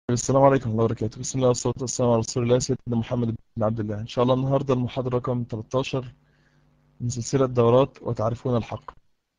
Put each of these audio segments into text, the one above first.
السلام عليكم ورحمة الله وبركاته بسم الله والصلاة والسلام على رسول الله سيدنا محمد بن عبد الله إن شاء الله النهاردة المحاضرة رقم 13 من سلسلة دورات وتعرفون الحق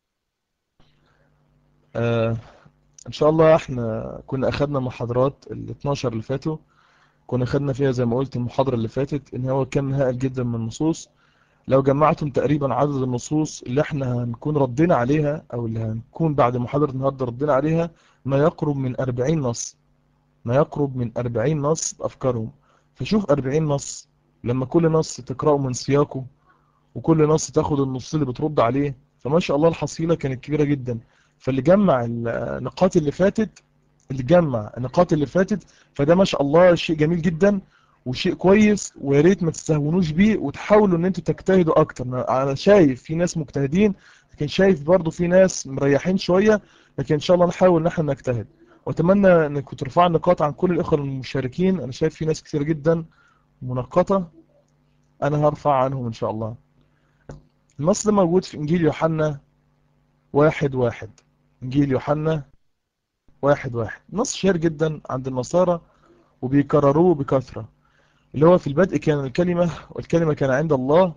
آه إن شاء الله إحنا كنا أخذنا محاضرات ال 12 اللي فاتوا كنا أخذنا فيها زي ما قلت المحاضرة اللي فاتت إن هو كم هائل جدا من النصوص لو جمعتم تقريبا عدد النصوص اللي إحنا هنكون ردينا عليها أو اللي هنكون بعد محاضرة النهاردة ردينا عليها ما يقرب من 40 نص ما يقرب من 40 نص بأفكارهم فشوف 40 نص لما كل نص تقرأه من سياقه وكل نص تاخد النص اللي بترد عليه فما شاء الله الحصيلة كانت كبيرة جدا فاللي جمع النقاط اللي فاتت اللي جمع النقاط اللي فاتت فده ما شاء الله شيء جميل جدا وشيء كويس ويا ريت ما تستهونوش بيه وتحاولوا ان انتوا تجتهدوا اكتر انا شايف في ناس مجتهدين لكن شايف برضو في ناس مريحين شوية لكن ان شاء الله نحاول ان احنا نجتهد واتمنى انكم ترفعوا النقاط عن كل الاخوه المشاركين انا شايف في ناس كتير جدا منقطه انا هرفع عنهم ان شاء الله النص ده موجود في انجيل يوحنا واحد واحد انجيل يوحنا واحد واحد نص شهير جدا عند النصارى وبيكرروه بكثرة اللي هو في البدء كان الكلمة والكلمة كان عند الله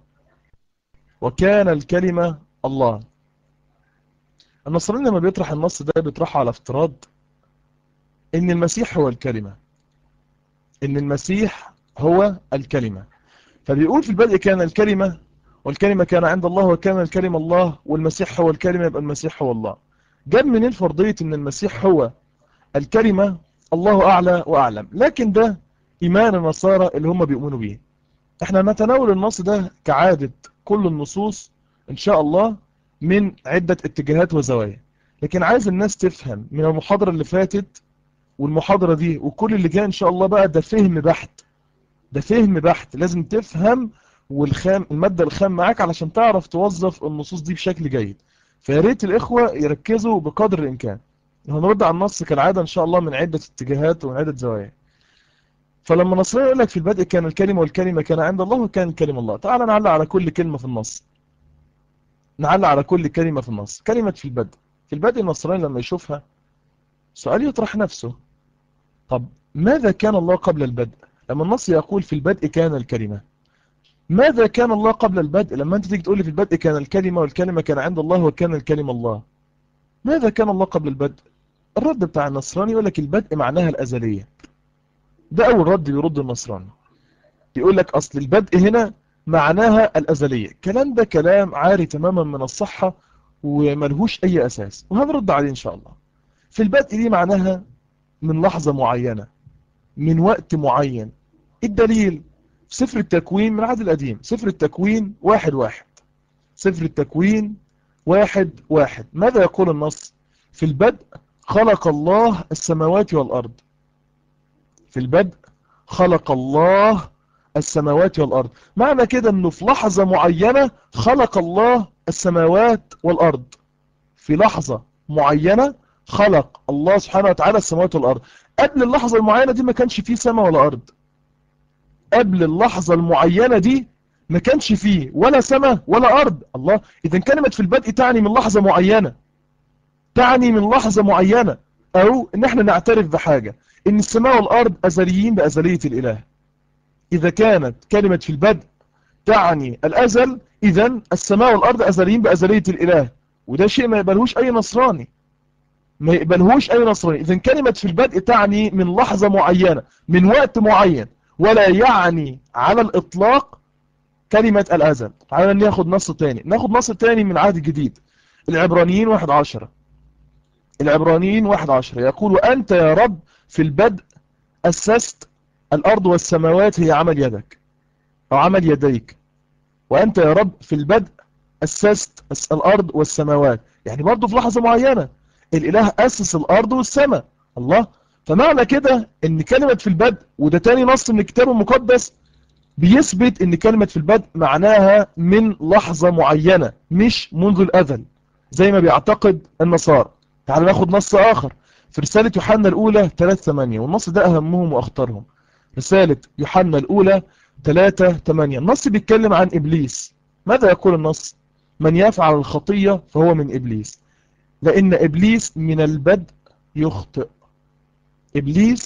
وكان الكلمة الله النصراني لما بيطرح النص ده بيطرحه على افتراض ان المسيح هو الكلمة ان المسيح هو الكلمة فبيقول في البدء كان الكلمة والكلمة كان عند الله وكان الكلمة الله والمسيح هو الكلمة يبقى المسيح هو الله جاب منين فرضية ان المسيح هو الكلمة الله اعلى واعلم لكن ده ايمان النصارى اللي هم بيؤمنوا بيه احنا نتناول النص ده كعادة كل النصوص ان شاء الله من عدة اتجاهات وزوايا لكن عايز الناس تفهم من المحاضرة اللي فاتت والمحاضرة دي وكل اللي جاي ان شاء الله بقى ده فهم بحت ده فهم بحت لازم تفهم والخام المادة الخام معاك علشان تعرف توظف النصوص دي بشكل جيد فيا ريت الاخوة يركزوا بقدر الامكان هنرد على النص كالعادة ان شاء الله من عدة اتجاهات ومن عدة زوايا فلما نصرين يقول لك في البدء كان الكلمة والكلمة كان عند الله وكان الكلمة الله تعال نعلق على كل كلمة في النص نعلق على كل كلمة في النص كلمة في البدء في البدء النصرين لما يشوفها سؤال يطرح نفسه طب ماذا كان الله قبل البدء لما النص يقول في البدء كان الكلمة ماذا كان الله قبل البدء لما انت تيجي تقول لي في البدء كان الكلمة والكلمة كان عند الله وكان الكلمة الله ماذا كان الله قبل البدء الرد بتاع النصراني يقول لك البدء معناها الأزلية ده أول رد بيرد النصراني يقول لك أصل البدء هنا معناها الأزلية كلام ده كلام عاري تماما من الصحة وملهوش أي أساس وهنرد عليه إن شاء الله في البدء دي معناها من لحظة معينة من وقت معين الدليل في سفر التكوين من العهد القديم سفر التكوين واحد واحد سفر التكوين واحد واحد ماذا يقول النص في البدء خلق الله السماوات والأرض في البدء خلق الله السماوات والأرض معنى كده أنه في لحظة معينة خلق الله السماوات والأرض في لحظة معينة خلق الله سبحانه وتعالى السماوات والأرض قبل اللحظة المعينة دي ما كانش فيه سماء ولا أرض قبل اللحظة المعينة دي ما كانش فيه ولا سماء ولا أرض الله إذا كلمة في البدء تعني من لحظة معينة تعني من لحظة معينة أو إن احنا نعترف بحاجة إن السماء والأرض أزليين بأزلية الإله إذا كانت كلمة في البدء تعني الأزل إذا السماء والأرض أزليين بأزلية الإله وده شيء ما يقبلهوش أي نصراني ما يقبلهوش أي نصراني إذا كلمة في البدء تعني من لحظة معينة من وقت معين ولا يعني على الإطلاق كلمة الأزل تعالى ناخد نص تاني ناخد نص تاني من عهد جديد العبرانيين واحد عشرة العبرانيين واحد عشرة يقول وأنت يا رب في البدء أسست الأرض والسماوات هي عمل يدك أو عمل يديك وأنت يا رب في البدء أسست الأرض والسماوات يعني برضو في لحظة معينة الإله أسس الأرض والسماء الله فمعنى كده ان كلمة في البدء وده تاني نص من الكتاب المقدس بيثبت ان كلمة في البدء معناها من لحظة معينة مش منذ الأذل زي ما بيعتقد النصارى تعال ناخد نص آخر في رسالة يوحنا الأولى 3-8 والنص ده أهمهم وأخطرهم رسالة يوحنا الأولى 3-8 النص بيتكلم عن إبليس ماذا يقول النص من يفعل الخطية فهو من إبليس لأن إبليس من البدء يخطئ إبليس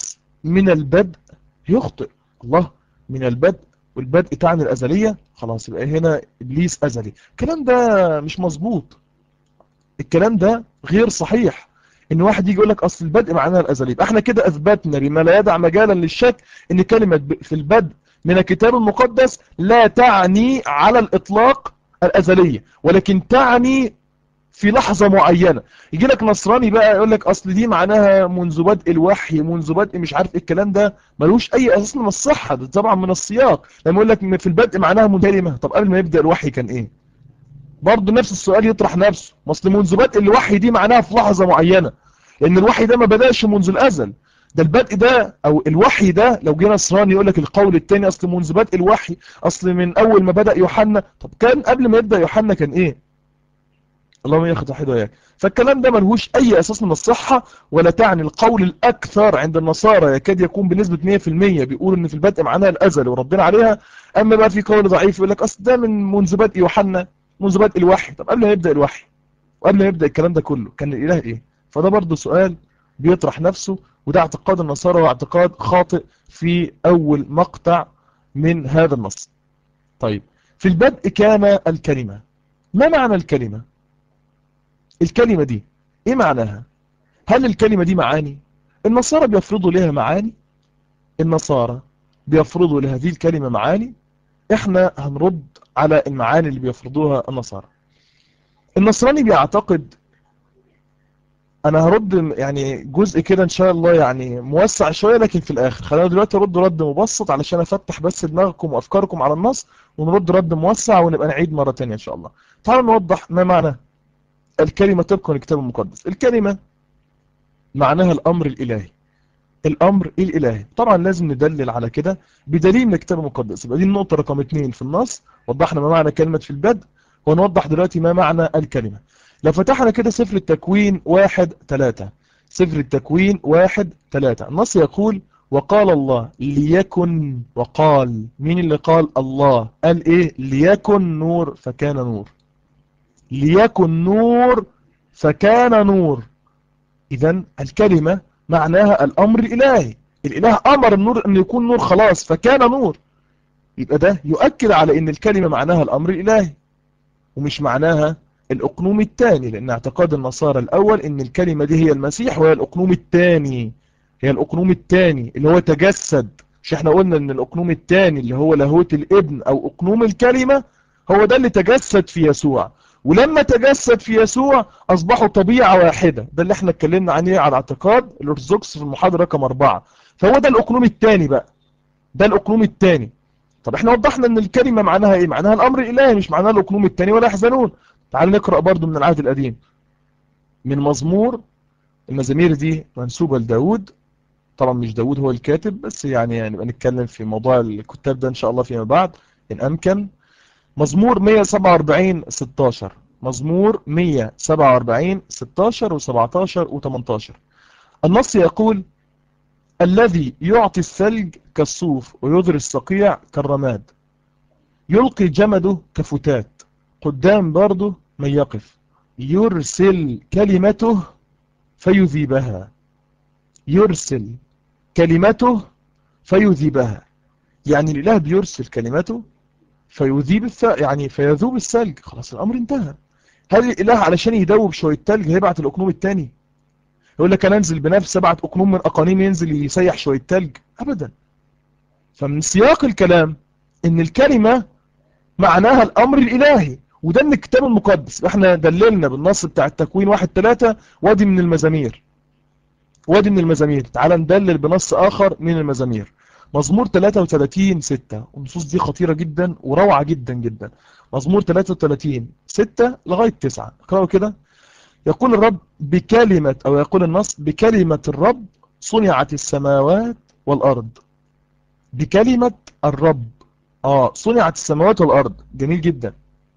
من البدء يخطئ الله من البدء والبدء تعني الأزلية خلاص يبقى هنا إبليس أزلي الكلام ده مش مظبوط الكلام ده غير صحيح ان واحد يجي يقول لك اصل البدء معناها الازلي يبقى احنا كده اثبتنا بما لا يدع مجالا للشك ان كلمة في البدء من الكتاب المقدس لا تعني على الاطلاق الازلية ولكن تعني في لحظة معينة يجي لك نصراني بقى يقول لك اصل دي معناها منذ بدء الوحي منذ بدء مش عارف الكلام ده ملوش اي اساس من الصحة ده طبعا من السياق لما يقول لك في البدء معناها منذ كلمة طب قبل ما يبدأ الوحي كان ايه برضه نفس السؤال يطرح نفسه اصل منذ بدء الوحي دي معناها في لحظة معينة لان الوحي ده ما بدأش منذ الازل ده البدء ده او الوحي ده لو جه نصراني يقول لك القول الثاني اصل منذ بدء الوحي اصل من اول ما بدأ يوحنا طب كان قبل ما يبدأ يوحنا كان ايه اللهم ياخد واحد وياك فالكلام ده ملهوش اي اساس من الصحة ولا تعني القول الاكثر عند النصارى يكاد يكون بنسبة 100% بيقول ان في البدء معناها الازل وردنا عليها اما بقى في قول ضعيف يقول لك اصل ده من منذ بدء يوحنا منذ بدء الوحي طب قبل ما يبدأ الوحي وقبل ما يبدأ الكلام ده كله كان الاله ايه فده برضه سؤال بيطرح نفسه وده اعتقاد النصارى واعتقاد خاطئ في اول مقطع من هذا النص طيب في البدء كان الكلمة ما معنى الكلمة الكلمة دي ايه معناها هل الكلمة دي معاني النصارى بيفرضوا لها معاني النصارى بيفرضوا لهذه الكلمة معاني احنا هنرد على المعاني اللي بيفرضوها النصارى النصراني بيعتقد انا هرد يعني جزء كده ان شاء الله يعني موسع شوية لكن في الاخر خلينا دلوقتي ارد رد مبسط علشان افتح بس دماغكم وافكاركم على النص ونرد رد موسع ونبقى نعيد مرة تانية ان شاء الله تعالوا نوضح ما معنى الكلمة طبقا للكتاب المقدس الكلمة معناها الامر الالهي الامر الالهي طبعا لازم ندلل على كده بدليل من الكتاب المقدس يبقى دي النقطة رقم اتنين في النص وضحنا ما معنى كلمة في البدء ونوضح دلوقتي ما معنى الكلمة لو فتحنا كده سفر التكوين واحد ثلاثة سفر التكوين واحد ثلاثة النص يقول وقال الله ليكن وقال مين اللي قال الله قال ايه ليكن نور فكان نور ليكن نور فكان نور اذا الكلمة معناها الامر الالهي الاله امر النور ان يكون نور خلاص فكان نور يبقى ده يؤكد على ان الكلمة معناها الامر الالهي ومش معناها الأقنوم الثاني لأن اعتقاد النصارى الأول إن الكلمة دي هي المسيح وهي الأقنوم الثاني هي الأقنوم الثاني اللي هو تجسد مش احنا قلنا إن الأقنوم الثاني اللي هو لاهوت الابن أو أقنوم الكلمة هو ده اللي تجسد في يسوع ولما تجسد في يسوع أصبحوا طبيعة واحدة ده اللي احنا اتكلمنا عنه على اعتقاد الأرثوذكس في المحاضرة رقم أربعة فهو ده الأقنوم الثاني بقى ده الأقنوم الثاني طب احنا وضحنا ان الكلمة معناها ايه معناها الامر الالهي مش معناها الاقنوم الثاني ولا يحزنون تعال نقرأ برضو من العهد القديم من مزمور المزامير دي منسوبة لداود طبعا مش داود هو الكاتب بس يعني يعني نتكلم في موضوع الكتاب ده ان شاء الله فيما بعد ان امكن مزمور 147 16 مزمور 147 16 و17 و18 النص يقول الذي يعطي الثلج كالصوف ويذري الصقيع كالرماد يلقي جمده كفتات قدام برضه من يقف يرسل كلمته فيذيبها يرسل كلمته فيذيبها يعني الإله بيرسل كلمته فيذيب الث... يعني فيذوب الثلج خلاص الأمر انتهى هل الإله علشان يدوب شوية ثلج هيبعت الأقنوم الثاني يقول لك انا انزل بنفس سبعة أقنوم من أقانيم ينزل يسيح شوية ثلج أبدا فمن سياق الكلام ان الكلمة معناها الأمر الإلهي وده من الكتاب المقدس احنا دللنا بالنص بتاع التكوين واحد ثلاثة وادي من المزامير وادي من المزامير تعال ندلل بنص آخر من المزامير مزمور 33 6 والنصوص دي خطيرة جدا وروعة جدا جدا مزمور 33 6 لغاية 9 اقرأوا كده يقول الرب بكلمة أو يقول النص بكلمة الرب صنعت السماوات والأرض بكلمة الرب آه صنعت السماوات والأرض جميل جدا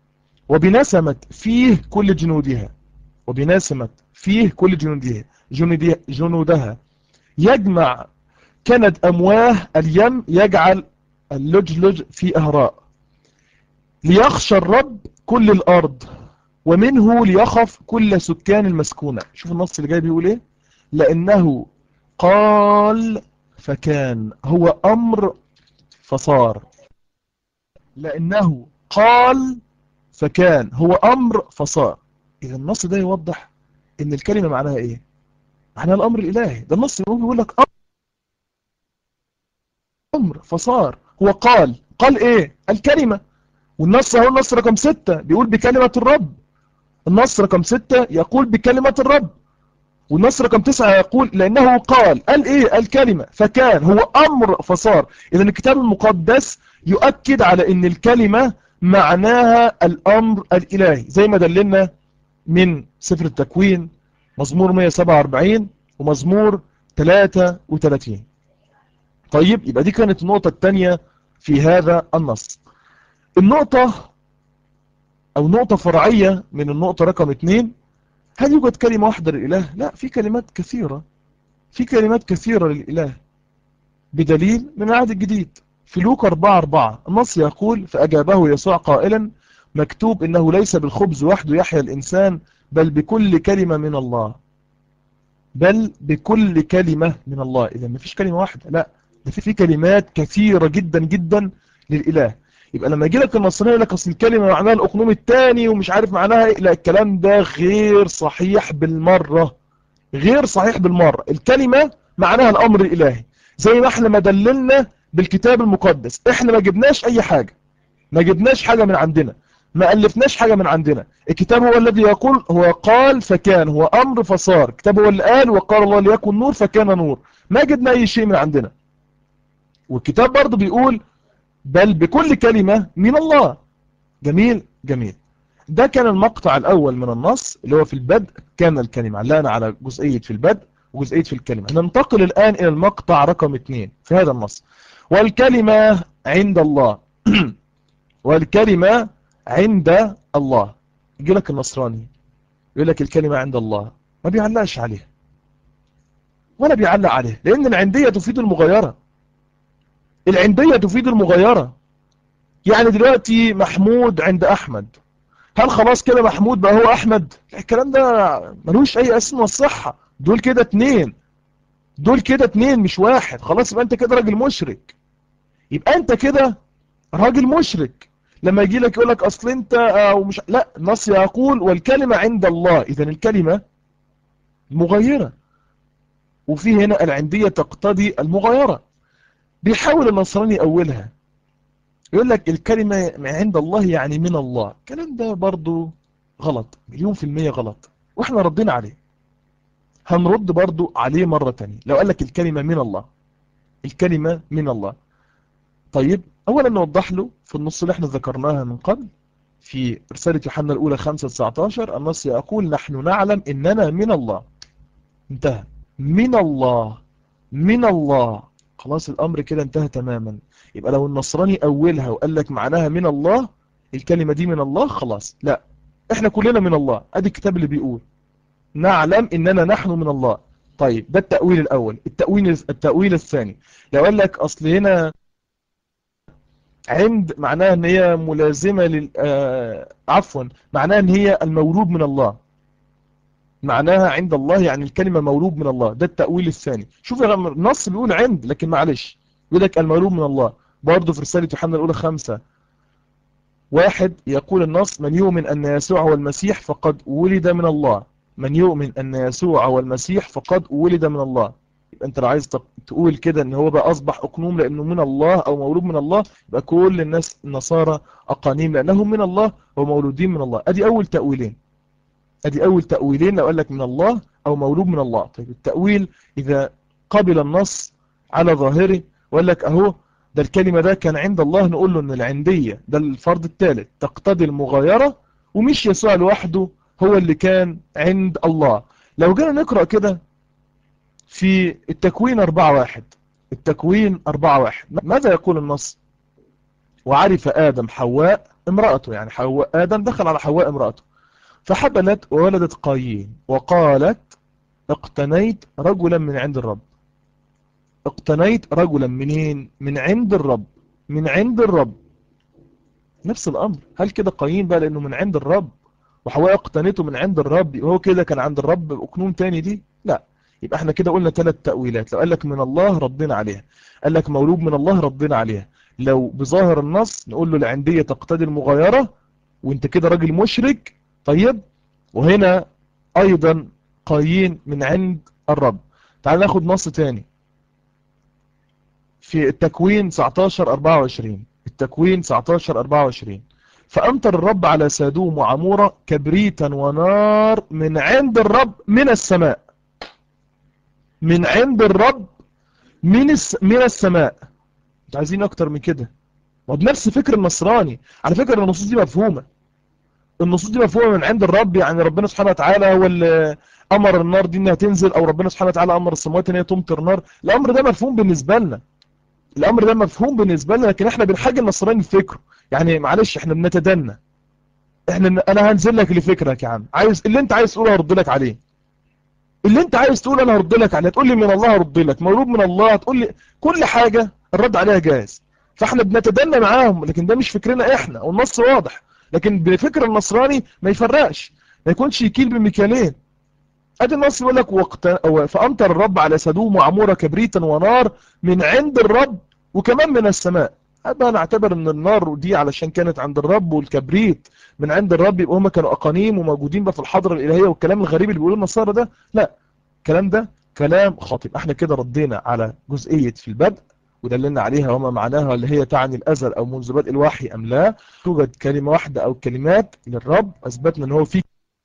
وبنسمة فيه كل جنودها وبنسمة فيه كل جنودها جنودها, جنودها يجمع كند أمواه اليم يجعل اللجلج في أهراء ليخشى الرب كل الأرض ومنه ليخف كل سكان المسكونة شوف النص اللي جاي بيقول ايه لأنه قال فكان هو أمر فصار لأنه قال فكان هو أمر فصار إذا النص ده يوضح إن الكلمة معناها إيه معناها الأمر الإلهي ده النص بيقول لك أمر فصار هو قال قال إيه الكلمة والنص هو النص رقم ستة بيقول بكلمة الرب النص رقم ستة يقول بكلمة الرب والنص رقم تسعة يقول لأنه قال قال إيه الكلمة فكان هو أمر فصار إذا الكتاب المقدس يؤكد على أن الكلمة معناها الأمر الإلهي زي ما دللنا من سفر التكوين مزمور 147 ومزمور 33 طيب يبقى دي كانت النقطة الثانية في هذا النص النقطة أو نقطة فرعية من النقطة رقم 2 هل يوجد كلمة واحدة للإله؟ لا في كلمات كثيرة في كلمات كثيرة للإله بدليل من العهد الجديد في لوك 4 4 النص يقول فأجابه يسوع قائلا مكتوب إنه ليس بالخبز وحده يحيى الإنسان بل بكل كلمة من الله بل بكل كلمة من الله إذا ما فيش كلمة واحدة لا ده في كلمات كثيرة جدا جدا للإله يبقى لما يجي لك النصراني يقول لك اصل الكلمه معناها الاقنوم الثاني ومش عارف معناها ايه لا الكلام ده غير صحيح بالمره غير صحيح بالمره الكلمه معناها الامر الالهي زي ما احنا ما دللنا بالكتاب المقدس احنا ما جبناش اي حاجه ما جبناش حاجه من عندنا ما الفناش حاجه من عندنا الكتاب هو الذي يقول هو قال فكان هو امر فصار الكتاب هو اللي قال وقال الله ليكن نور فكان نور ما جبنا اي شيء من عندنا والكتاب برضه بيقول بل بكل كلمة من الله جميل جميل ده كان المقطع الأول من النص اللي هو في البدء كان الكلمة علقنا على جزئية في البدء وجزئية في الكلمة ننتقل الآن إلى المقطع رقم اثنين في هذا النص والكلمة عند الله والكلمة عند الله يجي لك النصراني يقول لك الكلمة عند الله ما بيعلقش عليها ولا بيعلق عليها لأن العندية تفيد المغايرة العندية تفيد المغايرة يعني دلوقتي محمود عند أحمد هل خلاص كده محمود بقى هو أحمد الكلام ده ملوش أي اسم والصحة دول كده اتنين دول كده اتنين مش واحد خلاص يبقى انت كده راجل مشرك يبقى انت كده راجل مشرك لما يجي لك يقول لك اصل انت او مش لا النص يقول والكلمة عند الله اذا الكلمة مغيرة وفي هنا العندية تقتضي المغايرة بيحاول النصراني يأولها يقول لك الكلمة عند الله يعني من الله الكلام ده برضو غلط مليون في المية غلط واحنا ردينا عليه هنرد برضو عليه مرة تانية لو قال لك الكلمة من الله الكلمة من الله طيب اولا نوضح له في النص اللي احنا ذكرناها من قبل في رسالة يوحنا الاولى 5-19 النص يقول نحن نعلم اننا من الله انتهى من الله من الله خلاص الامر كده انتهى تماما يبقى لو النصراني اولها وقال لك معناها من الله الكلمة دي من الله خلاص لا احنا كلنا من الله ادي الكتاب اللي بيقول نعلم اننا نحن من الله طيب ده التأويل الاول التأويل, التأويل الثاني لو قال لك اصل هنا عند معناها ان هي ملازمة لل آه عفوا معناها ان هي المولود من الله معناها عند الله يعني الكلمة مولود من الله ده التأويل الثاني شوف النص بيقول عند لكن معلش يقول لك المولود من الله برضه في رسالة يوحنا الأولى خمسة واحد يقول النص من يؤمن أن يسوع هو المسيح فقد ولد من الله من يؤمن أن يسوع هو المسيح فقد ولد من الله يبقى أنت لو عايز تقول كده أن هو بقى أصبح أقنوم لأنه من الله أو مولود من الله يبقى كل الناس النصارى أقانيم لأنهم من الله ومولودين من الله أدي أول تأويلين أدي أول تأويلين لو قال لك من الله أو مولود من الله طيب التأويل إذا قبل النص على ظاهره وقال لك أهو ده الكلمة ده كان عند الله نقول له أن العندية ده الفرض الثالث تقتضي المغايرة ومش يسوع لوحده هو اللي كان عند الله لو جينا نقرأ كده في التكوين 4-1 التكوين 4-1 ماذا يقول النص وعرف آدم حواء امرأته يعني حواء آدم دخل على حواء امرأته فحبلت وولدت قايين وقالت اقتنيت رجلا من عند الرب اقتنيت رجلا منين من عند الرب من عند الرب نفس الامر هل كده قايين بقى لانه من عند الرب وحواء اقتنيته من عند الرب وهو كده كان عند الرب بأكنون تاني دي لا يبقى احنا كده قلنا ثلاث تأويلات لو قال لك من الله ردنا عليها قال لك مولود من الله ردنا عليها لو بظاهر النص نقول له العندية تقتضي المغايرة وانت كده راجل مشرك طيب وهنا ايضا قايين من عند الرب تعال ناخد نص تاني في التكوين 19 24 التكوين 19 24 فأمطر الرب على سادوم وعمورة كبريتا ونار من عند الرب من السماء من عند الرب من الس... من السماء انتوا عايزين اكتر من كده وبنفس فكر النصراني على فكرة النصوص دي مفهومة النصوص دي مفهومة من عند الرب يعني ربنا سبحانه وتعالى هو اللي امر النار دي انها تنزل او ربنا سبحانه وتعالى امر السماوات ان هي تمطر نار الامر ده مفهوم بالنسبة لنا الامر ده مفهوم بالنسبة لنا لكن احنا بنحاج النصراني لفكره يعني معلش احنا بنتدنى احنا انا هنزل لك لفكرك يا عم عايز اللي انت عايز تقوله هرد لك عليه اللي انت عايز تقول انا هرد لك عليه تقول لي من الله هرد لك مولود من الله تقول لي كل حاجة الرد عليها جاهز فاحنا بنتدنى معاهم لكن ده مش فكرنا احنا والنص واضح لكن بفكر النصراني ما يفرقش ما يكونش يكيل بمكيالين ادي النص يقول لك وقت فامطر الرب على سدوم وعموره كبريتا ونار من عند الرب وكمان من السماء هذا نعتبر ان النار دي علشان كانت عند الرب والكبريت من عند الرب يبقى هم كانوا اقانيم وموجودين بقى في الحضره الالهيه والكلام الغريب اللي بيقولوه النصارى ده لا الكلام ده كلام خاطئ احنا كده ردينا على جزئيه في البدء ودللنا عليها وما معناها اللي هي تعني الازل او منذ بدء الوحي ام لا توجد كلمه واحده او كلمات للرب اثبتنا ان هو في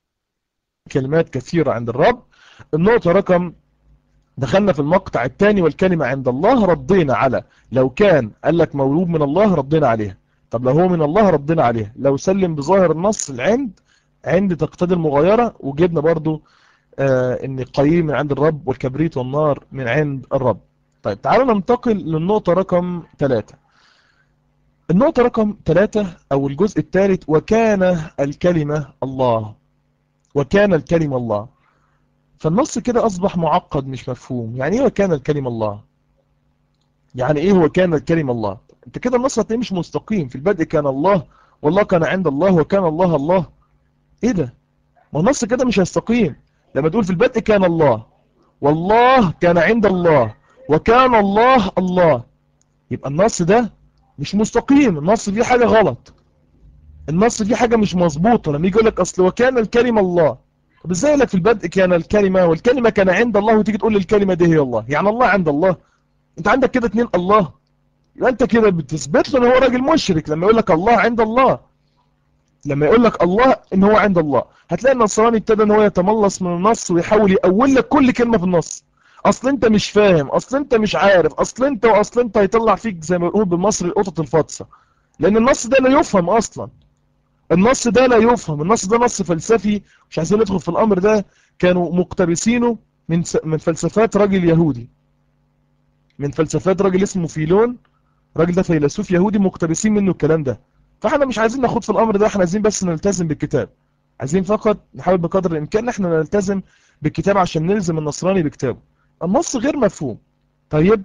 كلمات كثيره عند الرب النقطه رقم دخلنا في المقطع الثاني والكلمة عند الله ردينا على لو كان قال لك مولود من الله ردينا عليها طب لو هو من الله ردينا عليها لو سلم بظاهر النص العند عند تقتضي المغايرة وجبنا برضو آه ان قيم من عند الرب والكبريت والنار من عند الرب طيب تعالوا ننتقل للنقطة رقم ثلاثة النقطة رقم ثلاثة او الجزء الثالث وكان الكلمة الله وكان الكلمة الله فالنص كده أصبح معقد مش مفهوم يعني إيه وكان الكلمة الله يعني إيه هو كان الكلمة الله أنت كده النص هتلاقيه مش مستقيم في البدء كان الله والله كان عند الله وكان الله الله إيه ده ما النص كده مش هيستقيم لما تقول في البدء كان الله والله كان عند الله وكان الله الله يبقى النص ده مش مستقيم النص فيه حاجة غلط النص فيه حاجة مش مظبوطة لما يجي يقول لك أصل وكان الكلمة الله طب ازاي لك في البدء كان الكلمة والكلمة كان عند الله وتيجي تقول لي الكلمة دي هي الله يعني الله عند الله انت عندك كده اتنين الله يبقى انت كده بتثبت له ان هو راجل مشرك لما يقول لك الله عند الله لما يقول لك الله ان هو عند الله هتلاقي النصراني ابتدى ان هو يتملص من النص ويحاول يقول لك كل كلمة في النص اصل انت مش فاهم اصل انت مش عارف اصل انت واصل انت هيطلع فيك زي ما بنقول بالمصري القطط الفاطسه لان النص ده لا يفهم اصلا النص ده لا يفهم النص ده نص فلسفي مش عايزين ندخل في الامر ده كانوا مقتبسينه من من فلسفات راجل يهودي من فلسفات راجل اسمه فيلون راجل ده فيلسوف يهودي مقتبسين منه الكلام ده فاحنا مش عايزين ناخد في الامر ده احنا عايزين بس نلتزم بالكتاب عايزين فقط نحاول بقدر الامكان احنا نلتزم بالكتاب عشان نلزم النصراني بكتابه النص غير مفهوم طيب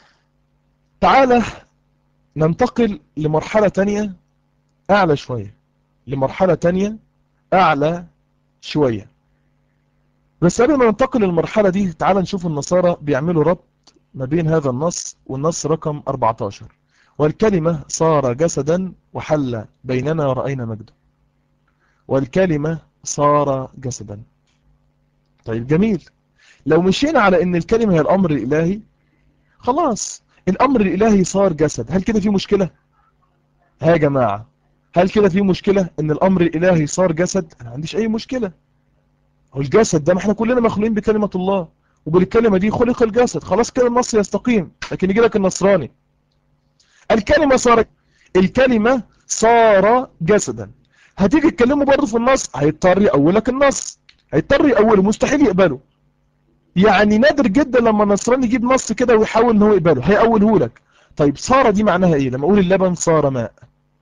تعالى ننتقل لمرحلة تانية اعلى شوية لمرحلة تانية أعلى شوية بس قبل ما ننتقل للمرحلة دي تعال نشوف النصارى بيعملوا ربط ما بين هذا النص والنص رقم 14 والكلمة صار جسدا وحل بيننا ورأينا مجده والكلمة صار جسدا طيب جميل لو مشينا على ان الكلمة هي الأمر الإلهي خلاص الأمر الإلهي صار جسد هل كده في مشكلة؟ ها يا جماعة هل كده في مشكلة ان الامر الالهي صار جسد انا ما عنديش اي مشكلة هو الجسد ده ما احنا كلنا مخلوقين بكلمة الله وبالكلمة دي خلق الجسد خلاص كده النص يستقيم لكن يجي لك النصراني الكلمة صار الكلمة صار جسدا هتيجي تكلمه برضه في النص هيضطر يقولك النص هيضطر يقوله مستحيل يقبله يعني نادر جدا لما النصراني يجيب نص كده ويحاول ان هو يقبله هيقوله لك طيب صار دي معناها ايه لما اقول اللبن صار ماء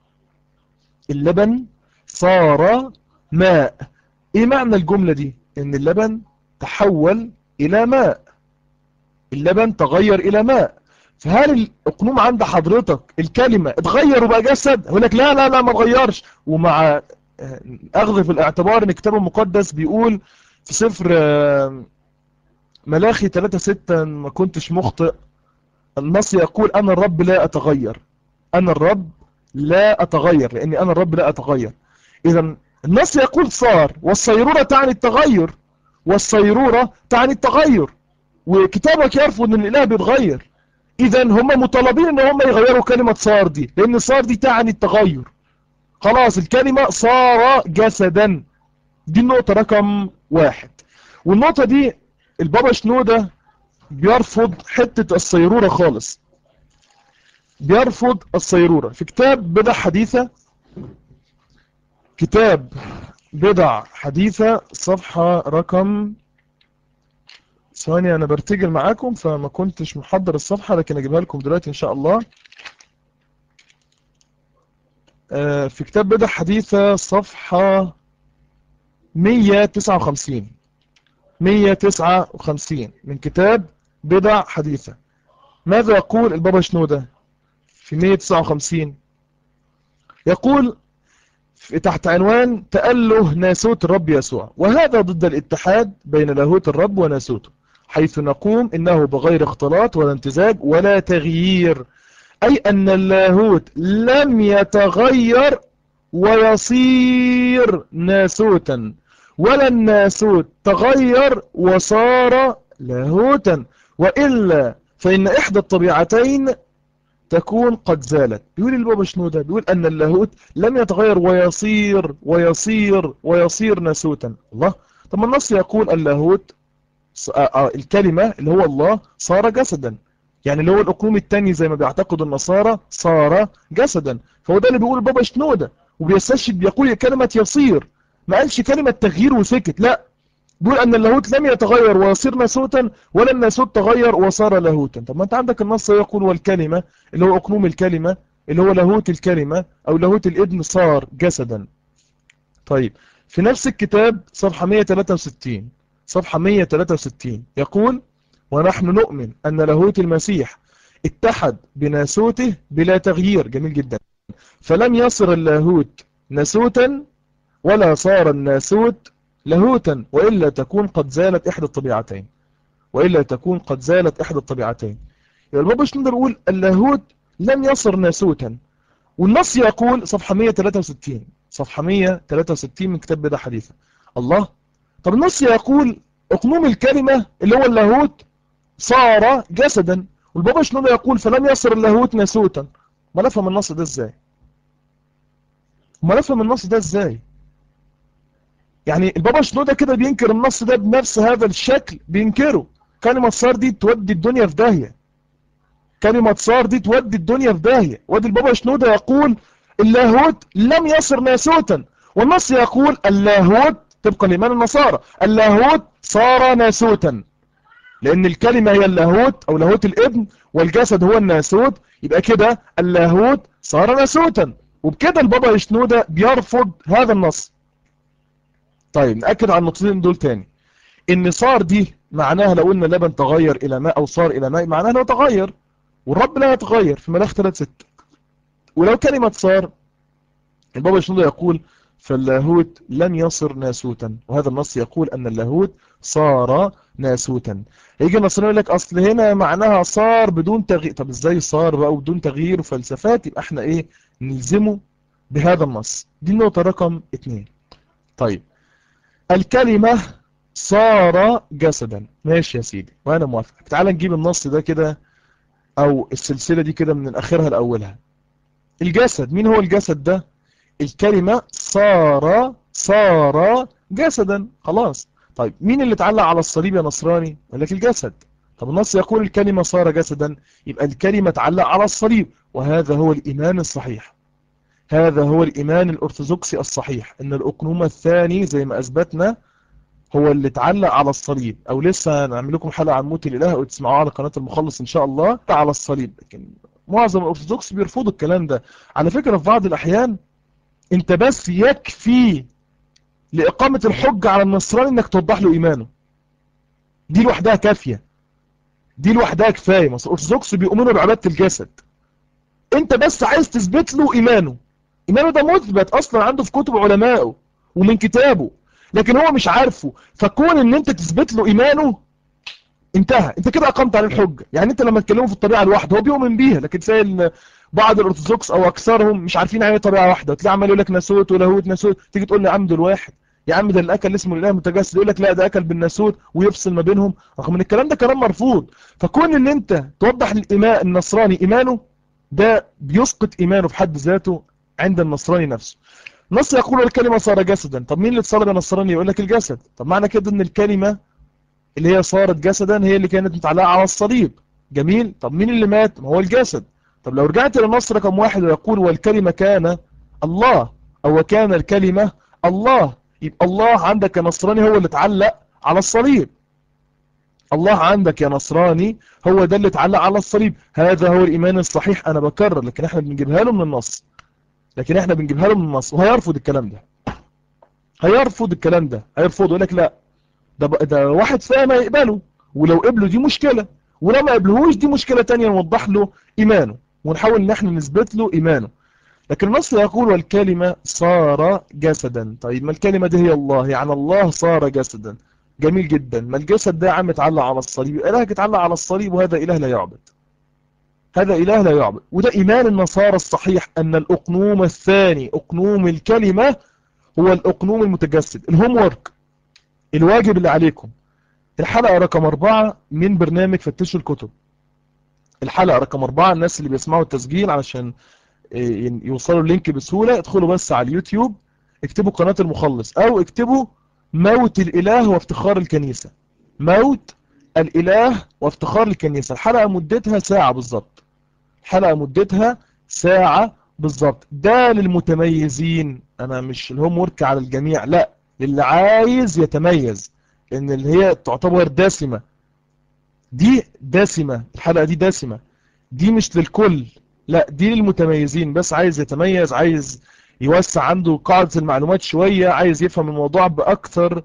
اللبن صار ماء ايه معنى الجملة دي ان اللبن تحول الى ماء اللبن تغير الى ماء فهل الاقنوم عند حضرتك الكلمة اتغير وبقى جسد يقول لك لا لا لا ما اتغيرش ومع اخذ في الاعتبار ان الكتاب المقدس بيقول في سفر ملاخي 3 6 ما كنتش مخطئ النص يقول أنا الرب لا أتغير أنا الرب لا أتغير لأني أنا الرب لا أتغير إذا النص يقول صار والصيرورة تعني التغير والصيرورة تعني التغير وكتابك يرفض أن الإله بيتغير إذا هم مطالبين أن هم يغيروا كلمة صار دي لأن صار دي تعني التغير خلاص الكلمة صار جسدا دي النقطة رقم واحد والنقطة دي البابا شنودة بيرفض حتة الصيرورة خالص بيرفض الصيرورة في كتاب بدع حديثة كتاب بدع حديثة صفحة رقم ثواني انا برتجل معاكم فما كنتش محضر الصفحة لكن اجيبها لكم دلوقتي ان شاء الله في كتاب بدع حديثة صفحة 159 159 من كتاب بدع حديثة ماذا يقول البابا شنودة في 159 يقول تحت عنوان تأله ناسوت الرب يسوع وهذا ضد الاتحاد بين لاهوت الرب وناسوته حيث نقوم إنه بغير اختلاط ولا امتزاج ولا تغيير أي أن اللاهوت لم يتغير ويصير ناسوتا ولا الناسوت تغير وصار لاهوتا وإلا فإن إحدى الطبيعتين تكون قد زالت بيقول البابا شنودة بيقول أن اللاهوت لم يتغير ويصير ويصير ويصير ناسوتا الله طب ما النص يقول اللاهوت الكلمة اللي هو الله صار جسدا يعني اللي هو الأقلوم التاني زي ما بيعتقد النصارى صار جسدا فهو ده اللي بيقول البابا شنودة وبيستشهد بيقول كلمة يصير ما قالش كلمة تغيير وسكت لا بيقول أن اللاهوت لم يتغير ويصير ناسوتا ولا الناسوت تغير وصار لاهوتا طب ما أنت عندك النص يقول والكلمة اللي هو أقنوم الكلمة اللي هو لاهوت الكلمة أو لاهوت الابن صار جسدا طيب في نفس الكتاب صفحة 163 صفحة 163 يقول ونحن نؤمن أن لاهوت المسيح اتحد بناسوته بلا تغيير جميل جدا فلم يصر اللاهوت ناسوتا ولا صار الناسوت لاهوتا وإلا تكون قد زالت إحدى الطبيعتين وإلا تكون قد زالت إحدى الطبيعتين يعني البابا شنودة بيقول اللاهوت لم يصر ناسوتا والنص يقول صفحة 163 صفحة 163 من كتاب بدع حديثة الله طب النص يقول اقنوم الكلمة اللي هو اللاهوت صار جسدا والبابا شنودة يقول فلم يصر اللاهوت ناسوتا ما نفهم النص ده ازاي ما نفهم النص ده ازاي يعني البابا شنودة كده بينكر النص ده بنفس هذا الشكل بينكره كلمة صار دي تودي الدنيا في داهية كلمة صار دي تودي الدنيا في داهية وادي البابا شنودة يقول اللاهوت لم يصر ناسوتا والنص يقول اللاهوت طبقا لإيمان النصارى اللاهوت صار ناسوتا لأن الكلمة هي اللاهوت أو لاهوت الابن والجسد هو الناسوت يبقى كده اللاهوت صار ناسوتا وبكده البابا شنودة بيرفض هذا النص طيب نأكد على النقطتين دول تاني ان صار دي معناها لو قلنا لبن تغير الى ماء او صار الى ماء معناها انه تغير والرب لا يتغير في ملاخ 3 6 ولو كلمة صار البابا شنودة يقول فاللاهوت لم يصر ناسوتا وهذا النص يقول ان اللاهوت صار ناسوتا يجي النصر يقول لك اصل هنا معناها صار بدون تغيير طب ازاي صار بقى بدون تغيير وفلسفات يبقى احنا ايه نلزمه بهذا النص دي النقطة رقم 2 طيب الكلمة صار جسدا ماشي يا سيدي وانا موافق تعال نجيب النص ده كده او السلسلة دي كده من اخرها لاولها الجسد مين هو الجسد ده الكلمة صار صار جسدا خلاص طيب مين اللي اتعلق على الصليب يا نصراني يقول لك الجسد طب النص يقول الكلمة صار جسدا يبقى الكلمة تعلق على الصليب وهذا هو الإيمان الصحيح هذا هو الإيمان الأرثوذكسي الصحيح إن الأقنوم الثاني زي ما أثبتنا هو اللي اتعلق على الصليب أو لسه نعمل لكم حلقة عن موت الإله وتسمعوها على قناة المخلص إن شاء الله على الصليب لكن معظم الأرثوذكس بيرفضوا الكلام ده على فكرة في بعض الأحيان أنت بس يكفي لإقامة الحج على النصراني إنك توضح له إيمانه دي لوحدها كافية دي لوحدها كفاية مصر الأرثوذكس بيؤمنوا بعبادة الجسد أنت بس عايز تثبت له إيمانه إيمانه ده مثبت أصلا عنده في كتب علمائه ومن كتابه لكن هو مش عارفه فكون ان انت تثبت له ايمانه انتهى انت كده اقمت عليه الحجه يعني انت لما تكلمه في الطبيعه الواحده هو بيؤمن بيها لكن تلاقي ان بعض الارثوذكس او اكثرهم مش عارفين يعني ايه طبيعه واحده تلاقي عمال يقول لك ناسوت ولاهوت ناسوت تيجي تقول لي يا عم دول واحد يا عم ده اللي اكل اسمه الاله متجسد يقول لك لا ده اكل بالناسوت ويفصل ما بينهم رغم ان الكلام ده كلام مرفوض فكون ان انت توضح للإماء النصراني ايمانه ده بيسقط ايمانه في حد ذاته عند النصراني نفسه نص يقول الكلمة صار جسدا طب مين اللي اتصلب النصراني يقول لك الجسد طب معنى كده ان الكلمة اللي هي صارت جسدا هي اللي كانت متعلقة على الصليب جميل طب مين اللي مات ما هو الجسد طب لو رجعت للنص رقم واحد ويقول والكلمة كان الله او كان الكلمة الله يبقى الله عندك يا نصراني هو اللي اتعلق على الصليب الله عندك يا نصراني هو ده اللي اتعلق على الصليب هذا هو الإيمان الصحيح أنا بكرر لكن احنا بنجيبها له من النص لكن احنا بنجيبها له من النص وهيرفض الكلام ده هيرفض الكلام ده هيرفضه يقول لك لا ده, ده واحد فاهم يقبله ولو قبله دي مشكلة ولو ما قبلهوش دي مشكلة تانية نوضح له إيمانه ونحاول ان احنا نثبت له إيمانه لكن النص يقول والكلمة صار جسدا طيب ما الكلمة دي هي الله يعني الله صار جسدا جميل جدا ما الجسد ده عم يتعلق على الصليب إلهك يتعلق على الصليب وهذا إله لا يعبد هذا إله لا يعبد وده إيمان النصارى الصحيح أن الأقنوم الثاني أقنوم الكلمة هو الأقنوم المتجسد الهوم ورك الواجب اللي عليكم الحلقة رقم أربعة من برنامج فتشوا الكتب الحلقة رقم أربعة الناس اللي بيسمعوا التسجيل علشان يوصلوا اللينك بسهولة ادخلوا بس على اليوتيوب اكتبوا قناة المخلص او اكتبوا موت الاله وافتخار الكنيسة موت الاله وافتخار الكنيسة الحلقة مدتها ساعة بالظبط الحلقة مدتها ساعة بالظبط ده للمتميزين انا مش الهوم ورك على الجميع لا للي عايز يتميز لان اللي هي تعتبر دسمة دي دسمة الحلقة دي دسمة دي مش للكل لا دي للمتميزين بس عايز يتميز عايز يوسع عنده قاعدة المعلومات شوية عايز يفهم الموضوع بأكثر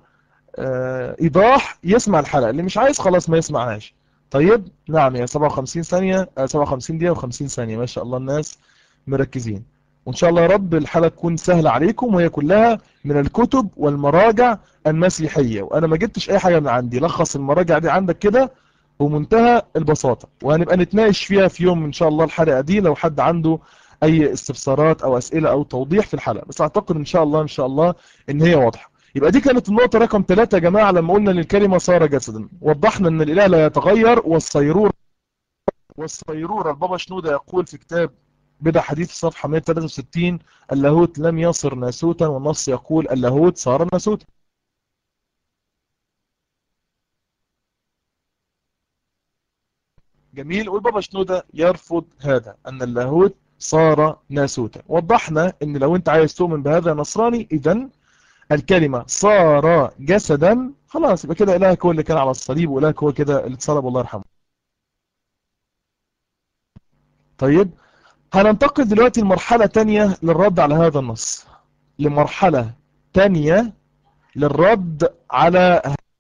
آه إيضاح يسمع الحلقة اللي مش عايز خلاص ما يسمعهاش طيب نعم يا 57 ثانية آه 57 دقيقة و50 ثانية ما شاء الله الناس مركزين وإن شاء الله يا رب الحلقة تكون سهلة عليكم وهي كلها من الكتب والمراجع المسيحية وأنا ما جبتش أي حاجة من عندي لخص المراجع دي عندك كده بمنتهى البساطة وهنبقى نتناقش فيها في يوم إن شاء الله الحلقة دي لو حد عنده أي استفسارات أو أسئلة أو توضيح في الحلقة بس أعتقد إن شاء الله إن شاء الله إن هي واضحة يبقى دي كانت النقطة رقم ثلاثة يا جماعة لما قلنا إن الكلمة صار جسدا وضحنا إن الإله لا يتغير والصيرور والصيرور البابا شنودة يقول في كتاب بدع حديث صفحة 163 اللاهوت لم يصر ناسوتا والنص يقول اللاهوت صار ناسوتا جميل والبابا شنودة يرفض هذا أن اللاهوت صار ناسوتا وضحنا أن لو أنت عايز تؤمن بهذا نصراني إذن الكلمة صار جسدا خلاص يبقى كده إلهك هو اللي كان على الصليب وإلهك هو كده اللي اتصلب والله يرحمه طيب هننتقل دلوقتي لمرحلة تانية للرد على هذا النص لمرحلة تانية للرد على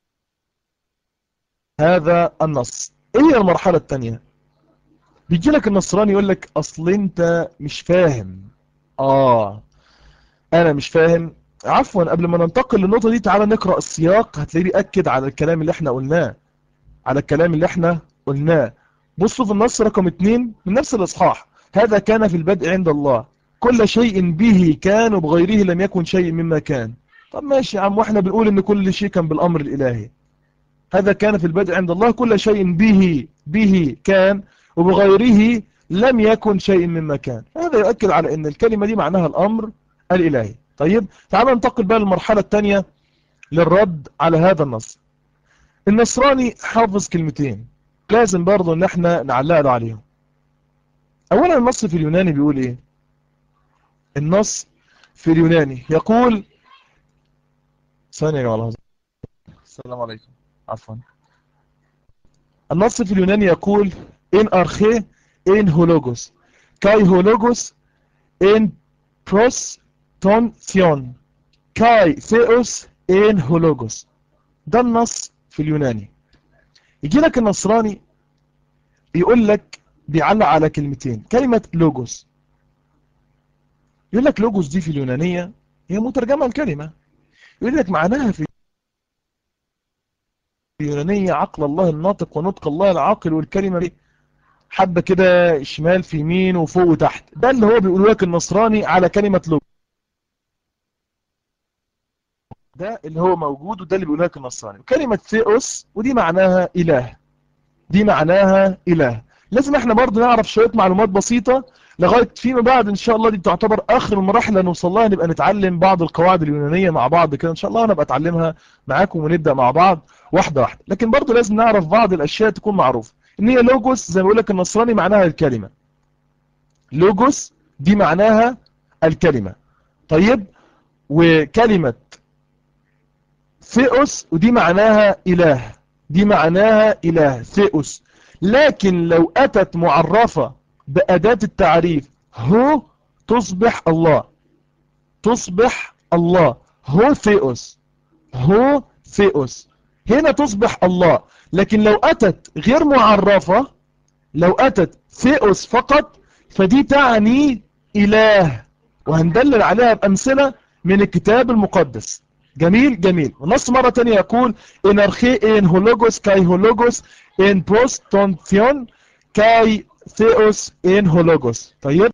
هذا النص ايه هي المرحلة التانية بيجي لك النصراني يقول لك اصل انت مش فاهم اه انا مش فاهم عفوا قبل ما ننتقل للنقطة دي تعالى نقرأ السياق هتلاقيه بيأكد على الكلام اللي احنا قلناه على الكلام اللي احنا قلناه بصوا في النص رقم اتنين من نفس الاصحاح هذا كان في البدء عند الله كل شيء به كان وبغيره لم يكن شيء مما كان طب ماشي يا عم واحنا بنقول ان كل شيء كان بالامر الالهي هذا كان في البدء عند الله كل شيء به به كان وبغيره لم يكن شيء مما كان هذا يؤكد على ان الكلمة دي معناها الامر الالهي طيب تعال ننتقل بقى للمرحلة الثانية للرد على هذا النص النصراني حافظ كلمتين لازم برضو ان احنا نعلق له عليهم اولا النص في اليوناني بيقول ايه النص في اليوناني يقول ثانية يا جماعة السلام عليكم عفوا النص في اليوناني يقول ان ارخي ان هولوجوس كاي هولوجوس ان بروس تون ثيون كاي ثيوس ان هولوجوس ده النص في اليوناني يجي لك النصراني يقول لك بيعلق على كلمتين كلمة لوجوس يقول لك لوجوس دي في اليونانية هي مترجمة الكلمة يقول لك معناها في اليونانية عقل الله الناطق ونطق الله العاقل والكلمة دي حبة كده شمال في يمين وفوق وتحت ده اللي هو بيقول لك النصراني على كلمة لوج ده اللي هو موجود وده اللي بيقول لك النصراني كلمة ثيوس ودي معناها إله دي معناها إله لازم احنا برضو نعرف شوية معلومات بسيطة لغاية فيما بعد ان شاء الله دي تعتبر اخر المراحل اللي نوصل لها نبقى نتعلم بعض القواعد اليونانية مع بعض كده ان شاء الله هنبقى اتعلمها معاكم ونبدأ مع بعض واحدة واحدة لكن برضو لازم نعرف بعض الاشياء تكون معروفة ان هي لوجوس زي ما بيقول لك النصراني معناها الكلمة لوجوس دي معناها الكلمة طيب وكلمة ثيوس ودي معناها اله دي معناها اله ثيوس لكن لو اتت معرفة بأداة التعريف هو تصبح الله تصبح الله هو ثيوس هو ثيوس هنا تصبح الله لكن لو أتت غير معرفة لو أتت ثيوس فقط فدي تعني إله وهندلل عليها بأمثلة من الكتاب المقدس جميل جميل ونص مرة تانية يقول إن أرخي إن هولوجوس كاي هولوجوس إن بروستونثيون كاي ثيوس إن هولوجوس طيب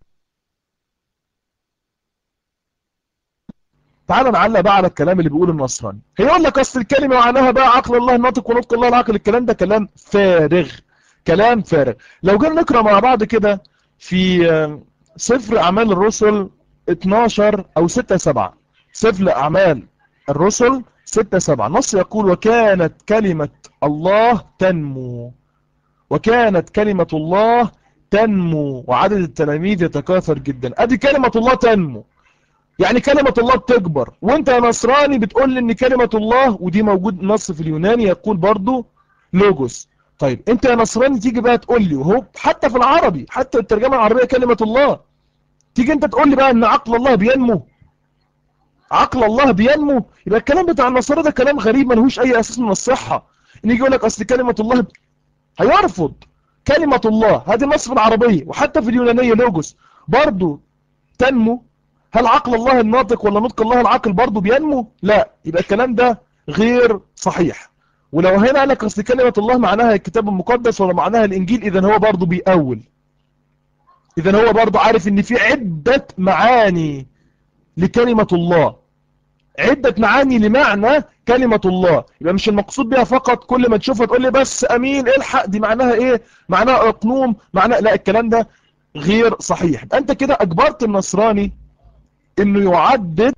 تعال نعلق بقى على الكلام اللي بيقوله النصراني هيقول لك اصل الكلمه معناها بقى عقل الله الناطق ونطق الله العقل الكلام ده كلام فارغ كلام فارغ لو جينا نقرا مع بعض كده في سفر اعمال الرسل 12 او 6 7 سفر اعمال الرسل 6 7 نص يقول وكانت كلمه الله تنمو وكانت كلمه الله تنمو وعدد التلاميذ يتكاثر جدا ادي كلمه الله تنمو يعني كلمة الله بتكبر وانت يا نصراني بتقول لي ان كلمة الله ودي موجود نص في اليوناني يقول برضو لوجوس طيب انت يا نصراني تيجي بقى تقول لي وهو حتى في العربي حتى الترجمة العربية كلمة الله تيجي انت تقول لي بقى ان عقل الله بينمو عقل الله بينمو يبقى الكلام بتاع النصارى ده كلام غريب ملهوش اي اساس من الصحة ان يجي يقول لك اصل كلمة الله ب... هيرفض كلمة الله هذه النص في العربية وحتى في اليونانية لوجوس برضو تنمو هل عقل الله الناطق ولا نطق الله العقل برضه بينمو لا يبقى الكلام ده غير صحيح ولو هنا قال لك اصل كلمة الله معناها الكتاب المقدس ولا معناها الانجيل اذا هو برضه بيأول اذا هو برضه عارف ان في عدة معاني لكلمة الله عدة معاني لمعنى كلمة الله يبقى مش المقصود بها فقط كل ما تشوفها تقول لي بس امين الحق دي معناها ايه معناها اقنوم معناها لا الكلام ده غير صحيح انت كده اجبرت النصراني انه يعدد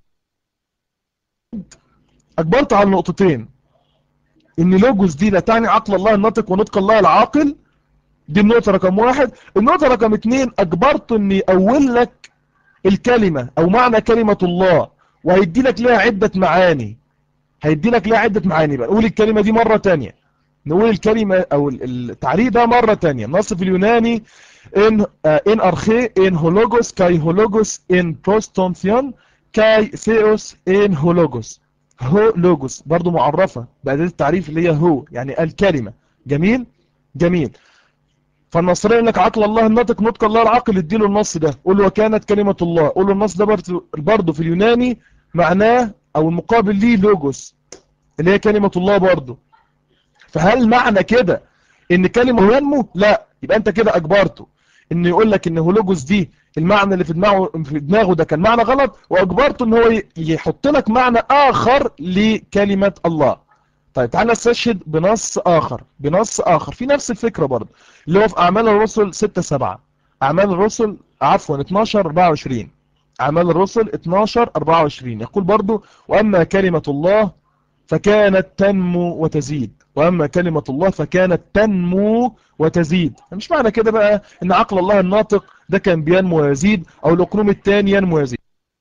اجبرت على نقطتين ان لوجوس دي لا تعني عقل الله الناطق ونطق الله العاقل دي النقطة رقم واحد النقطة رقم اتنين اجبرت ان يقول لك الكلمة او معنى كلمة الله وهيدي لك لها عدة معاني هيدي لك لها عدة معاني بقى نقول الكلمة دي مرة تانية نقول الكلمة او التعريف ده مرة تانية النص في اليوناني ان ان ارخي ان هولوجوس كاي هولوجوس ان بروستونثيون كاي ثيوس ان هولوجوس هو لوجوس برضو معرفة بأداة التعريف اللي هي هو يعني الكلمة جميل جميل فالنصرين لك عقل الله الناطق نطق الله العقل اديله النص ده قول له وكانت كلمة الله قول له النص ده برضو في اليوناني معناه او المقابل ليه لوجوس اللي هي كلمة الله برضو فهل معنى كده ان كلمة ينمو لا يبقى انت كده اجبرته ان يقول لك ان هولوجوس دي المعنى اللي في دماغه في دماغه ده كان معنى غلط واجبرته ان هو يحط لك معنى اخر لكلمة الله طيب تعالى نستشهد بنص اخر بنص اخر في نفس الفكرة برضه اللي هو في اعمال الرسل 6 7 اعمال الرسل عفوا 12 24 اعمال الرسل 12 24 يقول برضه واما كلمة الله فكانت تنمو وتزيد وأما كلمة الله فكانت تنمو وتزيد مش معنى كده بقى ان عقل الله الناطق ده كان بينمو ويزيد او الاقنوم الثاني ينمو ويزيد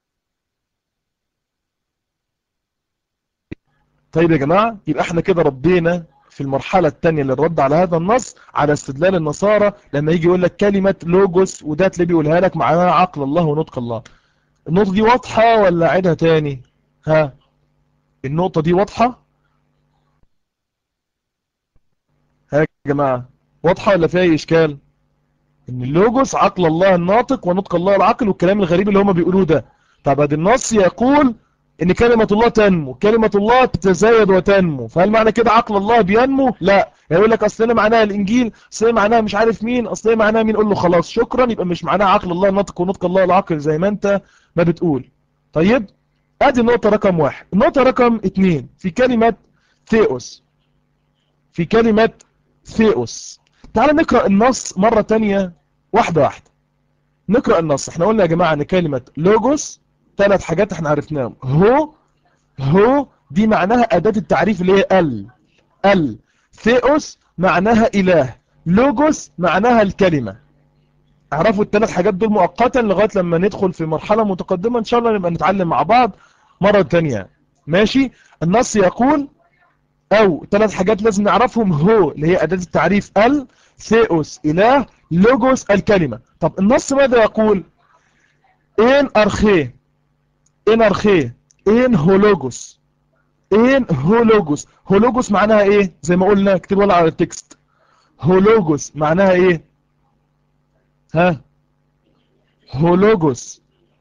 طيب يا جماعة يبقى احنا كده ردينا في المرحلة الثانية للرد على هذا النص على استدلال النصارى لما يجي يقول لك كلمة لوجوس وده تلاقيه بيقولها لك معناها عقل الله ونطق الله النقطة دي واضحة ولا عيدها تاني ها النقطة دي واضحة ها يا جماعة واضحة ولا فيها اي اشكال ان اللوجوس عقل الله الناطق ونطق الله العقل والكلام الغريب اللي هما بيقولوه ده طب ادي النص يقول ان كلمة الله تنمو كلمة الله تتزايد وتنمو فهل معنى كده عقل الله بينمو لا يقول لك اصل معناها الانجيل اصل معناها مش عارف مين اصل معناها مين قول له خلاص شكرا يبقى مش معناها عقل الله نطق ونطق الله العقل زي ما انت ما بتقول طيب ادي النقطة رقم واحد النقطة رقم اتنين في كلمة ثيوس في كلمة ثيوس تعال نقرأ النص مرة تانية واحدة واحدة نقرأ النص احنا قلنا يا جماعة ان كلمة لوجوس ثلاث حاجات احنا عرفناهم هو هو دي معناها أداة التعريف اللي هي ال ال ثيوس معناها إله لوجوس معناها الكلمة اعرفوا الثلاث حاجات دول مؤقتا لغاية لما ندخل في مرحلة متقدمة ان شاء الله نبقى نتعلم مع بعض مرة تانية ماشي النص يقول او ثلاث حاجات لازم نعرفهم هو اللي هي أداة التعريف ال ثيوس إله لوجوس الكلمة طب النص ماذا يقول ان ارخيه ان ارخيه ان هولوجوس ان هولوجوس هولوجوس معناها ايه زي ما قلنا اكتبوا ولا على التكست هولوجوس معناها ايه ها هولوجوس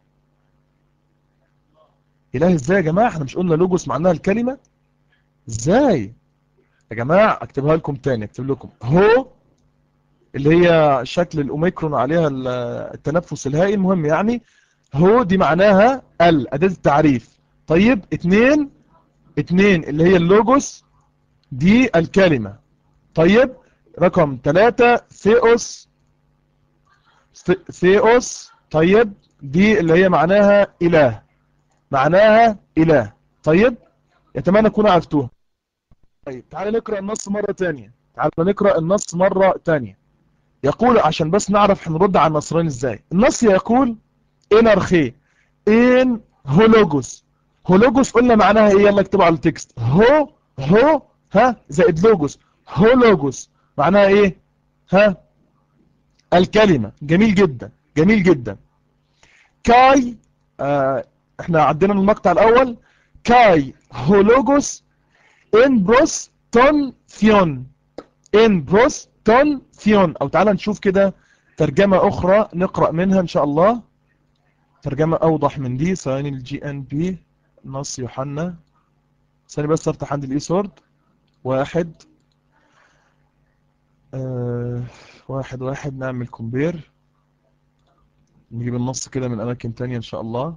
اله ازاي يا جماعة احنا مش قلنا لوجوس معناها الكلمة ازاي يا جماعة اكتبها لكم تاني اكتب لكم هو اللي هي شكل الاوميكرون عليها التنفس الهائي المهم يعني هو دي معناها ال أداة التعريف طيب اتنين اتنين اللي هي اللوجوس دي الكلمة طيب رقم ثلاثة ثيوس ثيوس طيب دي اللي هي معناها إله معناها إله طيب يتمنى تكونوا عرفتوها طيب تعالى نقرأ النص مرة تانية تعالى نقرأ النص مرة تانية يقول عشان بس نعرف هنرد على النصرين ازاي النص يقول ان ارخي ان هولوجوس هولوجوس قلنا معناها ايه يلا اكتبوا على التكست هو هو ها زائد لوجوس هولوجوس معناها ايه ها الكلمة جميل جدا جميل جدا كاي آه احنا عدينا المقطع الاول كاي هولوجوس ان بروس تون ثيون ان بروس تون ثيون او تعالى نشوف كده ترجمة اخرى نقرأ منها ان شاء الله ترجمة اوضح من دي ثواني الجي ان بي نص يوحنا ثاني بس افتح عندي الاي سورد واحد آه واحد واحد نعمل كومبير نجيب النص كده من اماكن تانية ان شاء الله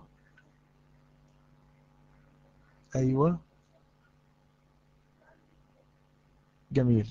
ايوه جميل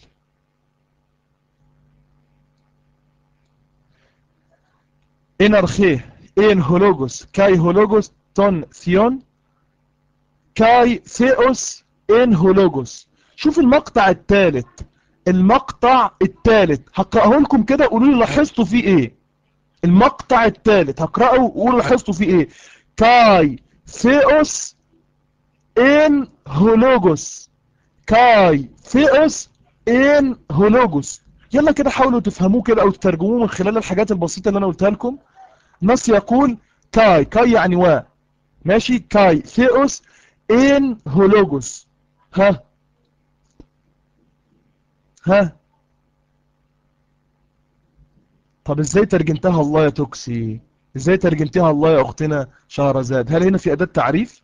ان ارخيه ان هولوجوس كاي هولوجوس تون ثيون كاي ثيوس ان هولوجوس شوف المقطع الثالث المقطع الثالث هقرأه لكم كده قولوا لي لاحظتوا فيه ايه المقطع الثالث هقرأه وقولوا لاحظتوا فيه ايه كاي ثيوس ان هولوجوس كاي ثيوس ان هولوجوس يلا كده حاولوا تفهموه كده او تترجموه من خلال الحاجات البسيطة اللي انا قلتها لكم النص يقول كاي كاي يعني وا ماشي كاي ثيوس ان هولوجوس ها ها طب ازاي ترجمتها الله يا توكسي ازاي ترجمتها الله يا اختنا شهرزاد هل هنا في اداة تعريف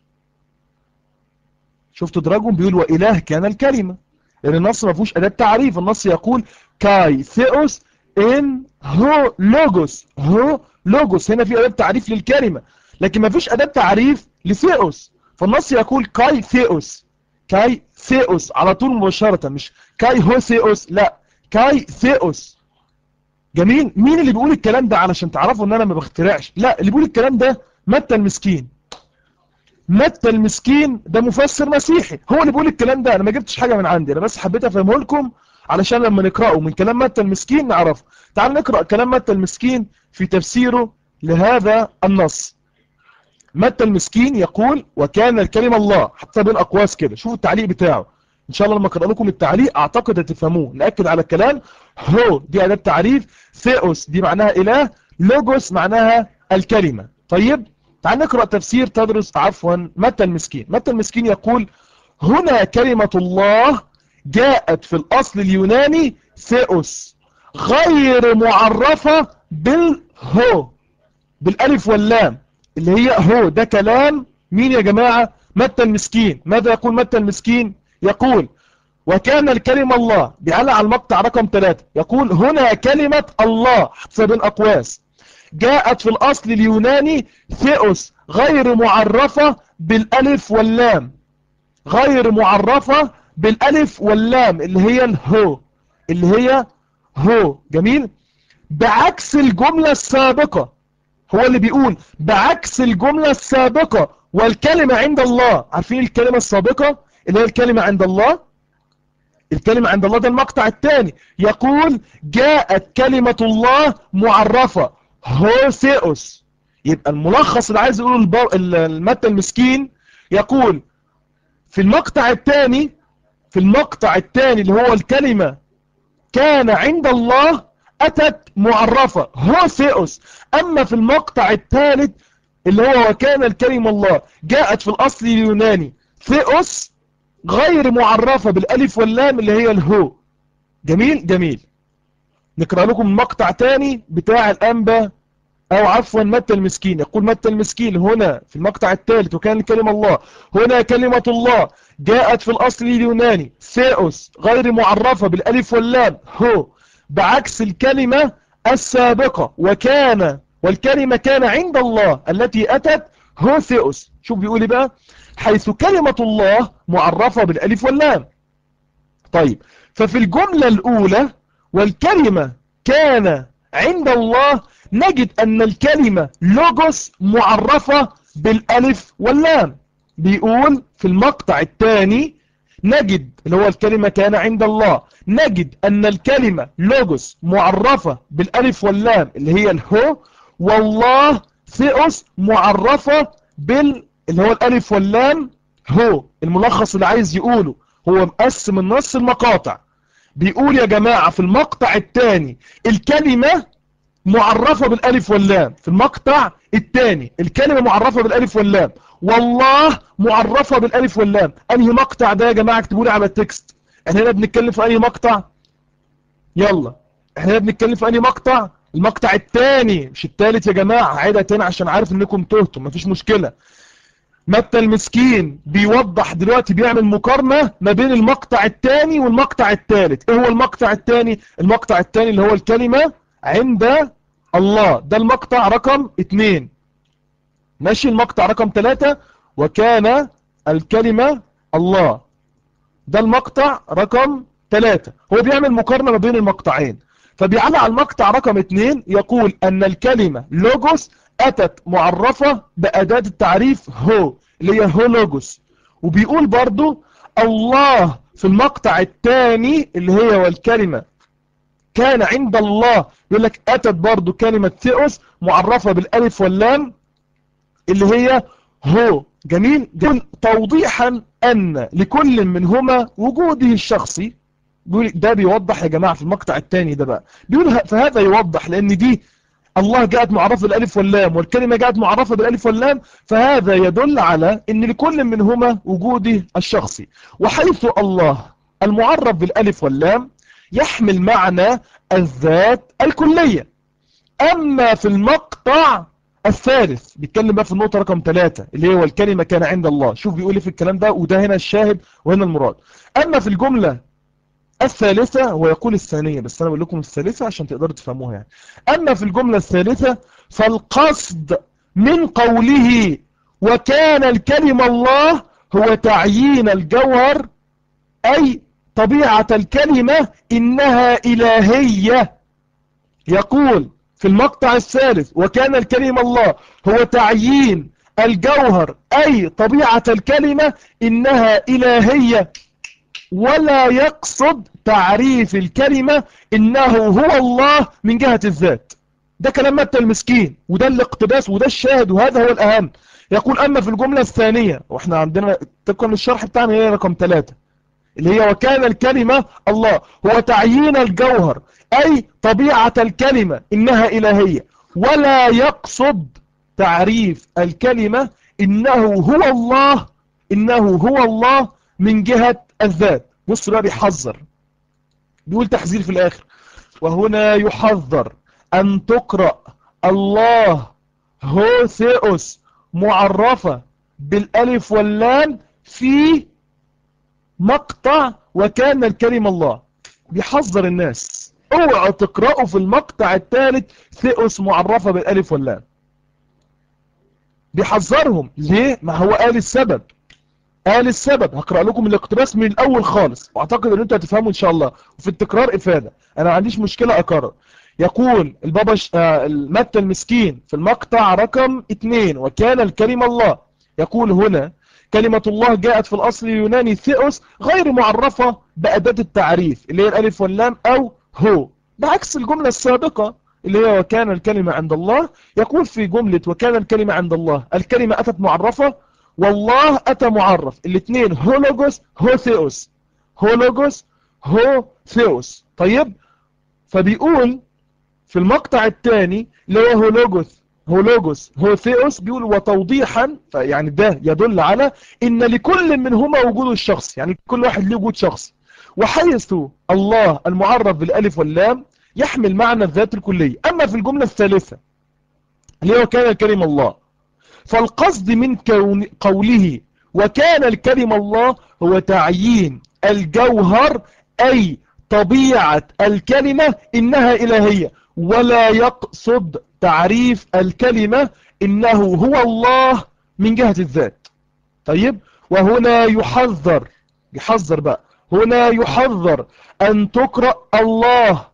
شفتوا دراجون بيقول واله كان الكلمة لان النص ما فيهوش اداة تعريف النص يقول كاي ثيوس ان هو لوجوس هو لوجوس هنا في اداة تعريف للكلمة لكن ما فيش اداة تعريف لثيوس فالنص يقول كاي ثيوس كاي ثيوس على طول مباشرة مش كاي هو ثيوس لا كاي ثيوس جميل مين اللي بيقول الكلام ده علشان تعرفوا ان انا ما بخترعش لا اللي بيقول الكلام ده متى المسكين متى المسكين ده مفسر مسيحي هو اللي بيقول الكلام ده انا ما جبتش حاجة من عندي انا بس حبيت افهمه لكم علشان لما نقرأه من كلام متى المسكين نعرفه تعال نقرأ كلام متى المسكين في تفسيره لهذا النص متى المسكين يقول وكان الكلمة الله حتى بين أقواس كده شوفوا التعليق بتاعه إن شاء الله لما أقرأ لكم التعليق أعتقد هتفهموه نأكد على الكلام هو دي أداة تعريف ثيوس دي معناها إله لوجوس معناها الكلمة طيب تعال نقرأ تفسير تدرس عفوا متى المسكين متى المسكين يقول هنا كلمة الله جاءت في الأصل اليوناني ثيوس غير معرفة بالهو بالالف واللام اللي هي هو ده كلام مين يا جماعة متى المسكين ماذا يقول متى المسكين يقول وكان الكلمة الله بيعلق على المقطع رقم ثلاثة يقول هنا كلمة الله حسب الأقواس جاءت في الأصل اليوناني ثيوس غير معرفة بالألف واللام غير معرفة بالألف واللام اللي هي الهو اللي هي هو جميل بعكس الجملة السابقة هو اللي بيقول بعكس الجملة السابقة والكلمة عند الله عارفين الكلمة السابقة اللي هي الكلمة عند الله الكلمة عند الله ده المقطع الثاني يقول جاءت كلمة الله معرفة هوثيوس يبقى الملخص اللي عايز يقوله البو... المتى المسكين يقول في المقطع الثاني في المقطع الثاني اللي هو الكلمة كان عند الله أتت معرفة هوثيوس أما في المقطع الثالث اللي هو وكان الكلمة الله جاءت في الأصل اليوناني ثيوس غير معرفة بالألف واللام اللي هي الهو جميل جميل نقرأ لكم مقطع تاني بتاع الأنبا أو عفوا متى المسكين يقول متى المسكين هنا في المقطع الثالث وكان الكلمة الله هنا كلمة الله جاءت في الأصل اليوناني ثيوس غير معرفة بالألف واللام هو بعكس الكلمة السابقة وكان والكلمة كان عند الله التي أتت هو ثيوس شوف بيقول بقى حيث كلمة الله معرفة بالألف واللام طيب ففي الجملة الأولى والكلمة كان عند الله نجد أن الكلمة لوجوس معرفة بالألف واللام بيقول في المقطع الثاني نجد اللي هو الكلمة كان عند الله نجد أن الكلمة لوجوس معرفة بالألف واللام اللي هي الهو والله ثيوس معرفة بال اللي هو الألف واللام هو الملخص اللي عايز يقوله هو مقسم النص المقاطع بيقول يا جماعة في المقطع الثاني الكلمة معرفة بالألف واللام في المقطع الثاني الكلمة معرفة بالألف واللام والله معرفة بالألف واللام أنهي مقطع ده يا جماعة اكتبوا لي على التكست احنا هنا بنتكلم في أنهي مقطع يلا احنا هنا بنتكلم في أنهي مقطع المقطع الثاني مش الثالث يا جماعة عيدها تاني عشان عارف انكم تهتم مفيش مشكلة متى المسكين بيوضح دلوقتي بيعمل مقارنة ما بين المقطع الثاني والمقطع الثالث ايه هو المقطع الثاني المقطع الثاني اللي هو الكلمة عند الله ده المقطع رقم اتنين ماشي المقطع رقم ثلاثة وكان الكلمة الله ده المقطع رقم ثلاثة هو بيعمل مقارنة ما بين المقطعين فبيعلق على المقطع رقم اتنين يقول ان الكلمة لوجوس اتت معرفة بأداة التعريف هو اللي هي هو لوجوس وبيقول برضو الله في المقطع الثاني اللي هي والكلمة كان عند الله يقول لك اتت برضو كلمة ثيوس معرفة بالالف واللام اللي هي هو جميل جميل توضيحا ان لكل منهما وجوده الشخصي ده بيوضح يا جماعة في المقطع الثاني ده بقى بيقول فهذا يوضح لان دي الله جاءت معرفة بالالف واللام والكلمة جاءت معرفة بالالف واللام فهذا يدل على ان لكل منهما وجوده الشخصي وحيث الله المعرف بالالف واللام يحمل معنى الذات الكلية اما في المقطع الثالث بيتكلم بقى في النقطة رقم ثلاثة اللي هو الكلمة كان عند الله شوف بيقول في الكلام ده وده هنا الشاهد وهنا المراد اما في الجملة الثالثة هو يقول الثانية بس انا بقول لكم الثالثة عشان تقدروا تفهموها يعني اما في الجملة الثالثة فالقصد من قوله وكان الكلمة الله هو تعيين الجوهر اي طبيعة الكلمة انها الهية يقول في المقطع الثالث وكان الكلمة الله هو تعيين الجوهر اي طبيعة الكلمة انها الهية ولا يقصد تعريف الكلمة انه هو الله من جهة الذات ده كلام متى المسكين وده الاقتباس وده الشاهد وهذا هو الاهم يقول اما في الجملة الثانية واحنا عندنا تكون الشرح بتاعنا هي رقم ثلاثة اللي هي وكان الكلمة الله هو تعيين الجوهر اي طبيعة الكلمة انها الهية ولا يقصد تعريف الكلمة انه هو الله انه هو الله من جهة الذات بص بقى بيحذر بيقول تحذير في الاخر وهنا يحذر ان تقرأ الله هو ثيوس معرفة بالالف واللام في مقطع وكان الكلمة الله بيحذر الناس اوعوا تقرأوا في المقطع الثالث ثئوس معرفة بالالف واللام بيحذرهم ليه ما هو قال السبب قال السبب هقرأ لكم الاقتباس من الاول خالص واعتقد ان انتوا هتفهموا ان شاء الله وفي التكرار افادة انا ما عنديش مشكلة اكرر يقول البابا ش... آه المتى المسكين في المقطع رقم 2 وكان الكلمة الله يقول هنا كلمة الله جاءت في الأصل اليوناني ثيوس غير معرفة بأداة التعريف اللي هي الألف واللام أو هو بعكس الجملة السابقة اللي هي وكان الكلمة عند الله يقول في جملة وكان الكلمة عند الله الكلمة أتت معرفة والله أتى معرف الاثنين هولوجوس هو ثيوس هولوجوس هو ثيوس طيب فبيقول في المقطع الثاني اللي هو هولوجوس هولوجوس هو ثيوس بيقول وتوضيحا يعني ده يدل على ان لكل منهما وجود الشخص يعني كل واحد له وجود شخصي وحيث الله المعرف بالالف واللام يحمل معنى الذات الكلية اما في الجملة الثالثة اللي هو كان الكلمة الله فالقصد من كون قوله وكان الكلمة الله هو تعيين الجوهر اي طبيعة الكلمة انها الهية ولا يقصد تعريف الكلمة إنه هو الله من جهة الذات طيب وهنا يحذر يحذر بقى هنا يحذر أن تقرأ الله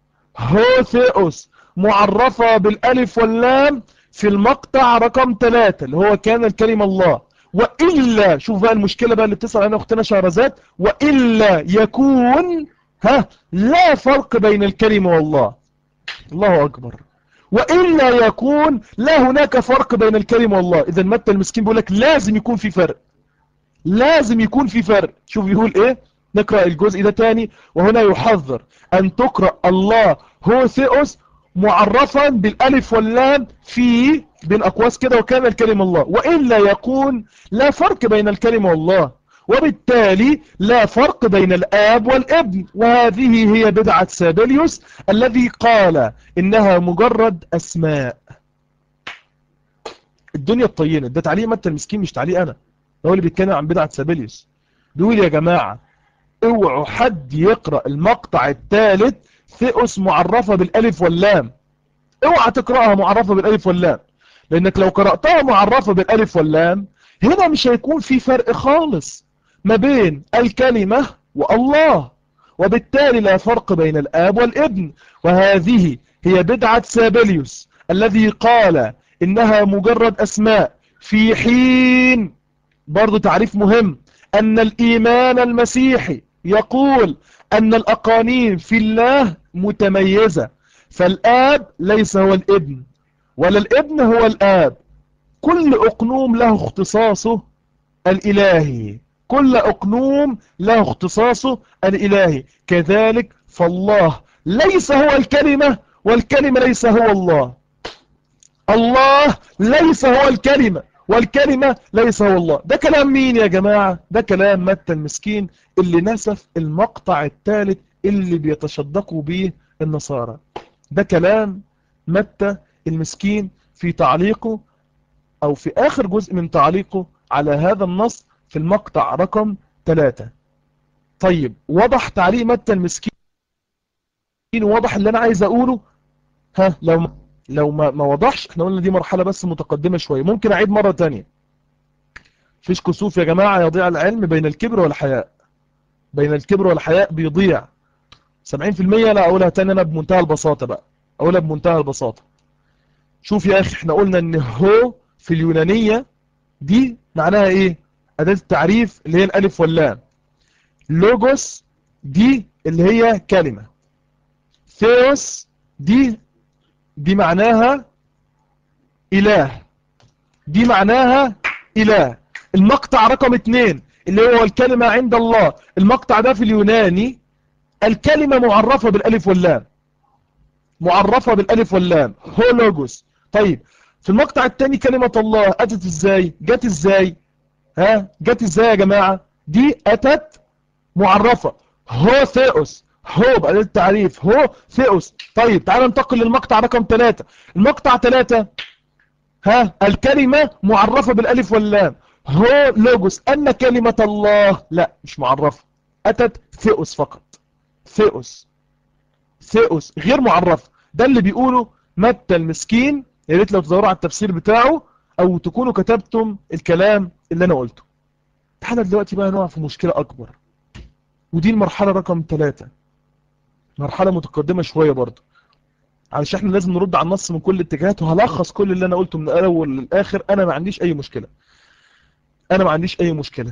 هوثيوس معرفة بالألف واللام في المقطع رقم ثلاثة اللي هو كان الكلمة الله وإلا شوف بقى المشكلة بقى اللي بتسأل عنها أختنا شهرزاد وإلا يكون ها لا فرق بين الكلمة والله الله أكبر وإلا يكون لا هناك فرق بين الكلمة والله إذا متى المسكين بيقول لك لازم يكون في فرق لازم يكون في فرق شوف يقول إيه نقرأ الجزء ده تاني وهنا يحذر أن تقرأ الله هو ثيوس معرفا بالألف واللام في بين أقواس كده وكان الكلمة الله وإلا يكون لا فرق بين الكلمة والله وبالتالي لا فرق بين الآب والابن وهذه هي بدعة سابليوس الذي قال إنها مجرد أسماء الدنيا الطينة ده تعليق متى المسكين مش تعليق أنا هو اللي بيتكلم عن بدعة سابليوس بيقول يا جماعة اوعوا حد يقرأ المقطع الثالث ثئوس معرفة بالالف واللام اوعى تقرأها معرفة بالالف واللام لانك لو قرأتها معرفة بالالف واللام هنا مش هيكون في فرق خالص ما بين الكلمة والله وبالتالي لا فرق بين الآب والابن وهذه هي بدعة سابليوس الذي قال إنها مجرد أسماء في حين برضو تعريف مهم أن الإيمان المسيحي يقول أن الأقانيم في الله متميزة فالآب ليس هو الابن ولا الابن هو الآب كل أقنوم له اختصاصه الإلهي كل أقنوم له اختصاصه الإلهي كذلك فالله ليس هو الكلمة والكلمة ليس هو الله الله ليس هو الكلمة والكلمة ليس هو الله ده كلام مين يا جماعة ده كلام متى المسكين اللي نسف المقطع الثالث اللي بيتشدقوا به النصارى ده كلام متى المسكين في تعليقه او في اخر جزء من تعليقه على هذا النص في المقطع رقم 3 طيب وضح تعليق متى المسكين وضح اللي انا عايز اقوله ها لو لو ما, ما وضحش احنا قلنا دي مرحلة بس متقدمة شوية ممكن اعيد مرة تانية فيش كسوف يا جماعة يضيع العلم بين الكبر والحياء بين الكبر والحياء بيضيع 70% لا اقولها تاني انا بمنتهى البساطة بقى اقولها بمنتهى البساطة شوف يا اخي احنا قلنا ان هو في اليونانية دي معناها ايه اداة التعريف اللي هي الالف واللام لوجوس دي اللي هي كلمة ثيوس دي دي معناها اله دي معناها اله المقطع رقم اتنين اللي هو الكلمة عند الله المقطع ده في اليوناني الكلمة معرفة بالالف واللام معرفة بالالف واللام هولوجوس طيب في المقطع الثاني كلمة الله اتت ازاي جت ازاي ها جت ازاي يا جماعة دي اتت معرفة هو ثيوس هو بقى التعريف هو ثيوس طيب تعال ننتقل للمقطع رقم ثلاثة المقطع ثلاثة ها الكلمة معرفة بالالف واللام هو لوجوس أن كلمة الله لا مش معرفة أتت ثيوس فقط ثيوس ثيوس غير معرفة ده اللي بيقوله متى المسكين يا ريت لو تدوروا على التفسير بتاعه أو تكونوا كتبتم الكلام اللي أنا قلته تعالى دلوقتي بقى نقع في مشكلة أكبر ودي المرحلة رقم ثلاثة مرحلة متقدمة شوية برضه علشان احنا لازم نرد على النص من كل الاتجاهات وهلخص كل اللي انا قلته من الاول للاخر انا ما عنديش اي مشكلة انا ما عنديش اي مشكلة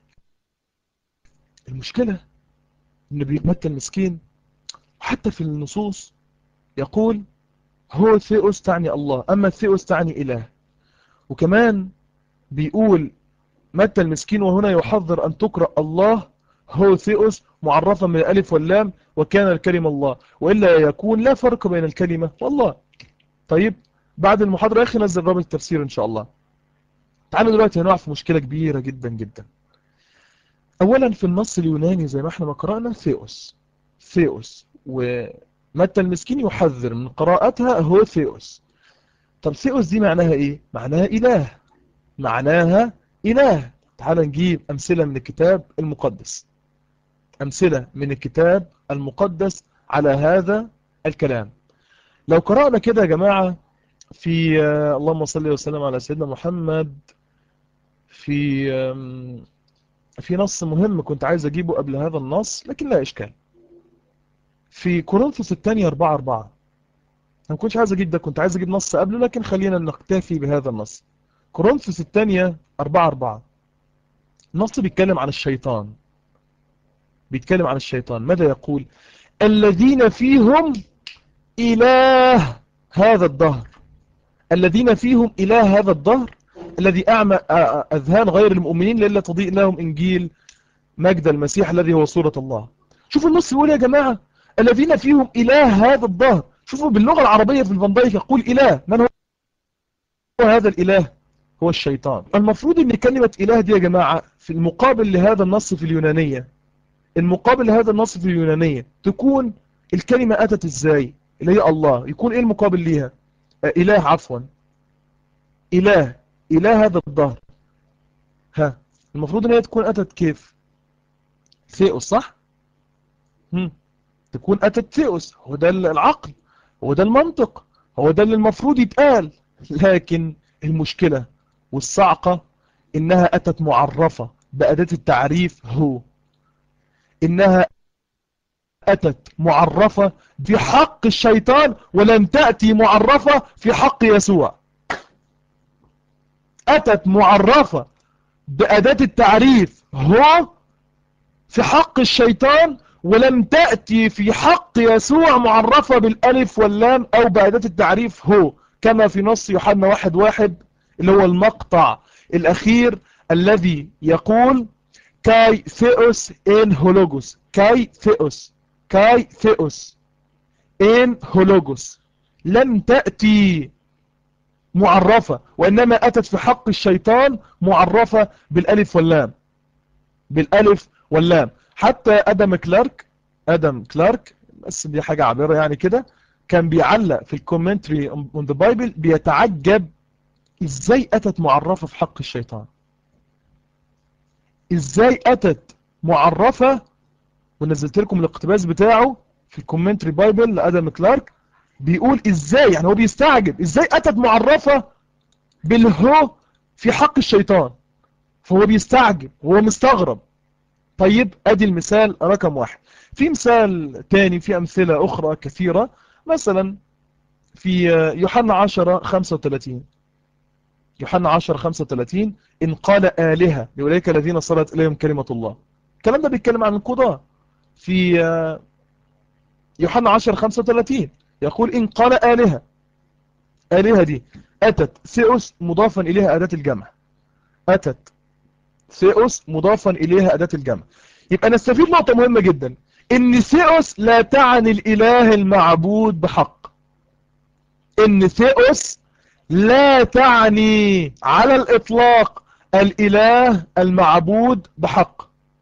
المشكلة ان بيتمثل مسكين حتى في النصوص يقول هو ثيوس تعني الله اما ثيوس تعني اله وكمان بيقول متى المسكين وهنا يحذر ان تقرأ الله هو ثيوس معرفا من الالف واللام وكان الكلمة الله وإلا يكون لا فرق بين الكلمة والله طيب بعد المحاضرة يا أخي نزل رابط التفسير إن شاء الله تعالوا دلوقتي هنقع في مشكلة كبيرة جدا جدا أولا في النص اليوناني زي ما احنا ما قرأنا ثيوس ثيوس ومتى المسكين يحذر من قراءتها هو ثيوس طب ثيوس دي معناها ايه معناها إله معناها إله تعال نجيب أمثلة من الكتاب المقدس أمثلة من الكتاب المقدس على هذا الكلام لو قرأنا كده يا جماعة في اللهم صل وسلم على سيدنا محمد في في نص مهم كنت عايز أجيبه قبل هذا النص لكن لا إشكال في كورنثوس الثانية 4 4 ما كنتش عايز أجيب ده كنت عايز أجيب نص قبله لكن خلينا نكتفي بهذا النص كورنثوس الثانية 4 4 النص بيتكلم عن الشيطان بيتكلم عن الشيطان ماذا يقول الذين فيهم إله هذا الدهر الذين فيهم إله هذا الدهر الذي أعمى أذهان غير المؤمنين لإلا تضيء لهم إنجيل مجد المسيح الذي هو صورة الله شوفوا النص يقول يا جماعة الذين فيهم إله هذا الدهر شوفوا باللغة العربية في الفندايك يقول إله من هو هذا الإله هو الشيطان المفروض ان كلمة إله دي يا جماعة في المقابل لهذا النص في اليونانية المقابل لهذا النص في اليونانية تكون الكلمة أتت إزاي اللي هي الله يكون إيه المقابل ليها آه إله عفوا إله إله هذا الظهر ها المفروض ان هي تكون أتت كيف ثيوس صح هم. تكون أتت ثيوس هو ده العقل هو ده المنطق هو ده اللي المفروض يتقال لكن المشكلة والصعقة إنها أتت معرفة بأداة التعريف هو إنها أتت معرفة في حق الشيطان ولم تأتي معرفة في حق يسوع أتت معرفة بأداة التعريف هو في حق الشيطان ولم تأتي في حق يسوع معرفة بالألف واللام أو بأداة التعريف هو كما في نص يوحنا واحد واحد اللي هو المقطع الأخير الذي يقول كاي ثيوس إن هولوجوس كاي ثيوس كاي ثيوس إن هولوجوس لم تأتي معرفة وإنما أتت في حق الشيطان معرفة بالألف واللام بالألف واللام حتى أدم كلارك أدم كلارك بس دي حاجة عبارة يعني كده كان بيعلق في الكومنتري on the Bible بيتعجب ازاي اتت معرفة في حق الشيطان ازاي اتت معرفة ونزلت لكم الاقتباس بتاعه في الكومنتري بايبل لادم كلارك بيقول ازاي يعني هو بيستعجب ازاي اتت معرفة بالهو في حق الشيطان فهو بيستعجب هو مستغرب طيب ادي المثال رقم واحد في مثال تاني في امثلة اخرى كثيرة مثلا في يوحنا 10 35 يوحنا 10 35 إن قال آلهة لأولئك الذين صلت إليهم كلمة الله الكلام ده بيتكلم عن القضاء في يوحنا 10 35 يقول إن قال آلهة آلهة دي أتت ثيوس مضافا إليها أداة الجمع أتت ثيوس مضافا إليها أداة الجمع يبقى نستفيد نقطة مهمة جدا إن ثيوس لا تعني الإله المعبود بحق إن ثيوس لا تعني على الإطلاق الإله المعبود بحق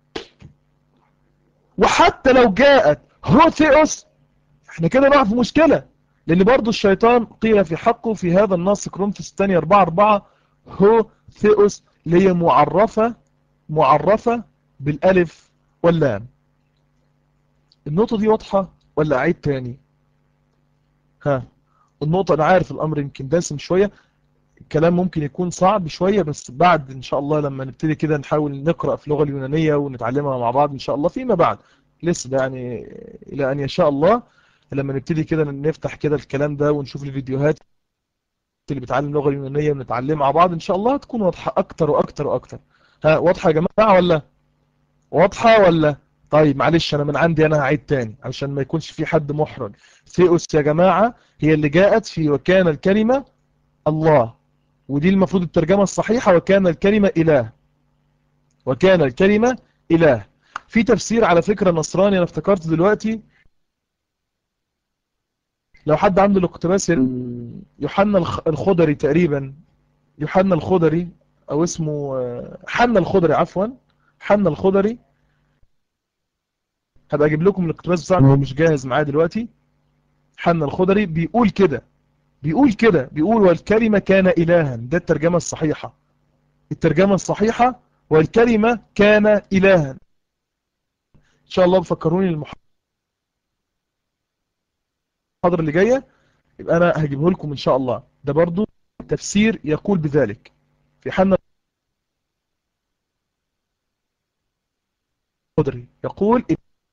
وحتى لو جاءت هو ثيوس احنا كده نقع في مشكلة لأن برضو الشيطان قيل في حقه في هذا النص كرونتوس الثانية 4 4 هو ثيوس اللي هي معرفة معرفة بالالف واللام النقطة دي واضحة ولا اعيد تاني ها النقطة انا عارف الامر يمكن داسم شوية الكلام ممكن يكون صعب شوية بس بعد ان شاء الله لما نبتدي كده نحاول نقرأ في اللغة اليونانية ونتعلمها مع بعض ان شاء الله فيما بعد لسه ده يعني الى ان يشاء الله لما نبتدي كده نفتح كده الكلام ده ونشوف الفيديوهات اللي بتعلم اللغة اليونانية ونتعلم مع بعض ان شاء الله تكون واضحة اكتر واكتر واكتر ها واضحة يا جماعة ولا واضحة ولا طيب معلش انا من عندي انا هعيد تاني عشان ما يكونش في حد محرج ثيوس يا جماعة هي اللي جاءت في وكان الكلمة الله ودي المفروض الترجمة الصحيحة وكان الكلمة إله وكان الكلمة إله في تفسير على فكرة نصراني أنا افتكرت دلوقتي لو حد عنده الاقتباس يوحنا الخضري تقريبا يوحنا الخضري أو اسمه حنا الخضري عفوا حنا الخضري هبقى أجيب لكم الاقتباس بتاعه هو مش جاهز معاه دلوقتي حنا الخضري بيقول كده بيقول كده بيقول والكلمة كان إلها ده الترجمة الصحيحة الترجمة الصحيحة والكلمة كان إلها إن شاء الله بفكروني المحاضرة اللي جاية يبقى أنا هجيبه لكم إن شاء الله ده برضو تفسير يقول بذلك في حنا الخضري يقول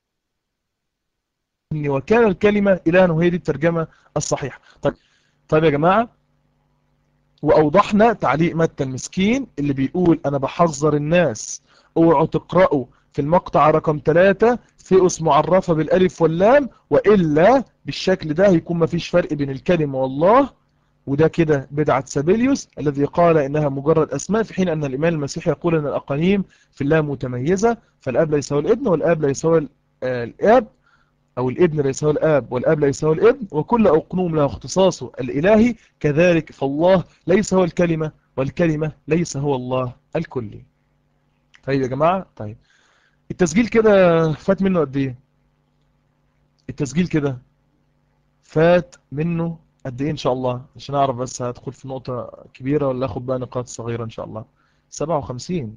إن وكان الكلمة إلها وهي دي الترجمة الصحيحة طيب طيب يا جماعة وأوضحنا تعليق متى المسكين اللي بيقول أنا بحذر الناس اوعوا تقرأوا في المقطع رقم 3 ثيوس معرفة بالألف واللام وإلا بالشكل ده هيكون مفيش فرق بين الكلمة والله وده كده بدعة سابيليوس الذي قال إنها مجرد أسماء في حين أن الإيمان المسيحي يقول أن الأقانيم في الله متميزة فالآب ليس هو الابن والآب ليس هو الآب أو الابن ليس هو الآب والآب ليس هو الابن وكل أقنوم له اختصاصه الإلهي كذلك فالله ليس هو الكلمة والكلمة ليس هو الله الكلي طيب يا جماعة طيب التسجيل كده فات منه قد ايه التسجيل كده فات منه قد ايه ان شاء الله عشان اعرف بس هدخل في نقطة كبيرة ولا اخد بقى نقاط صغيرة ان شاء الله 57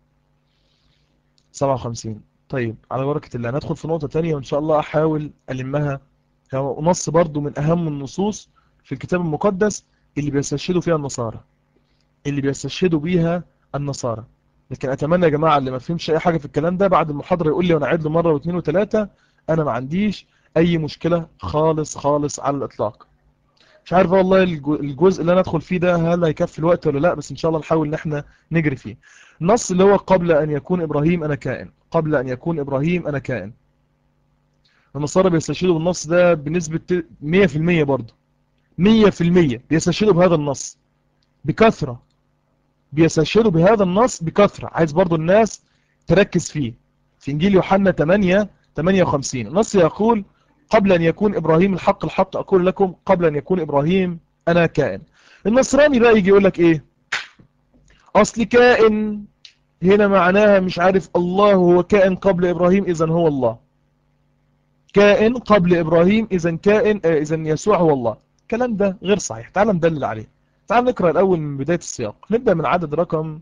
57 طيب على بركة الله ندخل في نقطة تانية وإن شاء الله أحاول ألمها نص برضو من أهم النصوص في الكتاب المقدس اللي بيستشهدوا فيها النصارى اللي بيستشهدوا بيها النصارى لكن أتمنى يا جماعة اللي ما فهمش أي حاجة في الكلام ده بعد المحاضرة يقول لي وأنا أعيد له مرة واثنين وثلاثة أنا ما عنديش أي مشكلة خالص خالص على الإطلاق مش عارف والله الجزء اللي أنا أدخل فيه ده هل هيكفي الوقت ولا لا بس إن شاء الله نحاول إن احنا نجري فيه النص اللي هو قبل أن يكون إبراهيم أنا كائن قبل أن يكون إبراهيم أنا كائن النصارى بيستشهدوا بالنص ده بنسبة 100% برضه 100% بيستشهدوا بهذا النص بكثرة بيستشهدوا بهذا النص بكثرة عايز برضه الناس تركز فيه في إنجيل يوحنا 8 58 النص يقول قبل أن يكون إبراهيم الحق الحق أقول لكم قبل أن يكون إبراهيم أنا كائن النصراني بقى يجي يقول لك إيه أصل كائن هنا معناها مش عارف الله هو كائن قبل إبراهيم إذن هو الله كائن قبل إبراهيم إذن كائن إذن يسوع هو الله الكلام ده غير صحيح تعال ندلل عليه تعال نقرأ الأول من بداية السياق نبدأ من عدد رقم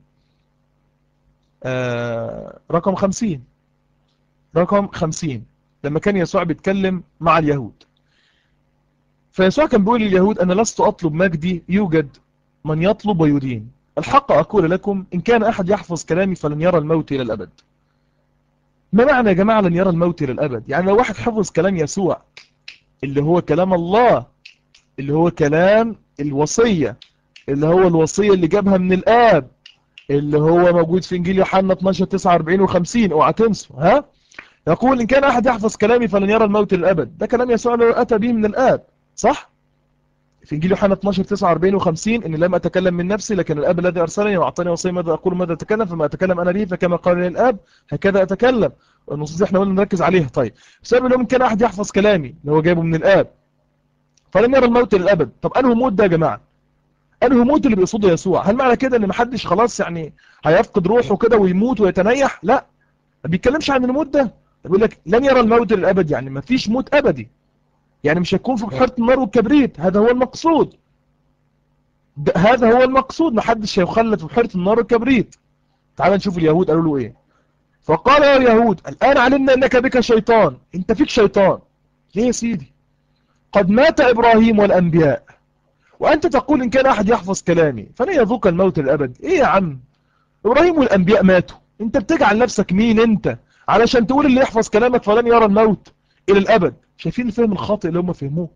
آه رقم خمسين رقم خمسين لما كان يسوع بيتكلم مع اليهود فيسوع كان بيقول لليهود أنا لست أطلب مجدي يوجد من يطلب ويدين الحق أقول لكم إن كان أحد يحفظ كلامي فلن يرى الموت إلى الأبد ما معنى يا جماعة لن يرى الموت إلى الأبد يعني لو واحد حفظ كلام يسوع اللي هو كلام الله اللي هو كلام الوصية اللي هو الوصية اللي جابها من الآب اللي هو موجود في إنجيل يوحنا 12 49 و50 اوعى تنسوا ها يقول إن كان أحد يحفظ كلامي فلن يرى الموت إلى الأبد ده كلام يسوع اللي أتى به من الآب صح؟ في إنجيل يوحنا 12 49 و50 إن لم أتكلم من نفسي لكن الأب الذي أرسلني وأعطاني وصية ماذا أقول ماذا أتكلم فما أتكلم أنا لي فكما قال لي الآب هكذا أتكلم النصوص دي احنا قلنا نركز عليها طيب بسبب لهم إن كان أحد يحفظ كلامي اللي هو جايبه من الآب فلن يرى الموت للأبد طب أنه موت ده يا جماعة أنه موت اللي بيقصده يسوع هل معنى كده إن محدش خلاص يعني هيفقد روحه كده ويموت ويتنيح لا ما بيتكلمش عن الموت ده بيقول لك لن يرى الموت للأبد يعني ما فيش موت أبدي يعني مش هيكون في بحيرة النار والكبريت هذا هو المقصود هذا هو المقصود محدش هيخلد في بحيرة النار والكبريت تعال نشوف اليهود قالوا له ايه فقال يا اليهود الآن علمنا أنك بك شيطان انت فيك شيطان ليه يا سيدي قد مات إبراهيم والأنبياء وأنت تقول إن كان أحد يحفظ كلامي فلا يذوق الموت الأبد إيه يا عم إبراهيم والأنبياء ماتوا أنت بتجعل نفسك مين أنت علشان تقول اللي يحفظ كلامك فلن يرى الموت إلى الأبد شايفين الفهم الخاطئ اللي هم فهموه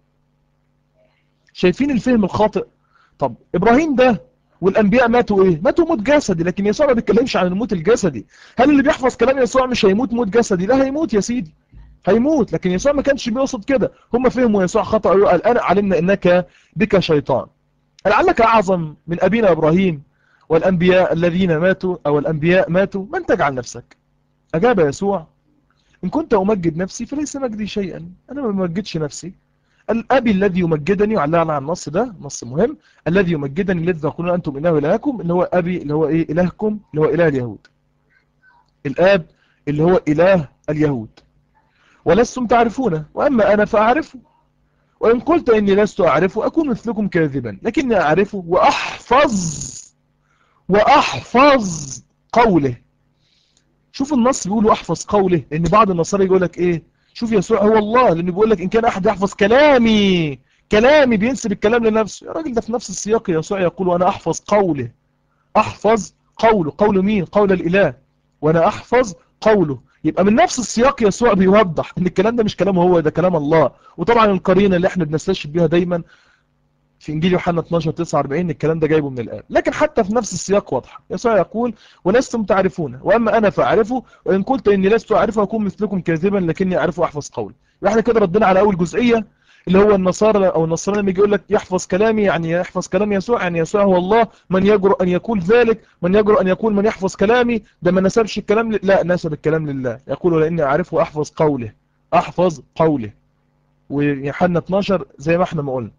شايفين الفهم الخاطئ طب إبراهيم ده والأنبياء ماتوا إيه ماتوا موت جسدي لكن يسوع ما بيتكلمش عن الموت الجسدي هل اللي بيحفظ كلام يسوع مش هيموت موت جسدي لا هيموت يا سيدي هيموت لكن يسوع ما كانش بيقصد كده هم فهموا يسوع خطأ وقال أنا علمنا إنك بك شيطان لعلك أعظم من أبينا إبراهيم والأنبياء الذين ماتوا أو الأنبياء ماتوا من تجعل نفسك أجاب يسوع إن كنت أمجد نفسي فليس مجدي شيئا أنا ما بمجدش نفسي الأبي الذي يمجدني وعلقنا على النص ده نص مهم الذي يمجدني الذي تقولون أنتم إله إلهكم اللي هو أبي اللي هو إيه إلهكم اللي هو إله اليهود الآب اللي هو إله اليهود ولستم تعرفونه وأما أنا فأعرفه وإن قلت إني لست أعرفه أكون مثلكم كاذبا لكني أعرفه وأحفظ وأحفظ قوله شوف النص بيقولوا أحفظ قوله لأن بعض النصارى يقول لك إيه شوف يسوع هو الله لأنه بيقول لك إن كان أحد يحفظ كلامي كلامي بينسب الكلام لنفسه يا راجل ده في نفس السياق يسوع يقول وأنا أحفظ قوله أحفظ قوله قول مين قول الإله وأنا أحفظ قوله يبقى من نفس السياق يسوع بيوضح ان الكلام ده مش كلامه هو ده كلام الله وطبعا القرينه اللي احنا بنستشهد بيها دايما في انجيل يوحنا 12 49 الكلام ده جايبه من الاب لكن حتى في نفس السياق واضح يسوع يقول ولستم تعرفونه واما انا فاعرفه وان قلت اني لست اعرفه اكون مثلكم كاذبا لكني اعرفه احفظ قولي احنا كده ردنا على اول جزئيه اللي هو النصارى او النصارى لما يجي يقول لك يحفظ كلامي يعني يحفظ كلام يسوع يعني يسوع هو الله من يجرؤ ان يقول ذلك من يجرؤ ان يقول من يحفظ كلامي ده ما نسبش الكلام ل... لا نسب الكلام لله يقول لاني اعرفه احفظ قوله احفظ قوله ويوحنا 12 زي ما احنا ما قلنا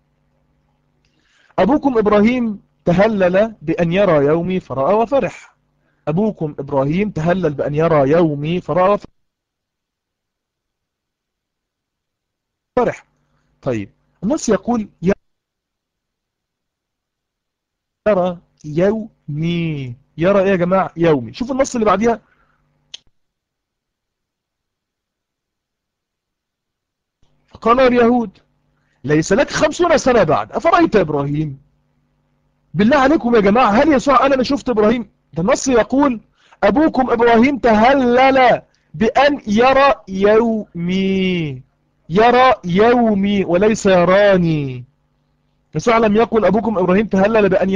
ابوكم ابراهيم تهلل بان يرى يومي فراى وفرح ابوكم ابراهيم تهلل بان يرى يومي فراى وفرح طيب النص يقول يرى يومي يرى ايه يا جماعة يومي شوف النص اللي بعديها قال اليهود ليس لك خمسون سنة بعد أفرأيت إبراهيم بالله عليكم يا جماعة هل يسوع أنا ما شفت إبراهيم ده النص يقول أبوكم إبراهيم تهلل بأن يرى يومي يرى يومي وليس يراني يسوع لم يقل أبوكم إبراهيم تهلل بأن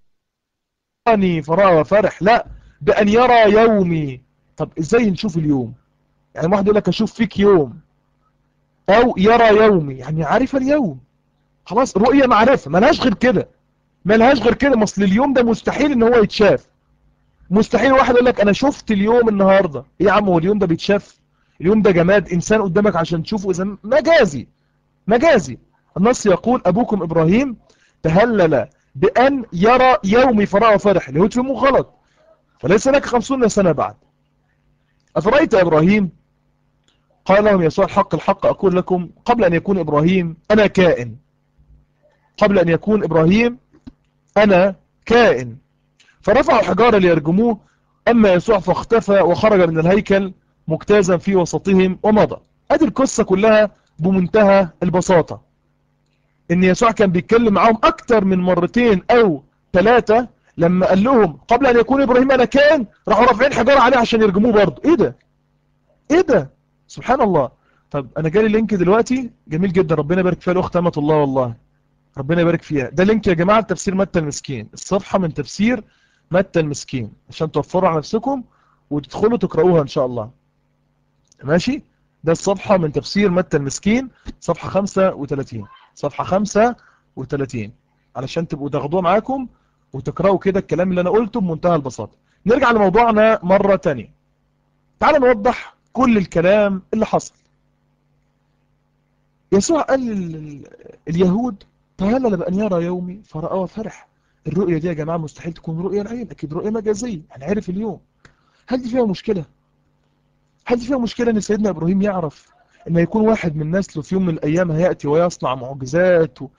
يراني فرأى وفرح لا بأن يرى يومي طب إزاي نشوف اليوم يعني واحد يقول لك أشوف فيك يوم أو يرى يومي يعني عارف اليوم خلاص رؤية معرفة ملهاش غير كده ملهاش غير كده مصل اليوم ده مستحيل ان هو يتشاف مستحيل واحد يقول لك انا شفت اليوم النهاردة ايه يا عم هو اليوم ده بيتشاف اليوم ده جماد إنسان قدامك عشان تشوفه إذا مجازي مجازي النص يقول أبوكم إبراهيم تهلل بأن يرى يومي فرأى فرح اليهود فهموا غلط فليس لك خمسون سنة بعد أفرأيت إبراهيم قال لهم يسوع الحق الحق أقول لكم قبل أن يكون إبراهيم أنا كائن قبل أن يكون إبراهيم أنا كائن فرفعوا حجارة ليرجموه أما يسوع فاختفى وخرج من الهيكل مجتازا في وسطهم ومضى ادي القصة كلها بمنتهى البساطة ان يسوع كان بيتكلم معاهم اكتر من مرتين او ثلاثة لما قال لهم قبل ان يكون ابراهيم انا كان راحوا رافعين حجارة عليه عشان يرجموه برضه ايه ده ايه ده سبحان الله طب انا جالي لينك دلوقتي جميل جدا ربنا يبارك فيها الاخت امه الله والله ربنا يبارك فيها ده لينك يا جماعة تفسير متى المسكين الصفحة من تفسير متى المسكين عشان توفروا على نفسكم وتدخلوا تقرأوها ان شاء الله ماشي ده الصفحة من تفسير متى المسكين صفحة 35 صفحة 35 علشان تبقوا تاخدوها معاكم وتقرأوا كده الكلام اللي أنا قلته بمنتهى البساطة نرجع لموضوعنا مرة تانية تعال نوضح كل الكلام اللي حصل يسوع قال اليهود تهلل بأن يرى يومي فرأى وفرح الرؤية دي يا جماعة مستحيل تكون رؤية العين أكيد رؤية مجازية هنعرف اليوم هل دي فيها مشكلة هل فيها مشكلة ان سيدنا ابراهيم يعرف ان يكون واحد من نسله في يوم من الايام هيأتي ويصنع معجزات و...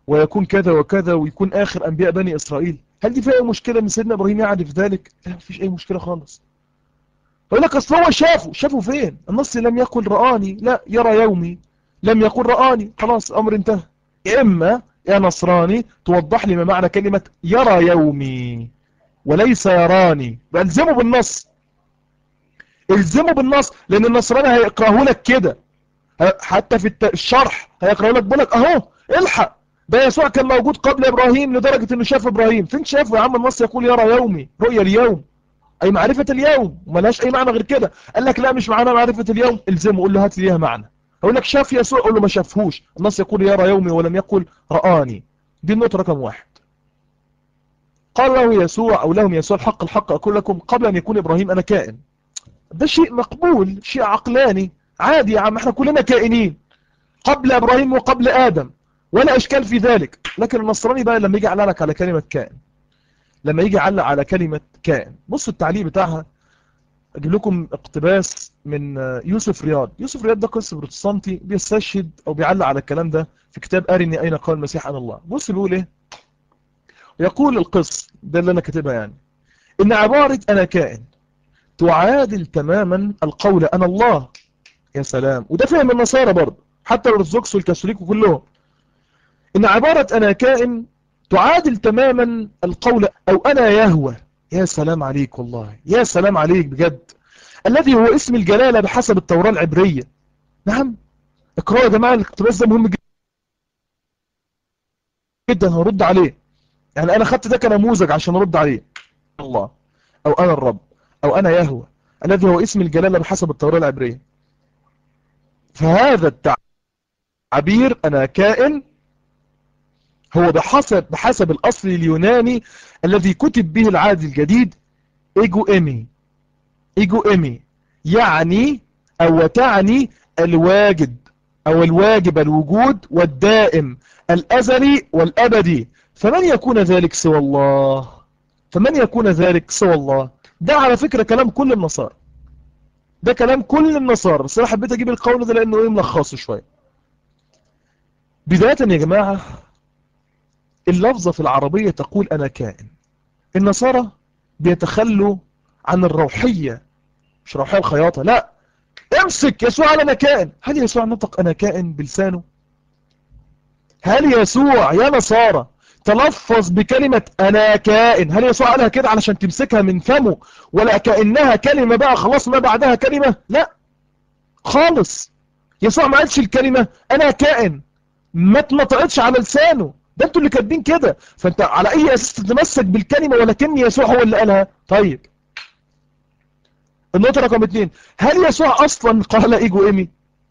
ويكون كذا وكذا ويكون آخر أنبياء بني إسرائيل هل دي فيها أي مشكلة من سيدنا إبراهيم يعرف ذلك لا مفيش أي مشكلة خالص يقول لك أصل هو شافه شافه فين النص لم يقل رآني لا يرى يومي لم يقل رآني خلاص أمر انتهى يا إما يا نصراني توضح لي ما معنى كلمة يرى يومي وليس يراني بألزمه بالنص الزمه بالنص لأن النصراني هيقرأه لك كده حتى في الشرح هيقرأه لك بقول لك أهو الحق ده يسوع كان موجود قبل إبراهيم لدرجة أنه شاف إبراهيم فين شافه يا عم النص يقول يرى يومي رؤيا اليوم أي معرفة اليوم وملهاش أي معنى غير كده قال لك لا مش معانا معرفة اليوم الزمه قول له هات لي ليها معنى أقول لك شاف يسوع قول له ما شافهوش النص يقول يرى يومي ولم يقل رآني دي النقطة رقم واحد قال له يسوع أو لهم يسوع الحق الحق أقول لكم قبل أن يكون إبراهيم أنا كائن ده شيء مقبول شيء عقلاني عادي يا عم احنا كلنا كائنين قبل إبراهيم وقبل آدم ولا إشكال في ذلك لكن النصراني بقى لما يجي يعلق على كلمة كائن لما يجي يعلق على كلمة كائن بصوا التعليق بتاعها أجيب لكم اقتباس من يوسف رياض يوسف رياض ده قصة بروتستانتي بيستشهد أو بيعلق على الكلام ده في كتاب أرني أين قال المسيح عن الله بص بيقول إيه يقول القص ده اللي أنا كاتبها يعني إن عبارة أنا كائن تعادل تماما القول أنا الله يا سلام وده فهم النصارى برضه حتى الارثوذكس والكاثوليك وكلهم إن عبارة أنا كائن تعادل تماما القول أو أنا يهوى يا سلام عليك والله يا سلام عليك بجد الذي هو اسم الجلالة بحسب التوراة العبرية نعم اقرأوا يا جماعة الاقتباس ده مهم جدا هرد عليه يعني أنا خدت ده كنموذج عشان أرد عليه الله أو أنا الرب أو أنا يهوى الذي هو اسم الجلالة بحسب التوراة العبرية فهذا التعبير أنا كائن هو بحسب بحسب الأصل اليوناني الذي كتب به العهد الجديد إيجو إيمي إيجو إيمي يعني أو تعني الواجد أو الواجب الوجود والدائم الأزلي والأبدي فمن يكون ذلك سوى الله فمن يكون ذلك سوى الله ده على فكرة كلام كل النصارى ده كلام كل النصارى بس أنا حبيت أجيب القول ده لأنه إيه ملخصه شوية بداية يا جماعة اللفظة في العربية تقول أنا كائن النصارى بيتخلوا عن الروحية مش روحية الخياطة لا امسك يسوع على أنا كائن هل يسوع نطق أنا كائن بلسانه هل يسوع يا نصارى تلفظ بكلمة أنا كائن هل يسوع قالها كده علشان تمسكها من فمه ولا كأنها كلمة بقى خلاص ما بعدها كلمة لا خالص يسوع ما قالش الكلمة أنا كائن ما اتنطقتش على لسانه ده انتوا اللي كاتبين كده فانت على اي اساس تتمسك بالكلمة ولكن يسوع هو اللي قالها طيب النقطة رقم اتنين هل يسوع اصلا قال ايجو ايمي